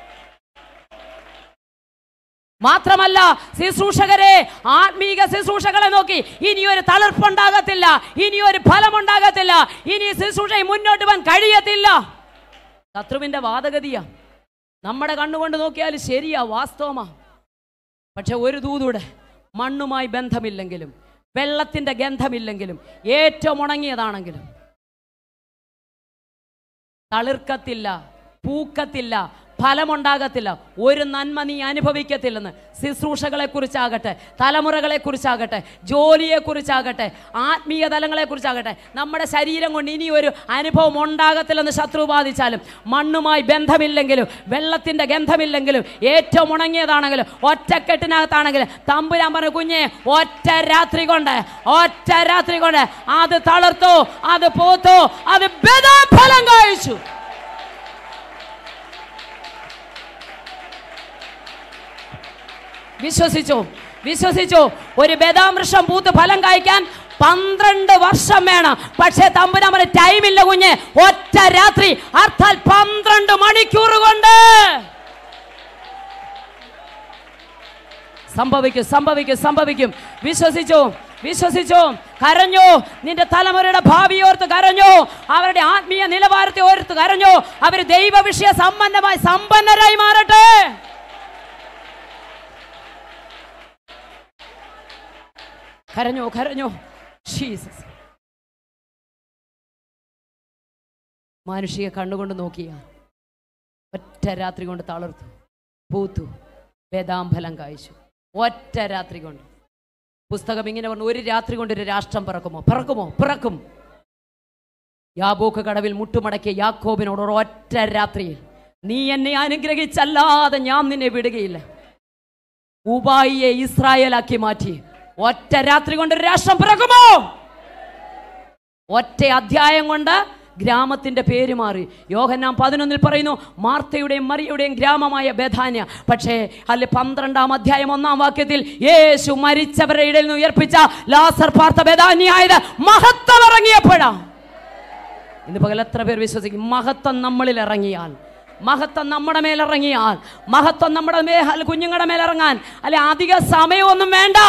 മാത്രമല്ല ശുശ്രൂഷകരെ ആത്മീക ശുശ്രൂഷകളെ നോക്കി ഇനി ഒരു തളിർപ്പുണ്ടാകത്തില്ല ഇനി ഒരു ഫലമുണ്ടാകത്തില്ല ഇനി ശുശ്രൂഷ മുന്നോട്ട് പോകാൻ കഴിയത്തില്ല ശത്രുവിന്റെ വാദഗതിയാ നമ്മുടെ കണ്ണുകൊണ്ട് നോക്കിയാൽ ശരിയാ വാസ്തവമാ പക്ഷെ ഒരു ദൂതൂടെ മണ്ണുമായി ബന്ധമില്ലെങ്കിലും വെള്ളത്തിന്റെ ഗന്ധമില്ലെങ്കിലും ഏറ്റവും ഉണങ്ങിയതാണെങ്കിലും തളിർക്കത്തില്ല പൂക്കത്തില്ല ഫലമുണ്ടാകത്തില്ല ഒരു നന്മ നീ അനുഭവിക്കത്തില്ലെന്ന് ശുശ്രൂഷകളെ കുറിച്ചാകട്ടെ തലമുറകളെ കുറിച്ചാകട്ടെ ജോലിയെ കുറിച്ചാകട്ടെ ആത്മീയ തലങ്ങളെ കുറിച്ചാകട്ടെ നമ്മുടെ ശരീരം കൊണ്ട് ഇനി ഒരു അനുഭവം ഉണ്ടാകത്തില്ലെന്ന് ശത്രു ബാധിച്ചാലും മണ്ണുമായി ബന്ധമില്ലെങ്കിലും വെള്ളത്തിന്റെ ഗന്ധമില്ലെങ്കിലും ഏറ്റവും ഉണങ്ങിയതാണെങ്കിലും ഒറ്റക്കെട്ടിനകത്താണെങ്കിലും തമ്പുരാൻ പറഞ്ഞ കുഞ്ഞെ ഒറ്റ രാത്രി കൊണ്ട് ഒറ്റ രാത്രി കൊണ്ട് അത് തളർത്തു അത് പോത്തു അത് ബദാഫലം കഴിച്ചു വിശ്വസിച്ചോ വിശ്വസിച്ചോ ഒരു ബദാം വൃക്ഷം പൂത്ത് ഫലം കായ്ക്കാൻ പന്ത്രണ്ട് വർഷം വേണം പക്ഷേ തമ്പുരാമന് ടൈമില്ല കുഞ്ഞ് ഒറ്റ രാത്രി അർത്ഥാൽ പന്ത്രണ്ട് മണിക്കൂർ കൊണ്ട് സംഭവിക്കും സംഭവിക്കും സംഭവിക്കും വിശ്വസിച്ചോ വിശ്വസിച്ചോ കരഞ്ഞോ നിന്റെ തലമുറയുടെ ഭാവി ഓർത്ത് കരഞ്ഞോ അവരുടെ ആത്മീയ നിലവാരത്തെ ഓർത്ത് കരഞ്ഞോ അവർ ദൈവ വിഷയ സമ്പന്നമായി സമ്പന്നരായി മാറട്ടെ കരഞ്ഞോ കരഞ്ഞോ ജീസസ് മാനുഷിക കണ്ണുകൊണ്ട് നോക്കിയ ഒറ്റ രാത്രി കൊണ്ട് തളർത്തു പൂത്തു വേദാംഫലം കായ്ച്ചു ഒറ്റ രാത്രി കൊണ്ട് പുസ്തകം ഇങ്ങനെ പറഞ്ഞു ഒരു രാത്രി കൊണ്ട് ഒരു രാഷ്ട്രം പിറക്കുമോ പിറക്കുമോ പിറക്കും യാബോക്ക് കടവിൽ മുട്ടുമടക്കിയ യാക്കോബിനോട് ഒറ്റ രാത്രിയിൽ നീ എന്നെ അനുഗ്രഹിച്ചല്ലാതെ ഞാൻ നിന്നെ വിടുകയില്ല ഉബായിയെ ഇസ്രായേലാക്കി മാറ്റി ഒറ്റ രാത്രി കൊണ്ട് ഒരു രാഷ്ട്രം പിറക്കുമോ ഒറ്റ അധ്യായം കൊണ്ട് ഗ്രാമത്തിന്റെ പേര് മാറി യോഹന്നാം പതിനൊന്നിൽ പറയുന്നു മാർത്തയുടെയും മറിയുടെയും ഗ്രാമമായ ബഥാന്യ പക്ഷേ അല്ലെ പന്ത്രണ്ടാം അധ്യായം ഒന്നാം വാക്യത്തിൽ യേശു മരിച്ചവരുടെ ഇടയിൽ നിന്ന് ഉയർപ്പിച്ച ലാസർ പാർത്ത ബഥാന്യായത് മഹത്വം ഇറങ്ങിയപ്പോഴാ ഇന്ന് പകൽ എത്ര പേർ വിശ്വസിക്കും മഹത്വം നമ്മളിൽ ഇറങ്ങിയാൽ മഹത്വം നമ്മുടെ മേൽ ഇറങ്ങിയാൽ മഹത്വം നമ്മുടെ മേൽ കുഞ്ഞുങ്ങളുടെ മേൽ ഇറങ്ങാൻ അല്ലെ അധിക സമയമൊന്നും വേണ്ട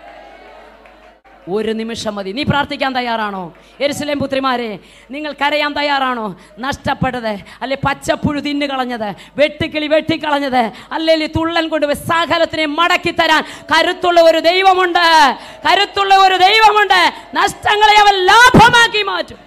ഒരു നിമിഷം മതി നീ പ്രാർത്ഥിക്കാൻ തയ്യാറാണോ എരുസലേം പുത്രിമാരെ നിങ്ങൾ കരയാൻ തയ്യാറാണോ നഷ്ടപ്പെട്ടത് അല്ലെ പച്ചപ്പുഴു തിന്നു കളഞ്ഞത് വെട്ടിക്കിളി വെട്ടിക്കളഞ്ഞത് അല്ലെങ്കിൽ തുള്ളൻ കൊണ്ട് സകലത്തിനെ മടക്കി തരാൻ കരുത്തുള്ള ഒരു ദൈവമുണ്ട് കരുത്തുള്ള ഒരു ദൈവമുണ്ട് നഷ്ടങ്ങളെ അവൻ ലാഭമാക്കി മാറ്റും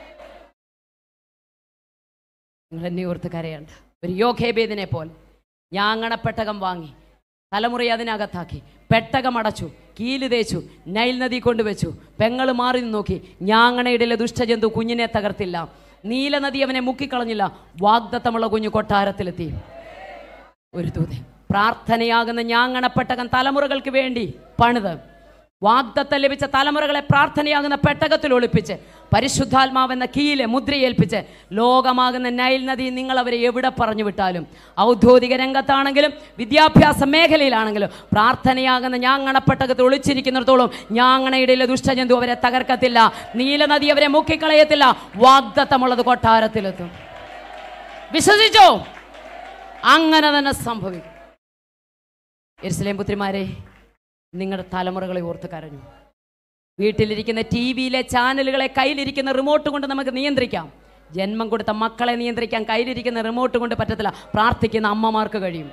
നിങ്ങൾ എന്നെ ഓർത്ത് കരയണ്ട ഒരു യോഗേബേദിനെ പോലെ ഞാങ്ങണപ്പെട്ടകം വാങ്ങി തലമുറയെ അതിനകത്താക്കി പെട്ടകം അടച്ചു കീല് തേച്ചു നൈൽ നദി കൊണ്ടുവച്ചു പെങ്ങൾ മാറി നിന്ന് നോക്കി ഞാങ്ങണയിടയിലെ ദുഷ്ടജന്തു കുഞ്ഞിനെ തകർത്തില്ല നീല നദി അവനെ മുക്കിക്കളഞ്ഞില്ല വാഗ്ദത്തമുള്ള കുഞ്ഞു കൊട്ടാരത്തിലെത്തി ഒരു ദൂതൻ പ്രാർത്ഥനയാകുന്ന ഞാങ്ങണപ്പെട്ടകം തലമുറകൾക്ക് വേണ്ടി പണിത് വാഗ്ദത്തം ലഭിച്ച തലമുറകളെ പ്രാർത്ഥനയാകുന്ന പെട്ടകത്തിൽ ഒളിപ്പിച്ച് പരിശുദ്ധാത്മാവെന്ന കീയിലെ മുദ്രയേൽപ്പിച്ച് ലോകമാകുന്ന നൈൽ നദി നിങ്ങൾ അവരെ എവിടെ പറഞ്ഞു വിട്ടാലും ഔദ്യോഗിക രംഗത്താണെങ്കിലും വിദ്യാഭ്യാസ മേഖലയിലാണെങ്കിലും പ്രാർത്ഥനയാകുന്ന ഞാങ്ങണ പെട്ടകത്തിൽ ഒളിച്ചിരിക്കുന്നിടത്തോളം ഞാങ്ങണയിടയിലെ ദുഷ്ടജന്തു അവരെ തകർക്കത്തില്ല നീലനദി അവരെ മുക്കിക്കളയത്തില്ല വാഗ്ദത്തമുള്ളത് കൊട്ടാരത്തിലെത്തും വിശ്വസിച്ചോ അങ്ങനെ തന്നെ സംഭവിക്കും എരുസലേം പുത്രിമാരെ നിങ്ങളുടെ തലമുറകളെ ഓർത്ത് കരഞ്ഞു വീട്ടിലിരിക്കുന്ന ടി വിയിലെ ചാനലുകളെ കയ്യിലിരിക്കുന്ന റിമോട്ട് കൊണ്ട് നമുക്ക് നിയന്ത്രിക്കാം ജന്മം കൊടുത്ത മക്കളെ നിയന്ത്രിക്കാൻ കയ്യിലിരിക്കുന്ന റിമോട്ട് കൊണ്ട് പറ്റത്തില്ല പ്രാർത്ഥിക്കുന്ന അമ്മമാർക്ക് കഴിയും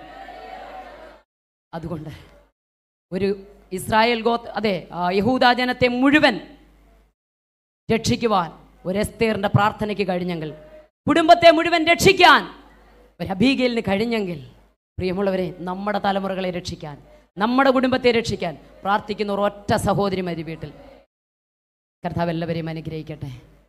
അതുകൊണ്ട് ഒരു ഇസ്രായേൽ ഗോ അതെ ആ, യഹൂദാ ജനത്തെ മുഴുവൻ രക്ഷിക്കുവാൻ ഒരു എസ്തേറിന്റെ പ്രാർത്ഥനയ്ക്ക് കഴിഞ്ഞെങ്കിൽ കുടുംബത്തെ മുഴുവൻ രക്ഷിക്കാൻ ഒരു അബീഗയിലിന് കഴിഞ്ഞെങ്കിൽ പ്രിയമുള്ളവരെ നമ്മുടെ തലമുറകളെ രക്ഷിക്കാൻ നമ്മുടെ കുടുംബത്തെ രക്ഷിക്കാൻ പ്രാർത്ഥിക്കുന്ന ഒരു ഒറ്റ സഹോദരി മതി വീട്ടിൽ കർത്താവ് എല്ലാവരെയും അനുഗ്രഹിക്കട്ടെ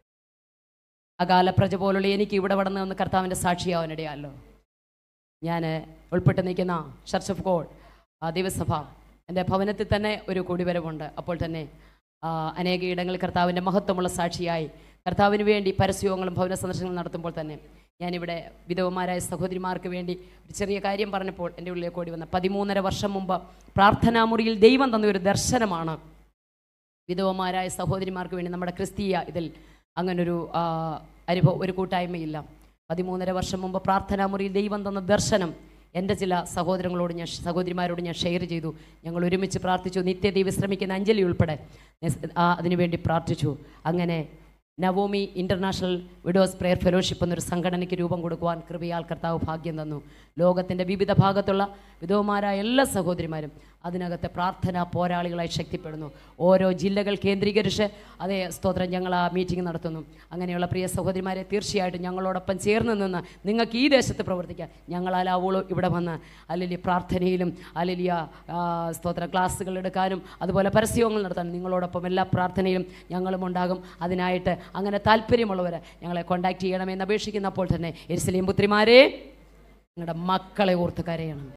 അകാല പ്രജ പോലുള്ള എനിക്ക് ഇവിടെ വടന്ന് നിന്ന് കർത്താവിൻ്റെ സാക്ഷിയാവാനിടയാലോ ഞാൻ ഉൾപ്പെട്ട് നിൽക്കുന്ന ചർച്ച് ഓഫ് ഗോഡ് ആ ദൈവസഭ എൻ്റെ ഭവനത്തിൽ തന്നെ ഒരു കൂടിവരവുണ്ട് അപ്പോൾ തന്നെ ആ, അനേക ഇടങ്ങളിൽ കർത്താവിൻ്റെ മഹത്വമുള്ള സാക്ഷിയായി കർത്താവിന് വേണ്ടി പരസ്യങ്ങളും ഭവന സന്ദർശനങ്ങളും നടത്തുമ്പോൾ തന്നെ ഞാനിവിടെ വിധവമാരായ സഹോദരിമാർക്ക് വേണ്ടി ഒരു ചെറിയ കാര്യം പറഞ്ഞപ്പോൾ എൻ്റെ ഉള്ളിലേക്ക് ഓടി വന്ന പതിമൂന്നര വർഷം മുമ്പ് പ്രാർത്ഥനാമുറിയിൽ ദൈവം തന്ന ഒരു ദർശനമാണ് വിധവമാരായ സഹോദരിമാർക്ക് വേണ്ടി നമ്മുടെ ക്രിസ്തീയ ഇതിൽ അങ്ങനൊരു ആ, അനുഭവം ഒരു കൂട്ടായ്മയില്ല പതിമൂന്നര വർഷം മുമ്പ് പ്രാർത്ഥനാ മുറിയിൽ ദൈവം തന്ന ദർശനം എൻ്റെ ചില സഹോദരങ്ങളോട് ഞാൻ സഹോദരിമാരോട് ഞാൻ ഷെയർ ചെയ്തു ഞങ്ങൾ ഒരുമിച്ച് പ്രാർത്ഥിച്ചു നിത്യദൈവ ശ്രമിക്കുന്ന അഞ്ജലി ഉൾപ്പെടെ നെസ്- ആ, അതിനുവേണ്ടി പ്രാർത്ഥിച്ചു അങ്ങനെ Naomi International Widows Prayer Fellowship എന്നൊരു സംഘടനയ്ക്ക് രൂപം കൊടുക്കുവാൻ കൃപയാൽ കർത്താവ് ഭാഗ്യം തന്നു ലോകത്തിൻ്റെ വിവിധ ഭാഗത്തുള്ള വിധവമാരായ എല്ലാ സഹോദരിമാരും അതിനകത്തെ പ്രാർത്ഥന പോരാളികളായി ശക്തിപ്പെടുന്നു ഓരോ ജില്ലകൾ കേന്ദ്രീകരിച്ച് അതേ സ്തോത്രം ഞങ്ങൾ ആ മീറ്റിംഗ് നടത്തുന്നു അങ്ങനെയുള്ള പ്രിയ സഹോദരിമാരെ തീർച്ചയായിട്ടും ഞങ്ങളോടൊപ്പം ചേർന്ന് നിന്ന് നിങ്ങൾക്ക് ഈ ദേശത്ത് പ്രവർത്തിക്കാൻ ഞങ്ങളാലാവുള്ളൂ ഇവിടെ വന്ന് അല്ലെങ്കിൽ പ്രാർത്ഥനയിലും അല്ലെങ്കിൽ സ്തോത്ര ക്ലാസ്സുകൾ എടുക്കാനും അതുപോലെ പരസ്യങ്ങൾ നടത്താനും നിങ്ങളോടൊപ്പം എല്ലാ പ്രാർത്ഥനയിലും ഞങ്ങളും ഉണ്ടാകും അതിനായിട്ട് അങ്ങനെ താല്പര്യമുള്ളവർ ഞങ്ങളെ കോൺടാക്ട് ചെയ്യണമെന്ന് അപേക്ഷിക്കുന്നപ്പോൾ തന്നെ എരിശലേം പുത്രിമാരെ നിങ്ങളുടെ മക്കളെ ഓർത്ത് കരയണം